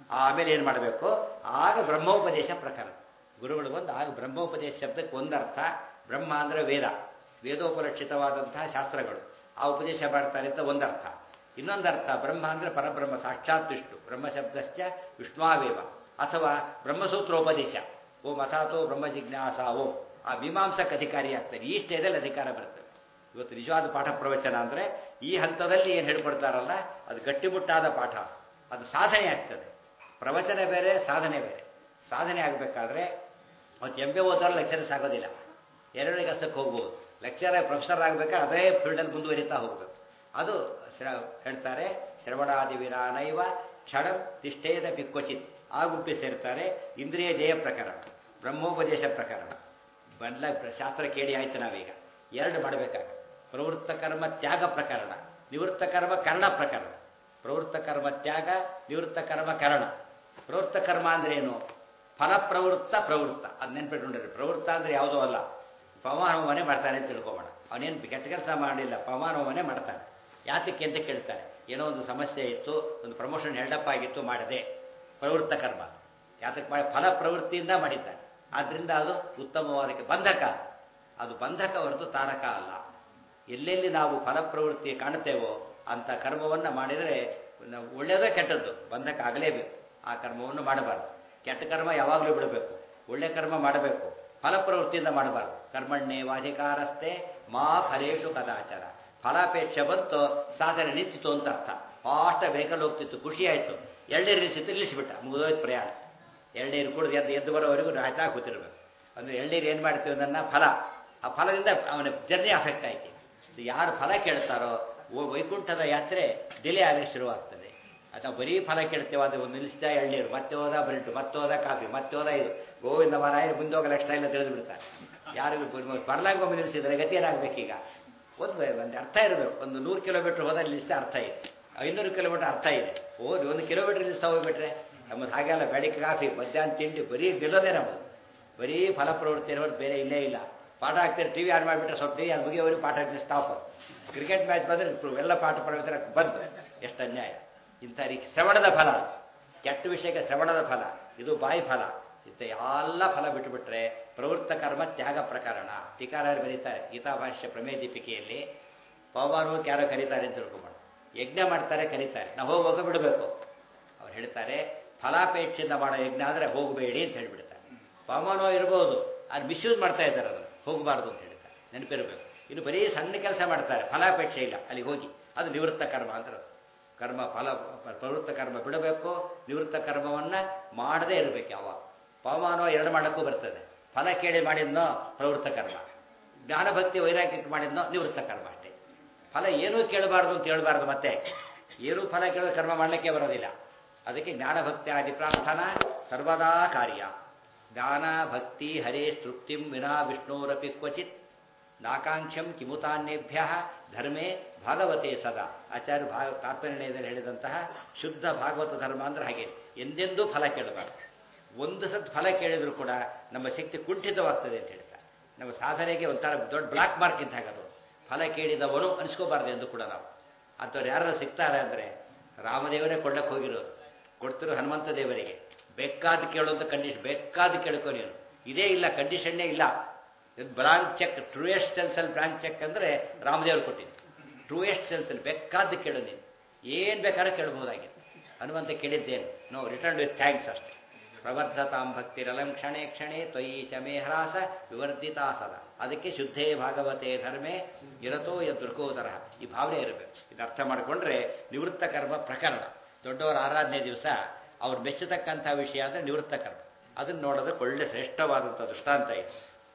ಆಮೇಲೆ ಏನು ಮಾಡಬೇಕು ಆಗ ಬ್ರಹ್ಮೋಪದೇಶ ಪ್ರಕರಣ ಗುರುಗಳು ಬಂದು ಆಗ ಬ್ರಹ್ಮೋಪದೇಶ ಶಬ್ದಕ್ಕೆ ಒಂದರ್ಥ ಬ್ರಹ್ಮ ಅಂದರೆ ವೇದ ವೇದೋಪಲಕ್ಷಿತವಾದಂತಹ ಶಾಸ್ತ್ರಗಳು ಆ ಉಪದೇಶ ಮಾಡ್ತಾರೆ ಅಂತ ಒಂದರ್ಥ ಇನ್ನೊಂದರ್ಥ ಬ್ರಹ್ಮ ಅಂದರೆ ಪರಬ್ರಹ್ಮ ಸಾಕ್ಷಾತ್ ವಿಷ್ಣು ಬ್ರಹ್ಮ ಶಬ್ದಶ್ಚ ವಿಷ್ಣುವೇವ ಅಥವಾ ಬ್ರಹ್ಮಸೂತ್ರೋಪದೇಶ ಓಂ ಅಥಾತೋ ಬ್ರಹ್ಮ ಜಿಜ್ಞಾಸ ಓಂ ಆ ಮೀಮಾಂಸಕ್ಕೆ ಅಧಿಕಾರಿ ಆಗ್ತಾರೆ ಈ ಸ್ಟೇಜಲ್ಲಿ ಅಧಿಕಾರ ಬರ್ತದೆ ಇವತ್ತು ನಿಜವಾದ ಪಾಠ ಪ್ರವಚನ ಅಂದರೆ ಈ ಹಂತದಲ್ಲಿ ಏನು ಹೇಳ್ಕೊಡ್ತಾರಲ್ಲ ಅದು ಗಟ್ಟಿಮುಟ್ಟಾದ ಪಾಠ ಅದು ಸಾಧನೆ ಆಗ್ತದೆ ಪ್ರವಚನ ಬೇರೆ ಸಾಧನೆ ಬೇರೆ ಸಾಧನೆ ಆಗಬೇಕಾದ್ರೆ ಅವತ್ತು ಎಂ ಬಿ ಓದೋರು ಲೆಕ್ಚರರ್ಸ್ ಆಗೋದಿಲ್ಲ ಎರಡನೇ ಕೆಲಸಕ್ಕೆ ಹೋಗ್ಬೋದು ಲೆಕ್ಚರ್ ಪ್ರೊಫೆಸರ್ ಆಗಬೇಕಾದ್ರೆ ಅದೇ ಫೀಲ್ಡಲ್ಲಿ ಮುಂದುವರಿತಾ ಹೋಗ್ಬೇಕು ಅದು ಶ್ರ ಹೇಳ್ತಾರೆ ಶ್ರವಣಾದಿ ವಿರಾನೈವ ಕ್ಷಣ ತಿಷ್ಠೇದ ಪಿಕ್ವಚಿತ್ ಆ ಗುಂಪಿ ಸೇರ್ತಾರೆ ಇಂದ್ರಿಯ ಜಯ ಪ್ರಕರಣ ಬ್ರಹ್ಮೋಪದೇಶ ಪ್ರಕರಣ ಬಂಡ್ಲ ಶಾಸ್ತ್ರ ಕೇಳಿ ಆಯ್ತು ನಾವೀಗ ಎರಡು ಮಾಡಬೇಕಾಗ ಪ್ರವೃತ್ತ ಕರ್ಮ ತ್ಯಾಗ ಪ್ರಕರಣ ನಿವೃತ್ತ ಕರ್ಮ ಕರ್ಣ ಪ್ರಕರಣ ಪ್ರವೃತ್ತ ಕರ್ಮ ತ್ಯಾಗ ನಿವೃತ್ತ ಕರ್ಮ ಕರಣ ಪ್ರವೃತ್ತ ಕರ್ಮ ಅಂದ್ರೆ ಏನು ಫಲ ಪ್ರವೃತ್ತ ಪ್ರವೃತ್ತ ಅದು ನೆನ್ಪಿಟ್ಕೊಂಡಿರಿ ಪ್ರವೃತ್ತ ಅಂದ್ರೆ ಯಾವುದೋ ಅಲ್ಲ ಪವಮಾನವನೇ ಮಾಡ್ತಾನೆ ಅಂತ ತಿಳ್ಕೊಬೋಣ ಅವನೇನು ಕೆಟ್ಟ ಕೆಲಸ ಮಾಡಲಿಲ್ಲ ಪವಮಾನವನೇ ಮಾಡ್ತಾನೆ ಯಾತಕ್ಕೆ ಅಂತ ಕೇಳ್ತಾರೆ ಏನೋ ಒಂದು ಸಮಸ್ಯೆ ಇತ್ತು ಒಂದು ಪ್ರಮೋಷನ್ ಹೆಲ್ಡಪ್ ಆಗಿತ್ತು ಮಾಡದೆ ಪ್ರವೃತ್ತ ಕರ್ಮ ಯಾತಕ್ಕೆ ಮಾಡಿ ಫಲ ಪ್ರವೃತ್ತಿಯಿಂದ ಮಾಡಿದ್ದಾನೆ ಆದ್ದರಿಂದ ಅದು ಉತ್ತಮವಾದಕ್ಕೆ ಬಂಧಕ ಅದು ಬಂಧಕ ಹೊರತು ತಾರಕ ಅಲ್ಲ ಎಲ್ಲೆಲ್ಲಿ ನಾವು ಫಲ ಪ್ರವೃತ್ತಿ ಕಾಣುತ್ತೇವೋ ಅಂಥ ಕರ್ಮವನ್ನು ಮಾಡಿದರೆ ನಾವು ಒಳ್ಳೆಯದೇ ಕೆಟ್ಟದ್ದು ಬಂಧಕ ಆಗಲೇಬೇಕು ಆ ಕರ್ಮವನ್ನು ಮಾಡಬಾರ್ದು ಕೆಟ್ಟ ಕರ್ಮ ಯಾವಾಗಲೂ ಬಿಡಬೇಕು ಒಳ್ಳೆ ಕರ್ಮ ಮಾಡಬೇಕು ಫಲಪ್ರವೃತ್ತಿಯಿಂದ ಮಾಡಬಾರ್ದು ಕರ್ಮಣ್ಣೇ ವಾಧಿಕಾರಸ್ಥೆ ಮಾ ಫಲೇಶು ಕದಾಚಾರ ಫಲಾಪೇಕ್ಷೆ ಬಂತು ಸಾಧನೆ ನಿಂತಿತು ಅಂತ ಅರ್ಥ ಫಾಸ್ಟ್ ವೆಹಿಕಲ್ ಹೋಗ್ತಿತ್ತು ಖುಷಿ ಆಯಿತು ಎಳ್ನೀರು ನಿಲ್ಲಿಸಿತ್ತು ನಿಲ್ಲಿಸಿಬಿಟ್ಟ ಮುಗಿದೋಯ್ತು ಪ್ರಯಾಣ ಎಳ್ನೀರು ಕುಡಿದು ಎದ್ದು ಎದ್ದು ಬರೋವರೆಗೂ ರಾಯ್ತಾ ಕೂತಿರ್ಬೇಕು ಅಂದರೆ ಎಳ್ನೀರು ಏನು ಮಾಡ್ತೀವಿ ನನ್ನ ಫಲ ಆ ಫಲದಿಂದ ಅವನ ಜರ್ನಿ ಅಫೆಕ್ಟ್ ಆಯ್ತು ಯಾರು ಫಲ ಕೇಳ್ತಾರೋ ಓ ವೈಕುಂಠದ ಯಾತ್ರೆ ಡಿಲೇ ಆಗಲಿಕ್ಕೆ ಶುರುವಾಗ್ತದೆ ಅಥವಾ ಬರೀ ಫಲ ಕೇಳ್ತೇವೆ ಅದು ಒಂದು ನಿಲ್ಲಿಸಿದ ಎಳ್ನೀರು ಮತ್ತೆ ಹೋದ ಬ್ರೆಡ್ ಮತ್ತೆ ಹೋದ ಕಾಫಿ ಮತ್ತೆ ಹೋದ ಇದು ಗೋವಿಂದ ಮಾರಾಯ ಮುಂದೆ ಹೋಗೋ ಲಕ್ಷಣ ಎಲ್ಲ ತಿಳಿದು ಬಿಡ್ತಾರೆ ಯಾರಿಗೂ ಬರ್ಲಾಂಗೊಮ್ಮೆ ನಿಲ್ಲಿಸಿದರೆ ಗತಿ ಏನಾಗಬೇಕೀಗ ಒಂದು ಒಂದು ಅರ್ಥ ಇರಬೇಕು ಒಂದು ನೂರು ಕಿಲೋಮೀಟ್ರ್ ಹೋದ ನಿಲ್ಲಿಸಿದ ಅರ್ಥ ಇದೆ ಐನೂರು ಕಿಲೋಮೀಟ್ರ್ ಅರ್ಥ ಇದೆ ಹೋಗಿ ಒಂದು ಕಿಲೋಮೀಟ್ರ್ ನಿಲ್ಲಿಸ್ತಾ ಹೋಗ್ಬಿಟ್ರೆ ನಮ್ಮದು ಹಾಗೆಲ್ಲ ಬೆಳಿಗ್ಗೆ ಕಾಫಿ ಮಧ್ಯಾಹ್ನ ತಿಂಡಿ ಬರೀ ನಿಲ್ಲೋದೇ ನಮ್ಮದು ಬರೀ ಫಲ ಪ್ರವೃತ್ತಿ ಇರೋದು ಬೇರೆ ಇಲ್ಲೇ ಇಲ್ಲ ಪಾಠ ಆಗ್ತಾರೆ ಟಿ ವಿ ಆನ್ ಮಾಡಿಬಿಟ್ರೆ ಸ್ವಲ್ಪ ಟಿ ವಿ ಅದು ಮುಗಿಯೋವರೆಗೂ ಪಾಠ ಸ್ಟಾಪ್ ಕ್ರಿಕೆಟ್ ಮ್ಯಾಚ್ ಬಂದರೆ ಎಲ್ಲ ಪಾಠ ಪ್ರವಚನ ಬಂತು ಎಷ್ಟು ಅನ್ಯಾಯ ಇಂಥ ರೀತಿ ಶ್ರವಣದ ಫಲ ಕೆಟ್ಟ ವಿಷಯಕ್ಕೆ ಶ್ರವಣದ ಫಲ ಇದು ಬಾಯಿ ಫಲ ಇಂಥ ಎಲ್ಲ ಫಲ ಬಿಟ್ಟುಬಿಟ್ರೆ ಪ್ರವೃತ್ತ ಕರ್ಮ ತ್ಯಾಗ ಪ್ರಕರಣ ಟೀಕಾರಾಯರು ಬರೀತಾರೆ ಗೀತಾಭಾಷ್ಯ ಪ್ರಮೇಯ ದೀಪಿಕೆಯಲ್ಲಿ ಪವಮಾನಕ್ಕೆ ಯಾರೋ ಕರೀತಾರೆ ಅಂತ ತಿಳ್ಕೊಂಬೋಣ ಯಜ್ಞ ಮಾಡ್ತಾರೆ ಕರೀತಾರೆ ನಾವು ಹೋಗುವಾಗ ಬಿಡಬೇಕು ಅವ್ರು ಹೇಳ್ತಾರೆ ಫಲಾಪೇಕ್ಷೆಯಿಂದ ಮಾಡೋ ಯಜ್ಞ ಆದರೆ ಹೋಗಬೇಡಿ ಅಂತ ಹೇಳಿಬಿಡ್ತಾರೆ ಪವಮಾನ ಇರ್ಬೋದು ಅದು ಮಿಸ್ಯೂಸ್ ಮಾಡ್ತಾ ಇದ್ದಾರೆ ಅದನ್ನು ಹೋಗಬಾರ್ದು ಅಂತ ಹೇಳ್ತಾರೆ ನೆನಪಿರಬೇಕು ಇನ್ನು ಬರೀ ಸಣ್ಣ ಕೆಲಸ ಮಾಡ್ತಾರೆ ಫಲಾಪೇಕ್ಷೆ ಇಲ್ಲ ಅಲ್ಲಿಗೆ ಹೋಗಿ ಅದು ನಿವೃತ್ತ ಕರ್ಮ ಅಂತ ಕರ್ಮ ಫಲ ಪ್ರವೃತ್ತ ಕರ್ಮ ಬಿಡಬೇಕು ನಿವೃತ್ತ ಕರ್ಮವನ್ನು ಮಾಡದೇ ಇರಬೇಕು ಯಾವಾಗ ಪವಮಾನ ಎರಡು ಮಾಡಕ್ಕೂ ಬರ್ತದೆ ಫಲ ಕೇಳಿ ಮಾಡಿದ್ನೋ ಪ್ರವೃತ್ತ ಕರ್ಮ ಜ್ಞಾನಭಕ್ತಿ ವೈರಾಗ್ಯಕ್ಕೆ ಮಾಡಿದ್ನೋ ನಿವೃತ್ತ ಕರ್ಮ ಅಷ್ಟೇ ಫಲ ಏನೂ ಕೇಳಬಾರ್ದು ಅಂತ ಹೇಳ್ಬಾರ್ದು ಮತ್ತೆ ಏನೂ ಫಲ ಕೇಳೋ ಕರ್ಮ ಮಾಡಲಿಕ್ಕೆ ಬರೋದಿಲ್ಲ ಅದಕ್ಕೆ ಜ್ಞಾನಭಕ್ತಿ ಆದಿ ಪ್ರಾರ್ಥನಾ ಸರ್ವದಾ ಕಾರ್ಯ ಜ್ಞಾನ ಭಕ್ತಿ ಹರೇ ತೃಪ್ತಿಂ ವಿನಾ ವಿಷ್ಣೋರಪಿ ಕ್ವಚಿತ್ ನಾಕಾಂಕ್ಷಂ ಕಿಮುತಾನ್ಯೇಭ್ಯ ಧರ್ಮೇ ಭಾಗವತೆ ಸದಾ ಆಚಾರ್ಯ ಭಾಗ ತಾತ್ಪರ್ಯದಲ್ಲಿ ಹೇಳಿದಂತಹ ಶುದ್ಧ ಭಾಗವತ ಧರ್ಮ ಅಂದ್ರೆ ಹಾಗೆ ಎಂದೆಂದೂ ಫಲ ಕೇಳಬಾರ್ದು ಒಂದು ಸತ್ ಫಲ ಕೇಳಿದ್ರು ಕೂಡ ನಮ್ಮ ಶಕ್ತಿ ಕುಂಠಿತವಾಗ್ತದೆ ಅಂತ ಹೇಳ್ತಾರೆ ನಮ್ಮ ಸಾಧನೆಗೆ ಒಂಥರ ದೊಡ್ಡ ಬ್ಲಾಕ್ ಮಾರ್ಕ್ ಇದ್ದ ಹಾಗದು ಫಲ ಕೇಳಿದವನು ಅನಿಸ್ಕೋಬಾರ್ದು ಎಂದು ಕೂಡ ನಾವು ಅಂಥವ್ರು ಯಾರು ಸಿಗ್ತಾರೆ ಅಂದರೆ ರಾಮದೇವರೇ ಕೊಳ್ಳಕ್ಕೆ ಹೋಗಿರೋದು ಕೊಡ್ತಿರೋ ಹನುಮಂತ ದೇವರಿಗೆ ಬೇಕಾದ ಕೇಳುವಂಥ ಕಂಡೀಷನ್ ಬೇಕಾದ ಕೇಳ್ಕೊ ನೀನು ಇದೇ ಇಲ್ಲ ಕಂಡೀಷನ್ನೇ ಇಲ್ಲ ಬ್ಲಾಂಕ್ ಚೆಕ್ ಟ್ರೂಯೆಸ್ಟ್ ಸೆಲ್ಸಲ್ಲಿ ಬ್ಲಾಂಕ್ ಚೆಕ್ ಅಂದರೆ ರಾಮದೇವರು ಕೊಟ್ಟಿದ್ದು ಟ್ರೂಯೆಸ್ಟ್ ಸೆಲ್ಸಲ್ಲಿ ಬೇಕಾದ ಕೇಳು ನೀನು ಏನು ಬೇಕಾದ್ರೂ ಕೇಳ್ಬೋದಾಗಿತ್ತು ಹನುಮಂತ ಕೇಳಿದ್ದೇನು ನೋ ರಿಟರ್ನ್ ವಿತ್ ಥ್ಯಾಂಕ್ಸ್ ಅಷ್ಟೇ ಪ್ರವರ್ಧತಾಂ ಭಕ್ತಿರಲಂ ಕ್ಷಣೆ ಕ್ಷಣೆ ತ್ವಯಿ ಶಮೇ ಹ್ರಾಸ ವಿವರ್ಧಿತಾ ಸದ ಅದಕ್ಕೆ ಶುದ್ಧೇ ಭಾಗವತೆ ಧರ್ಮೇ ಇರತೋ ಯದೃಕೋದರ ಈ ಭಾವನೆ ಇರಬೇಕು ಇದು ಅರ್ಥ ಮಾಡಿಕೊಂಡ್ರೆ ನಿವೃತ್ತ ಕರ್ಮ ಪ್ರಕರಣ ದೊಡ್ಡವರ ಆರಾಧನೆ ದಿವಸ ಅವ್ರು ಮೆಚ್ಚತಕ್ಕಂಥ ವಿಷಯ ಅಂದರೆ ನಿವೃತ್ತ ಕರ್ಮ ಅದನ್ನು ನೋಡೋದಕ್ಕೆ ಒಳ್ಳೆ ಶ್ರೇಷ್ಠವಾದಂಥ ದೃಷ್ಟಾಂತ ಇದೆ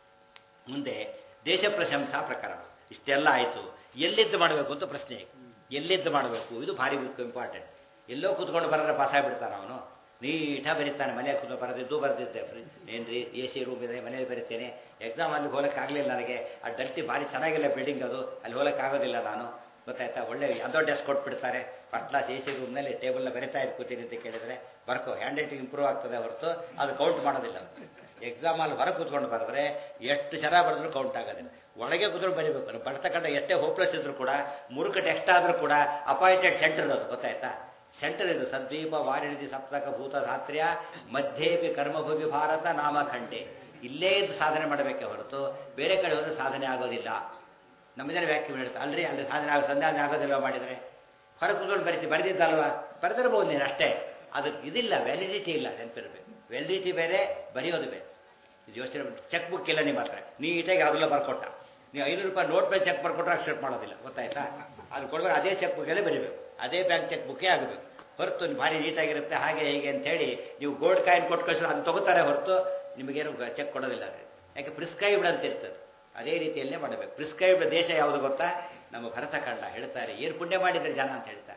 ಮುಂದೆ ದೇಶ ಪ್ರಶಂಸಾ ಪ್ರಕರಣ ಇಷ್ಟೆಲ್ಲ ಆಯಿತು ಎಲ್ಲಿದ್ದು ಮಾಡಬೇಕು ಅಂತ ಪ್ರಶ್ನೆ ಎಲ್ಲಿದ್ದು ಮಾಡಬೇಕು ಇದು ಭಾರಿ ಇಂಪಾರ್ಟೆಂಟ್ ಎಲ್ಲೋ ಕೂತ್ಕೊಂಡು ಬರೋದ್ರೆ ಪಾಸ್ ಆಗಿಬಿಡ್ತಾನೆ ಅವನು ನೀಟಾಗಿ ಬರೀತಾನೆ ಮನೆಗೆ ಕೂತ್ಕೊಂಡು ಬರೆದಿದ್ದು ಬರೆದಿದ್ದೆ ಏನ್ರಿ ಎ ಸಿ ರೂಮ್ ಇದೆ ಮನೇಲಿ ಬರೀತೇನೆ ಎಕ್ಸಾಮ್ ಅಲ್ಲಿ ಹೋಗಕ್ಕಾಗಲಿಲ್ಲ ನನಗೆ ಆ ಡಲ್ಟಿ ಭಾರಿ ಚೆನ್ನಾಗಿಲ್ಲ ಬಿಲ್ಡಿಂಗ್ ಅದು ಅಲ್ಲಿ ಹೋಗಕ್ಕಾಗೋದಿಲ್ಲ ನಾನು ಗೊತ್ತಾಯ್ತಾ ಒಳ್ಳೆ ಯಾವುದೋ ಡೆಸ್ಕ್ ಕೊಟ್ಬಿಡ್ತಾರೆ ಫಸ್ಟ್ ಕ್ಲಾಸ್ ಎ ಸಿ ರೂಮ್ನಲ್ಲಿ ಟೇಬಲ್ನ ಬರಿತಾ ಇದ್ದು ಕೂತೀನಿ ಅಂತ ಕೇಳಿದರೆ ಬರ್ಕೋ ಹ್ಯಾಂಡ್ ರೈಟಿಂಗ್ ಇಂಪ್ರೂವ್ ಆಗ್ತದೆ ಹೊರತು ಅದು ಕೌಂಟ್ ಮಾಡೋದಿಲ್ಲ ಎಕ್ಸಾಮಲ್ಲಿ ಹೊರಗೆ ಕೂತ್ಕೊಂಡು ಬರೆದ್ರೆ ಎಷ್ಟು ಚೆನ್ನಾಗಿ ಬರೆದ್ರು ಕೌಂಟ್ ಆಗೋದಿಲ್ಲ ಒಳಗೆ ಕೂತ್ಕೊಂಡು ಬರೀಬೇಕು ಬರ್ತಕ್ಕಂಥ ಎಷ್ಟೇ ಹೋಪ್ಲೆಸ್ ಇದ್ರು ಕೂಡ ಮೂರು ಕಟ್ಟೆ ಎಷ್ಟಾದರೂ ಕೂಡ ಅಪಾಯಿಂಟೆಡ್ ಸೆಂಟರ್ ಅದು ಗೊತ್ತಾಯ್ತಾ ಸೆಂಟರ್ ಇದು ಸದ್ವೀಪ ವಾರಿಣಿತಿ ಸಪ್ತಕ ಭೂತ ಧಾತ್ರ್ಯ ಮಧ್ಯೇಪಿ ಕರ್ಮಭೂಮಿ ಭಾರತ ನಾಮಖಂಡೆ ಇಲ್ಲೇ ಇದ್ದು ಸಾಧನೆ ಮಾಡಬೇಕೆ ಹೊರತು ಬೇರೆ ಕಡೆ ಹೋದ್ರೆ ಸಾಧನೆ ಆಗೋದಿಲ್ಲ ನಮ್ಮ ಜನ ವ್ಯಾಖ್ಯೆ ಹೇಳ್ತಾರೆ ಅಲ್ರಿ ಅಲ್ಲಿ ಸಾಧನೆ ಆಗ ಸಂಧಾನ ಆಗೋದಿಲ್ಲ ಮಾಡಿದರೆ ಹೊರಗೆ ಕೂತ್ಕೊಂಡು ಬರಿತೀವಿ ಬರೆದಿದ್ದಲ್ವಾ ಬರೆದಿರ್ಬೋದು ನೀನು ಅಷ್ಟೇ ಅದಕ್ಕೆ ಇದಿಲ್ಲ ವ್ಯಾಲಿಡಿಟಿ ಇಲ್ಲ ನೆನಪಿರ್ಬೇಕು ವ್ಯಾಲಿಡಿಟಿ ಬೇರೆ ಬರೆಯೋದು ಬೇರೆ ಇದು ಯೋಚನೆ ಚೆಕ್ ಬುಕ್ ಇಲ್ಲ ನಿಮ್ಮ ಹತ್ರ ನೀಟಾಗಿ ಅದೆಲ್ಲ ಬರ್ಕೊಟ್ಟ ನೀವು ಐನೂರು ರೂಪಾಯಿ ನೋಟ್ ಮೇಲೆ ಚೆಕ್ ಬರ್ಕೊಟ್ರೆ ಅಕ್ಸೆಪ್ಟ್ ಮಾಡೋದಿಲ್ಲ ಗೊತ್ತಾಯ್ತಾ ಅದು ಕೊಡ್ಬೇಕು ಅದೇ ಚೆಕ್ ಬುಕ್ಕಲ್ಲೇ ಬರೀಬೇಕು ಅದೇ ಬ್ಯಾಂಕ್ ಚೆಕ್ ಬುಕ್ಕೇ ಆಗಬೇಕು ಹೊರತು ಭಾರಿ ನೀಟಾಗಿರುತ್ತೆ ಹಾಗೆ ಹೀಗೆ ಅಂತೇಳಿ ನೀವು ಗೋಲ್ಡ್ ಕಾಯಿನ್ ಕೊಟ್ಟು ಕಳಿಸಿದ್ರೆ ಅದನ್ನು ತಗೋತಾರೆ ಹೊರತು ನಿಮಗೇನು ಚೆಕ್ ಕೊಡೋದಿಲ್ಲ ಅದು ಯಾಕೆ ಪ್ರಿಸ್ಕ್ರೈಬ್ಡ್ ಅಂತ ಇರ್ತದೆ ಅದೇ ರೀತಿಯಲ್ಲೇ ಮಾಡಬೇಕು ಪ್ರಿಸ್ಕ್ರೈಬ್ಡ್ ದೇಶ ಯಾವುದು ಗೊತ್ತಾ ನಮ್ಮ ಭರತಖಂಡ ಹೇಳ್ತಾರೆ ಏನು ಪುಣ್ಯ ಮಾಡಿದರೆ ಜನ ಅಂತ ಹೇಳ್ತಾರೆ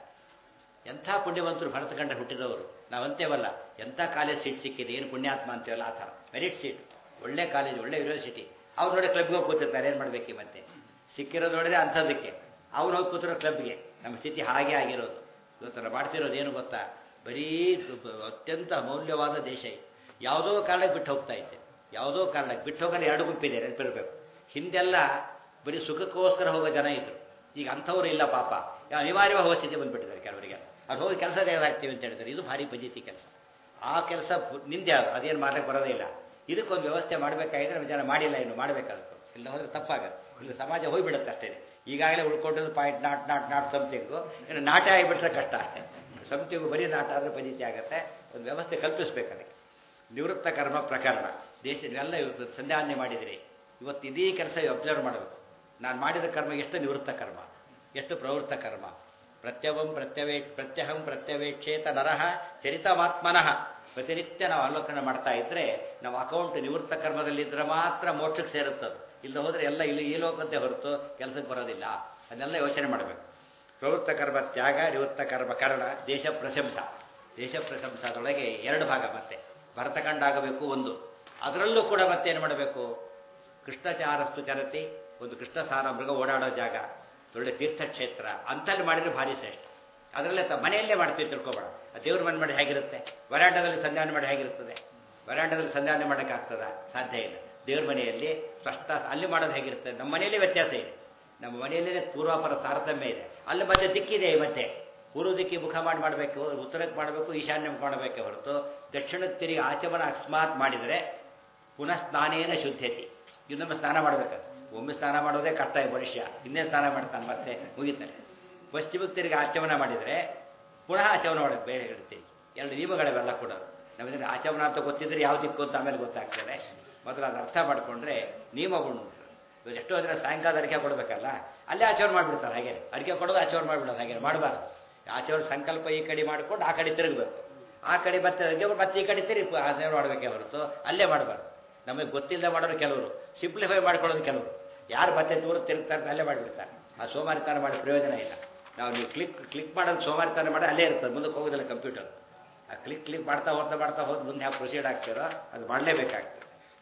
ಎಂಥ ಪುಣ್ಯವಂತರು ಭರತಖಂಡ ಹುಟ್ಟಿದವರು ನಾವು ಅಂತೇವಲ್ಲ ಎಂಥ ಕಾಲೇಜ್ ಸೀಟ್ ಸಿಕ್ಕಿದೆ ಏನು ಪುಣ್ಯಾತ್ಮ ಅಂತೀವಲ್ಲ ಆ ಥರ ಮೆರಿಟ್ ಸೀಟ್ ಒಳ್ಳೆ ಕಾಲೇಜ್ ಒಳ್ಳೆ ಯೂನಿವರ್ಸಿಟಿ ಅವ್ರು ನೋಡಿ ಕ್ಲಬ್ಗೆ ಹೋಗಿ ಕೂತಿರ್ತಾರೆ ಏನು ಮಾಡಬೇಕು ಈ ಮತ್ತೆ ಸಿಕ್ಕಿರೋದು ನೋಡಿದ್ರೆ ಅಂಥದ್ದಕ್ಕೆ ಅವ್ರು ಹೋಗಿ ಕೂತಿರೋ ಕ್ಲಬ್ಗೆ ನಮ್ಮ ಸ್ಥಿತಿ ಹಾಗೆ ಆಗಿರೋದು ಇವತ್ತು ನಾವು ಮಾಡ್ತಿರೋದು ಏನು ಗೊತ್ತಾ ಬರೀ ಅತ್ಯಂತ ಮೌಲ್ಯವಾದ ದೇಶ ಇದು ಯಾವುದೋ ಕಾರಣಕ್ಕೆ ಬಿಟ್ಟು ಹೋಗ್ತಾ ಇದ್ದೆ ಯಾವುದೋ ಕಾರಣಕ್ಕೆ ಬಿಟ್ಟು ಹೋಗಲು ಎರಡು ಗುಂಪಿದೆ ನೆನಪಿರ್ಬೇಕು ಹಿಂದೆಲ್ಲ ಬರೀ ಸುಖಕ್ಕೋಸ್ಕರ ಹೋಗೋ ಜನ ಇದ್ರು ಈಗ ಅಂಥವ್ರು ಇಲ್ಲ ಪಾಪ ಅನಿವಾರ್ಯವಾಗಿ ಹೋಗೋ ಸ್ಥಿತಿ ಬಂದುಬಿಟ್ಟಿದ್ದಾರೆ ಕೆಲವರಿಗೆ ಅವ್ರು ಹೋಗಿ ಕೆಲಸ ಹಾಕ್ತೀವಿ ಅಂತ ಹೇಳ್ತಾರೆ ಇದು ಭಾರಿ ಪದ್ಧತಿ ಕೆಲಸ ಆ ಕೆಲಸ ನಿಂದೆ ಅದು ಅದೇನು ಮಾತಕ್ಕೆ ಬರೋದೇ ಇಲ್ಲ ಇದಕ್ಕೊಂದು ವ್ಯವಸ್ಥೆ ಮಾಡಬೇಕಾಗಿದ್ರೆ ನಮ್ಮ ಜನ ಮಾಡಿಲ್ಲ ಇನ್ನು ಮಾಡಬೇಕಾಗುತ್ತೆ ಇಲ್ಲ ಹೋದ್ರೆ ತಪ್ಪಾಗುತ್ತೆ ಇಲ್ಲಿ ಸಮಾಜ ಹೋಗಿಬಿಡುತ್ತೆ ಅಷ್ಟೇ ಈಗಾಗಲೇ ಉಳ್ಕೊಂಡಿದ್ದು point not not not something ಇನ್ನು ನಾಟ ಆಗಿಬಿಟ್ರೆ ಕಷ್ಟ ಅಷ್ಟೇ ಸಮಥಿಂಗು ಬರೀ ನಾಟ ಆದರೆ ಪದ್ಧತಿ ಆಗುತ್ತೆ ಒಂದು ವ್ಯವಸ್ಥೆ ಕಲ್ಪಿಸ್ಬೇಕು ಅದಕ್ಕೆ ನಿವೃತ್ತ ಕರ್ಮ ಪ್ರಕರಣ ದೇಶದೆಲ್ಲ ಇವತ್ತು ಸಂಧ್ಯಾವನೆ ಮಾಡಿದಿರಿ ಇವತ್ತು ಇದೇ ಕೆಲಸ ಅಬ್ಸರ್ವ್ ಮಾಡಬೇಕು ನಾನು ಮಾಡಿದ ಕರ್ಮ ಎಷ್ಟು ನಿವೃತ್ತ ಕರ್ಮ ಎಷ್ಟು ಪ್ರವೃತ್ತ ಕರ್ಮ ಪ್ರತ್ಯವಂ ಪ್ರತ್ಯವೇ ಪ್ರತ್ಯಹಂ ಪ್ರತ್ಯವೇಕ್ಷೇತ ನರಹ ಚರಿತಮಾತ್ಮನಃ ಪ್ರತಿನಿತ್ಯ ನಾವು ಅವಲೋಕನ ಮಾಡ್ತಾ ಇದ್ರೆ ನಮ್ಮ ಅಕೌಂಟ್ ನಿವೃತ್ತ ಕರ್ಮದಲ್ಲಿದ್ದರೆ ಮಾತ್ರ ಮೋಕ್ಷಕ್ಕೆ ಸೇರುತ್ತದೆ ಇಲ್ಲ ಹೋದರೆ ಎಲ್ಲ ಇಲ್ಲಿ ಈ ಲೋಕದ್ದೇ ಹೊರತು ಕೆಲಸಕ್ಕೆ ಬರೋದಿಲ್ಲ ಅದನ್ನೆಲ್ಲ ಯೋಚನೆ ಮಾಡಬೇಕು ಪ್ರವೃತ್ತ ಕರ್ಮ ತ್ಯಾಗ ನಿವೃತ್ತ ಕರ್ಮ ಕರ್ಣ ದೇಶ ಪ್ರಶಂಸ ದೇಶ ಪ್ರಶಂಸದೊಳಗೆ ಎರಡು ಭಾಗ ಮತ್ತೆ ಭರತಖಂಡ ಆಗಬೇಕು ಒಂದು ಅದರಲ್ಲೂ ಕೂಡ ಮತ್ತೆ ಏನು ಮಾಡಬೇಕು ಕೃಷ್ಣಚಾರಸ್ತು ಚರತಿ ಒಂದು ಕೃಷ್ಣಸಾರ ಮೃಗ ಓಡಾಡೋ ಜಾಗ ಒಳ್ಳೆ ತೀರ್ಥಕ್ಷೇತ್ರ ಅಂತಲ್ಲಿ ಮಾಡಿದ್ರೆ ಭಾರಿ ಶ್ರೇಷ್ಠ ಅದರಲ್ಲೇ ತ ಮನೆಯಲ್ಲೇ ಮಾಡ್ತೀವಿ ತಿಳ್ಕೊಬೇಡ ದೇವ್ರ ಮನೆ ಮಾಡಿ ಹೇಗಿರುತ್ತೆ ವರಾಂಡದಲ್ಲಿ ಸಂಧಾನ ಮಾಡಿ ಹೇಗಿರ್ತದೆ ವರಾಂಡದಲ್ಲಿ ಸಂಧಾನ ಮಾಡೋಕ್ಕಾಗ್ತದ ಸಾಧ್ಯ ಇಲ್ಲ ದೇವ್ರ ಮನೆಯಲ್ಲಿ ಸ್ಪಷ್ಟ ಅಲ್ಲಿ ಮಾಡೋದು ಹೇಗಿರ್ತದೆ ನಮ್ಮ ಮನೆಯಲ್ಲೇ ವ್ಯತ್ಯಾಸ ಇದೆ ನಮ್ಮ ಮನೆಯಲ್ಲೇ ಪೂರ್ವಾಪರ ತಾರತಮ್ಯ ಇದೆ ಅಲ್ಲಿ ಮತ್ತೆ ದಿಕ್ಕಿದೆ ಮತ್ತೆ ಪೂರ್ವ ದಿಕ್ಕಿ ಮುಖ ಮಾಡಿ ಮಾಡಬೇಕು ಉತ್ತರಕ್ಕೆ ಮಾಡಬೇಕು ಈಶಾನ್ಯಕ್ಕೆ ಮಾಡಬೇಕೆ ಹೊರತು ದಕ್ಷಿಣಕ್ಕೆ ತಿರುಗಿ ಆಚಮನ ಅಕಸ್ಮಾತ್ ಮಾಡಿದರೆ ಪುನಃ ಸ್ನಾನೇನ ಶುದ್ಧತೆ ಇನ್ನೊಮ್ಮೆ ಸ್ನಾನ ಮಾಡಬೇಕಾದ್ರೆ ಒಮ್ಮೆ ಸ್ನಾನ ಮಾಡೋದೇ ಕಷ್ಟ ಮನುಷ್ಯ ಇನ್ನೇ ಸ್ನಾನ ಮಾಡ್ತಾನೆ ಮತ್ತೆ ಮುಗಿತಾನೆ ಪಶ್ಚಿಮಕ್ಕೆ ತಿರುಗಿ ಆಚಮನ ಮಾಡಿದರೆ ಪುನಃ ಆಚಮನ ಮಾಡೋದು ಬೇರೆ ಹೇಳ್ತೀವಿ ಎರಡು ನಿಯಮಗಳಿವೆಲ್ಲ ಕೂಡ ನಮಗೆ ಆಚಮನ ಅಂತ ಗೊತ್ತಿದ್ರೆ ಯಾವ ದಿಕ್ಕು ಅಂತ ಆಮೇಲೆ ಗೊತ್ತಾಗ್ತದೆ ಮೊದಲು ಅದು ಅರ್ಥ ಮಾಡಿಕೊಂಡ್ರೆ ನಿಯಮಗಳು ಇವಾಗ ಎಷ್ಟೋ ಜನ ಸಾಯಂಕಾಲ ಅಡಿಕೆ ಕೊಡಬೇಕಲ್ಲ ಅಲ್ಲೇ ಆಚರಣೆ ಮಾಡಿಬಿಡ್ತಾರೆ ಹಾಗೆ ಅಡಿಕೆ ಕೊಡೋದು ಆಚರಣೆ ಮಾಡಿಬಿಡೋದು ಹಾಗೆ ಮಾಡಬಾರ್ದು ಆಚರಣೆ ಸಂಕಲ್ಪ ಈ ಕಡೆ ಮಾಡಿಕೊಂಡು ಆ ಕಡೆ ತಿರುಗಬೇಕು ಆ ಕಡೆ ಮತ್ತೆ ಅಡಿಕೆ ಮತ್ತೆ ಈ ಕಡೆ ತಿರುಗಿ ಆಚರಣೆ ಮಾಡಬೇಕೇ ಹೊರತು ಅಲ್ಲೇ ಮಾಡಬಾರ್ದು ನಮಗೆ ಗೊತ್ತಿಲ್ಲದೆ ಮಾಡೋರು ಕೆಲವರು ಸಿಂಪ್ಲಿಫೈ ಮಾಡ್ಕೊಳ್ಳೋದು ಕೆಲವರು ಯಾರು ಮತ್ತೆ ದೂರ ತಿರುಗ್ತಾರೆ ಅಲ್ಲೇ ಮಾಡಿಬಿಡ್ತಾರೆ ಆ ಸೋಮಾರಿತನ ಮಾಡಿ ಪ್ರಯೋಜನ ಇಲ್ಲ ನಾವು ನೀವು ಕ್ಲಿಕ್ ಕ್ಲಿಕ್ ಮಾಡೋದು ಸೋಮಾರಿತನ ಮಾಡಿ ಅಲ್ಲೇ ಇರ್ತದೆ ಮುಂದಕ್ಕೆ ಹೋಗೋದಿಲ್ಲ ಕಂಪ್ಯೂಟರ್ ಆ ಕ್ಲಿಕ್ ಕ್ಲಿಕ್ ಮಾಡ್ತಾ ಹೋಗ್ತಾ ಮಾಡ್ತಾ ಹೋದ್ ಮುಂದೆ ಯಾವ ಪ್ರೊಸೀಡ್ ಆಗ್ತಿರೋ ಅದು ಮಾಡಲೇಬೇಕಾಗ್ತದೆ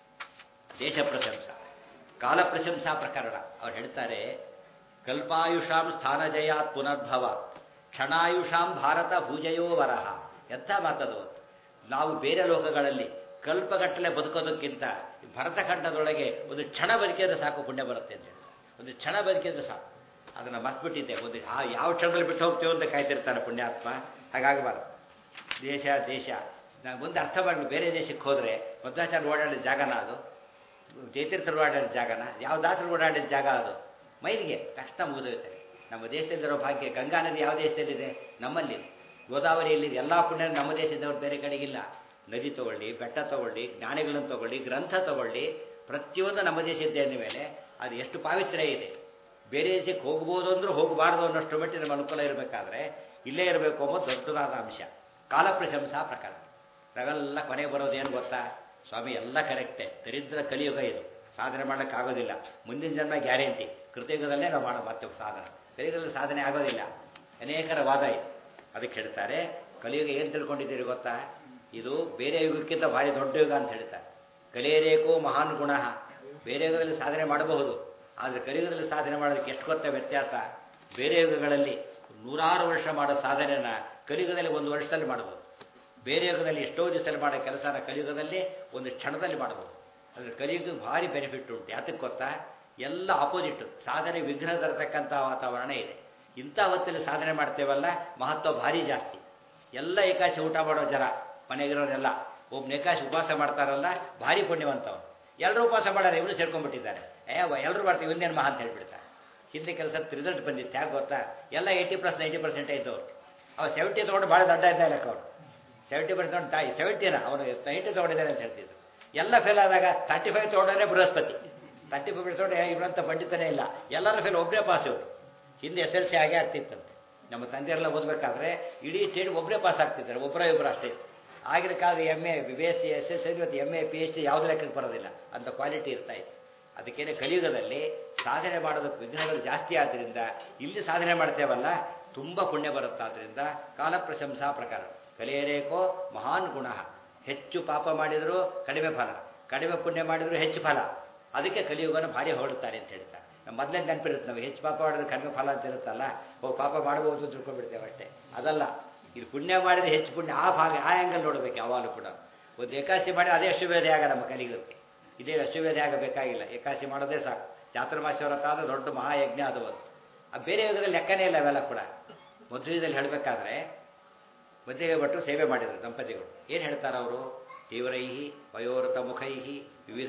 ದೇಶ ಪ್ರಶಂಸ ಕಾಲ ಪ್ರಶಂಸಾ ಪ್ರಕರಣ ಅವ್ರು ಹೇಳ್ತಾರೆ ಕಲ್ಪಾಯುಷಾಂ ಸ್ಥಾನಜಯಾತ್ ಪುನರ್ಭವ ಕ್ಷಣಾಯುಷಾಂ ಭಾರತ ಭೂಜಯೋ ವರಹ ಎಂಥ ಮಾತದು ನಾವು ಬೇರೆ ಲೋಕಗಳಲ್ಲಿ ಕಲ್ಪಗಟ್ಟಲೆ ಬದುಕೋದಕ್ಕಿಂತ ಭರತಖಂಡದೊಳಗೆ ಒಂದು ಕ್ಷಣ ಬದುಕಿದ್ರೆ ಸಾಕು ಪುಣ್ಯ ಬರುತ್ತೆ ಅಂತ ಹೇಳ್ತಾರೆ ಒಂದು ಕ್ಷಣ ಬದುಕಿದ್ರೆ ಸಾಕು ಅದನ್ನು ಮರ್ತ್ಬಿಟ್ಟಿದ್ದೆ ಒಂದು ಆ ಯಾವ ಕ್ಷಣದಲ್ಲಿ ಬಿಟ್ಟು ಹೋಗ್ತೀವೋ ಅಂತ ಕಾಯ್ತಿರ್ತಾನೆ ಪುಣ್ಯಾತ್ಮ ಹಾಗಾಗಬಾರ್ದು ದೇಶ ದೇಶ ನಾನು ಮುಂದೆ ಅರ್ಥ ಮಾಡಿ ಬೇರೆ ದೇಶಕ್ಕೆ ಹೋದರೆ ಮಧ್ವಾಚಾರ್ಯ ಓಡಾಡಿದ ಜಾಗನ ಅದು ಜಯತೀರ್ಥರು ಓಡಾಡಿದ ಜಾಗನ ಯಾವ ದಾಸರು ಓಡಾಡಿದ ಜಾಗ ಅದು ಮೈಲಿಗೆ ತಕ್ಷಣ ಮುಗಿದೋಯ್ತಾರೆ ನಮ್ಮ ದೇಶದಲ್ಲಿರೋ ಭಾಗ್ಯ ಗಂಗಾ ನದಿ ಯಾವ ದೇಶದಲ್ಲಿದೆ ನಮ್ಮಲ್ಲಿ ಗೋದಾವರಿಯಲ್ಲಿದೆ ಎಲ್ಲ ಪುಣ್ಯ ನಮ್ಮ ದೇಶದವ್ರು ಬೇರೆ ಕಡೆಗಿಲ್ಲ ನದಿ ತಗೊಳ್ಳಿ ಬೆಟ್ಟ ತಗೊಳ್ಳಿ ಜ್ಞಾನಿಗಳನ್ನು ತಗೊಳ್ಳಿ ಗ್ರಂಥ ತಗೊಳ್ಳಿ ಪ್ರತಿಯೊಂದು ನಮ್ಮ ದೇಶದ ಮೇಲೆ ಅದು ಎಷ್ಟು ಪಾವಿತ್ರ್ಯ ಇದೆ ಬೇರೆ ದೇಶಕ್ಕೆ ಹೋಗ್ಬೋದು ಅಂದ್ರೂ ಹೋಗಬಾರ್ದು ಅನ್ನೋಷ್ಟು ಮಟ್ಟಿಗೆ ನಮ್ಮ ಅನುಕೂಲ ಇರಬೇಕಾದ್ರೆ ಇಲ್ಲೇ ಇರಬೇಕು ಅನ್ನೋದು ದೊಡ್ಡದಾದ ಅಂಶ ಕಾಲ ಪ್ರಶಂಸಾ ಪ್ರಕಾರ ನಾವೆಲ್ಲ ಕೊನೆ ಬರೋದೇನು ಗೊತ್ತಾ ಸ್ವಾಮಿ ಎಲ್ಲ ಕರೆಕ್ಟೇ ದರಿದ್ರ ಕಲಿಯುಗ ಇದು ಸಾಧನೆ ಮಾಡೋಕ್ಕಾಗೋದಿಲ್ಲ ಮುಂದಿನ ಜನ್ಮ ಗ್ಯಾರಂಟಿ ಕೃತಯುಗದಲ್ಲೇ ನಾವು ಮಾಡೋ ಮತ್ತೆ ಸಾಧನೆ ಕಲಿಯುಗದಲ್ಲಿ ಸಾಧನೆ ಆಗೋದಿಲ್ಲ ಅನೇಕರ ವಾದ ಇದೆ ಅದಕ್ಕೆ ಹೇಳ್ತಾರೆ ಕಲಿಯುಗ ಏನು ತಿಳ್ಕೊಂಡಿದ್ದೀರಿ ಗೊತ್ತಾ ಇದು ಬೇರೆ ಯುಗಕ್ಕಿಂತ ಭಾರಿ ದೊಡ್ಡ ಯುಗ ಅಂತ ಹೇಳ್ತಾರೆ ಕಲಿಯರೇಕೋ ಮಹಾನ್ ಗುಣ ಬೇರೆ ಯುಗದಲ್ಲಿ ಸಾಧನೆ ಮಾಡಬಹುದು ಆದರೆ ಕಲಿಯುಗದಲ್ಲಿ ಸಾಧನೆ ಮಾಡೋದಕ್ಕೆ ಎಷ್ಟು ಗೊತ್ತಾ ವ್ಯತ್ಯಾಸ ಬೇರೆ ಯುಗಗಳಲ್ಲಿ ನೂರಾರು ವರ್ಷ ಮಾಡೋ ಸಾಧನೆನ ಕಲಿಯುಗದಲ್ಲಿ ಒಂದು ವರ್ಷದಲ್ಲಿ ಮಾಡಬಹುದು ಬೇರೆ ಯುಗದಲ್ಲಿ ಎಷ್ಟೋ ದಿವಸದಲ್ಲಿ ಮಾಡೋ ಕೆಲಸನ ಕಲಿಯುಗದಲ್ಲಿ ಒಂದು ಕ್ಷಣದಲ್ಲಿ ಮಾಡಬಹುದು ಅಂದರೆ ಕಲಿಯುಗ ಭಾರಿ ಬೆನಿಫಿಟ್ ಉಂಟು ಯಾತಕ್ಕೆ ಗೊತ್ತಾ ಎಲ್ಲ ಆಪೋಸಿಟ್ ಸಾಧನೆ ವಿಘ್ನ ತರತಕ್ಕಂಥ ವಾತಾವರಣ ಇದೆ ಇಂಥ ಹೊತ್ತಲ್ಲಿ ಸಾಧನೆ ಮಾಡ್ತೇವಲ್ಲ ಮಹತ್ವ ಭಾರಿ ಜಾಸ್ತಿ ಎಲ್ಲ ಏಕಾಶಿ ಊಟ ಮಾಡೋ ಜನ ಮನೆಗಿರೋರೆಲ್ಲ ಒಬ್ಬನ ಏಕಾಶಿ ಉಪವಾಸ ಮಾಡ್ತಾರಲ್ಲ ಭಾರಿ ಪುಣ್ಯವಂತವ ಎಲ್ಲರೂ ಉಪವಾಸ ಮಾಡಾರೆ ಇವರು ಸೇರ್ಕೊಂಡ್ಬಿಟ್ಟಿದ್ದಾರೆ ಏ ಎಲ್ಲರೂ ಮಾಡ್ತೀವಿ ಇವನ್ನೇನು ಮಹಾ ಅಂತ ಹೇಳ್ಬಿಡ್ತಾರೆ ಹಿಂದೆ ಕೆಲಸ ರಿಸಲ್ಟ್ ಬಂದಿತ್ತು ಯಾಕೆ ಗೊತ್ತಾ ಎಲ್ಲ ಏಯ್ಟಿ ಪ್ಲಸ್ ನೈಂಟಿ ಪರ್ಸೆಂಟ್ ಇದ್ದವ್ರು ಅವ ಸೆವೆಂಟಿ ತೊಗೊಂಡು ಭಾಳ ದೊಡ್ಡ ಇದ್ದ ಲೆಕ್ಕ ಅವನು ಸೆವೆಂಟಿ ಪರ್ಸೆಂಟ್ ತಾಯಿ ಸೆವೆಂಟಿನ ಅವನು ನೈಂಟಿ ತೊಗೊಂಡಿದ್ದಾನೆ ಅಂತ ಹೇಳ್ತಿದ್ರು ಎಲ್ಲ ಫೇಲ್ ಆದಾಗ ತರ್ಟಿ ಫೈವ್ ತೊಗೊಂಡ್ರೆ ಬೃಹಸ್ಪತಿ ತರ್ಟಿ ಫೈವ್ ತೊಗೊಂಡ್ರೆ ಇವರಂತ ಪಂಡಿತನೇ ಇಲ್ಲ ಎಲ್ಲರೂ ಫೇಲ್ ಒಬ್ಬರೇ ಪಾಸ್ ಇವರು ಹಿಂದೆ ಎಸ್ ಎಲ್ ಸಿ ಆಗೇ ಆಗ್ತಿತ್ತಂತೆ ನಮ್ಮ ತಂದೆಯರೆಲ್ಲ ಓದಬೇಕಾದ್ರೆ ಇಡೀ ಸ್ಟೇಟ್ ಒಬ್ಬರೇ ಪಾಸ್ ಆಗ್ತಿದ್ದಾರೆ ಒಬ್ಬರೇ ಇಬ್ಬರು ಅಷ್ಟೇ ಆಗಿನ ಕಾಲದ M A B S C S S C ಇವತ್ತು M A P H D ಯಾವುದೇ ಲೆಕ್ಕಕ್ಕೆ ಬರೋದಿಲ್ಲ ಅಂತ ಕ್ವಾಲಿಟಿ ಇರ್ತಾ ಇತ್ತು ಅದಕ್ಕೇನೆ ಕಲಿಯುಗದಲ್ಲಿ ಸಾಧನೆ ಮಾಡೋದಕ್ಕೆ ವಿಘ್ನಗಳು ಜಾಸ್ತಿ ಆದ್ದರಿಂದ ಇಲ್ಲಿ ಸಾಧನೆ ಮಾಡ್ತೇವಲ್ಲ ತುಂಬ ಪುಣ್ಯ ಬರುತ್ತಾದ್ರಿಂದ ಕಾಲ ಪ್ರಶಂಸಾ ಪ್ರಕಾರ ಕಲಿಯರೇಕೋ ಮಹಾನ್ ಗುಣ ಹೆಚ್ಚು ಪಾಪ ಮಾಡಿದರೂ ಕಡಿಮೆ ಫಲ ಕಡಿಮೆ ಪುಣ್ಯ ಮಾಡಿದರೂ ಹೆಚ್ಚು ಫಲ ಅದಕ್ಕೆ ಕಲಿಯುಗನ ಭಾರಿ ಹೊರಡ್ತಾರೆ ಅಂತ ಹೇಳ್ತಾರೆ ನಮ್ಮ ಮೊದಲೇ ನೆನಪಿರುತ್ತೆ ನಾವು ಹೆಚ್ಚು ಪಾಪ ಮಾಡಿದ್ರೆ ಕಡಿಮೆ ಫಲ ಅಂತ ಇರುತ್ತಲ್ಲ ಓ ಪಾಪ ಮಾಡ್ಬೋದು ಅಂತ ತಿಳ್ಕೊಂಡ್ಬಿಡ್ತೇವೆ ಅಷ್ಟೇ ಅದಲ್ಲ ಇದು ಪುಣ್ಯ ಮಾಡಿದರೆ ಹೆಚ್ಚು ಪುಣ್ಯ ಆ ಭಾಗ ಆ ಆ್ಯಂಗಲ್ ನೋಡಬೇಕು ಯಾವಾಗಲೂ ಕೂಡ ಒಂದು ಏಕಾದಶಿ ಮಾಡಿ ಅದೇ ಅಶ್ವವೇಧ ಆಗ ನಮ್ಮ ಕಲಿಯುಗಕ್ಕೆ ಇದೇ ಅಶ್ವವೇಧ ಆಗಬೇಕಾಗಿಲ್ಲ ಏಕಾದಶಿ ಮಾಡೋದೇ ಸಾಕು ಚಾತುರ್ಮಾಸ ವ್ರತ ಆದ ದೊಡ್ಡ ಮಹಾಯಜ್ಞ ಅದು ಒಂದು ಆ ಬೇರೆ ಯುಗದಲ್ಲಿ ಲೆಕ್ಕನೇ ಇಲ್ಲ ಅವೆಲ್ಲ ಕೂಡ ಮದುವೆದಲ್ಲಿ ಹೇಳಬೇಕಾದ್ರೆ ಮದುವೆ ಭಟ್ರು ಸೇವೆ ಮಾಡಿದರು ದಂಪತಿಗಳು ಏನು ಹೇಳ್ತಾರೆ ಅವರು ತೀವ್ರೈಹಿ ವಯೋರತ ಮುಖೈಹಿ ವಿವಿಧ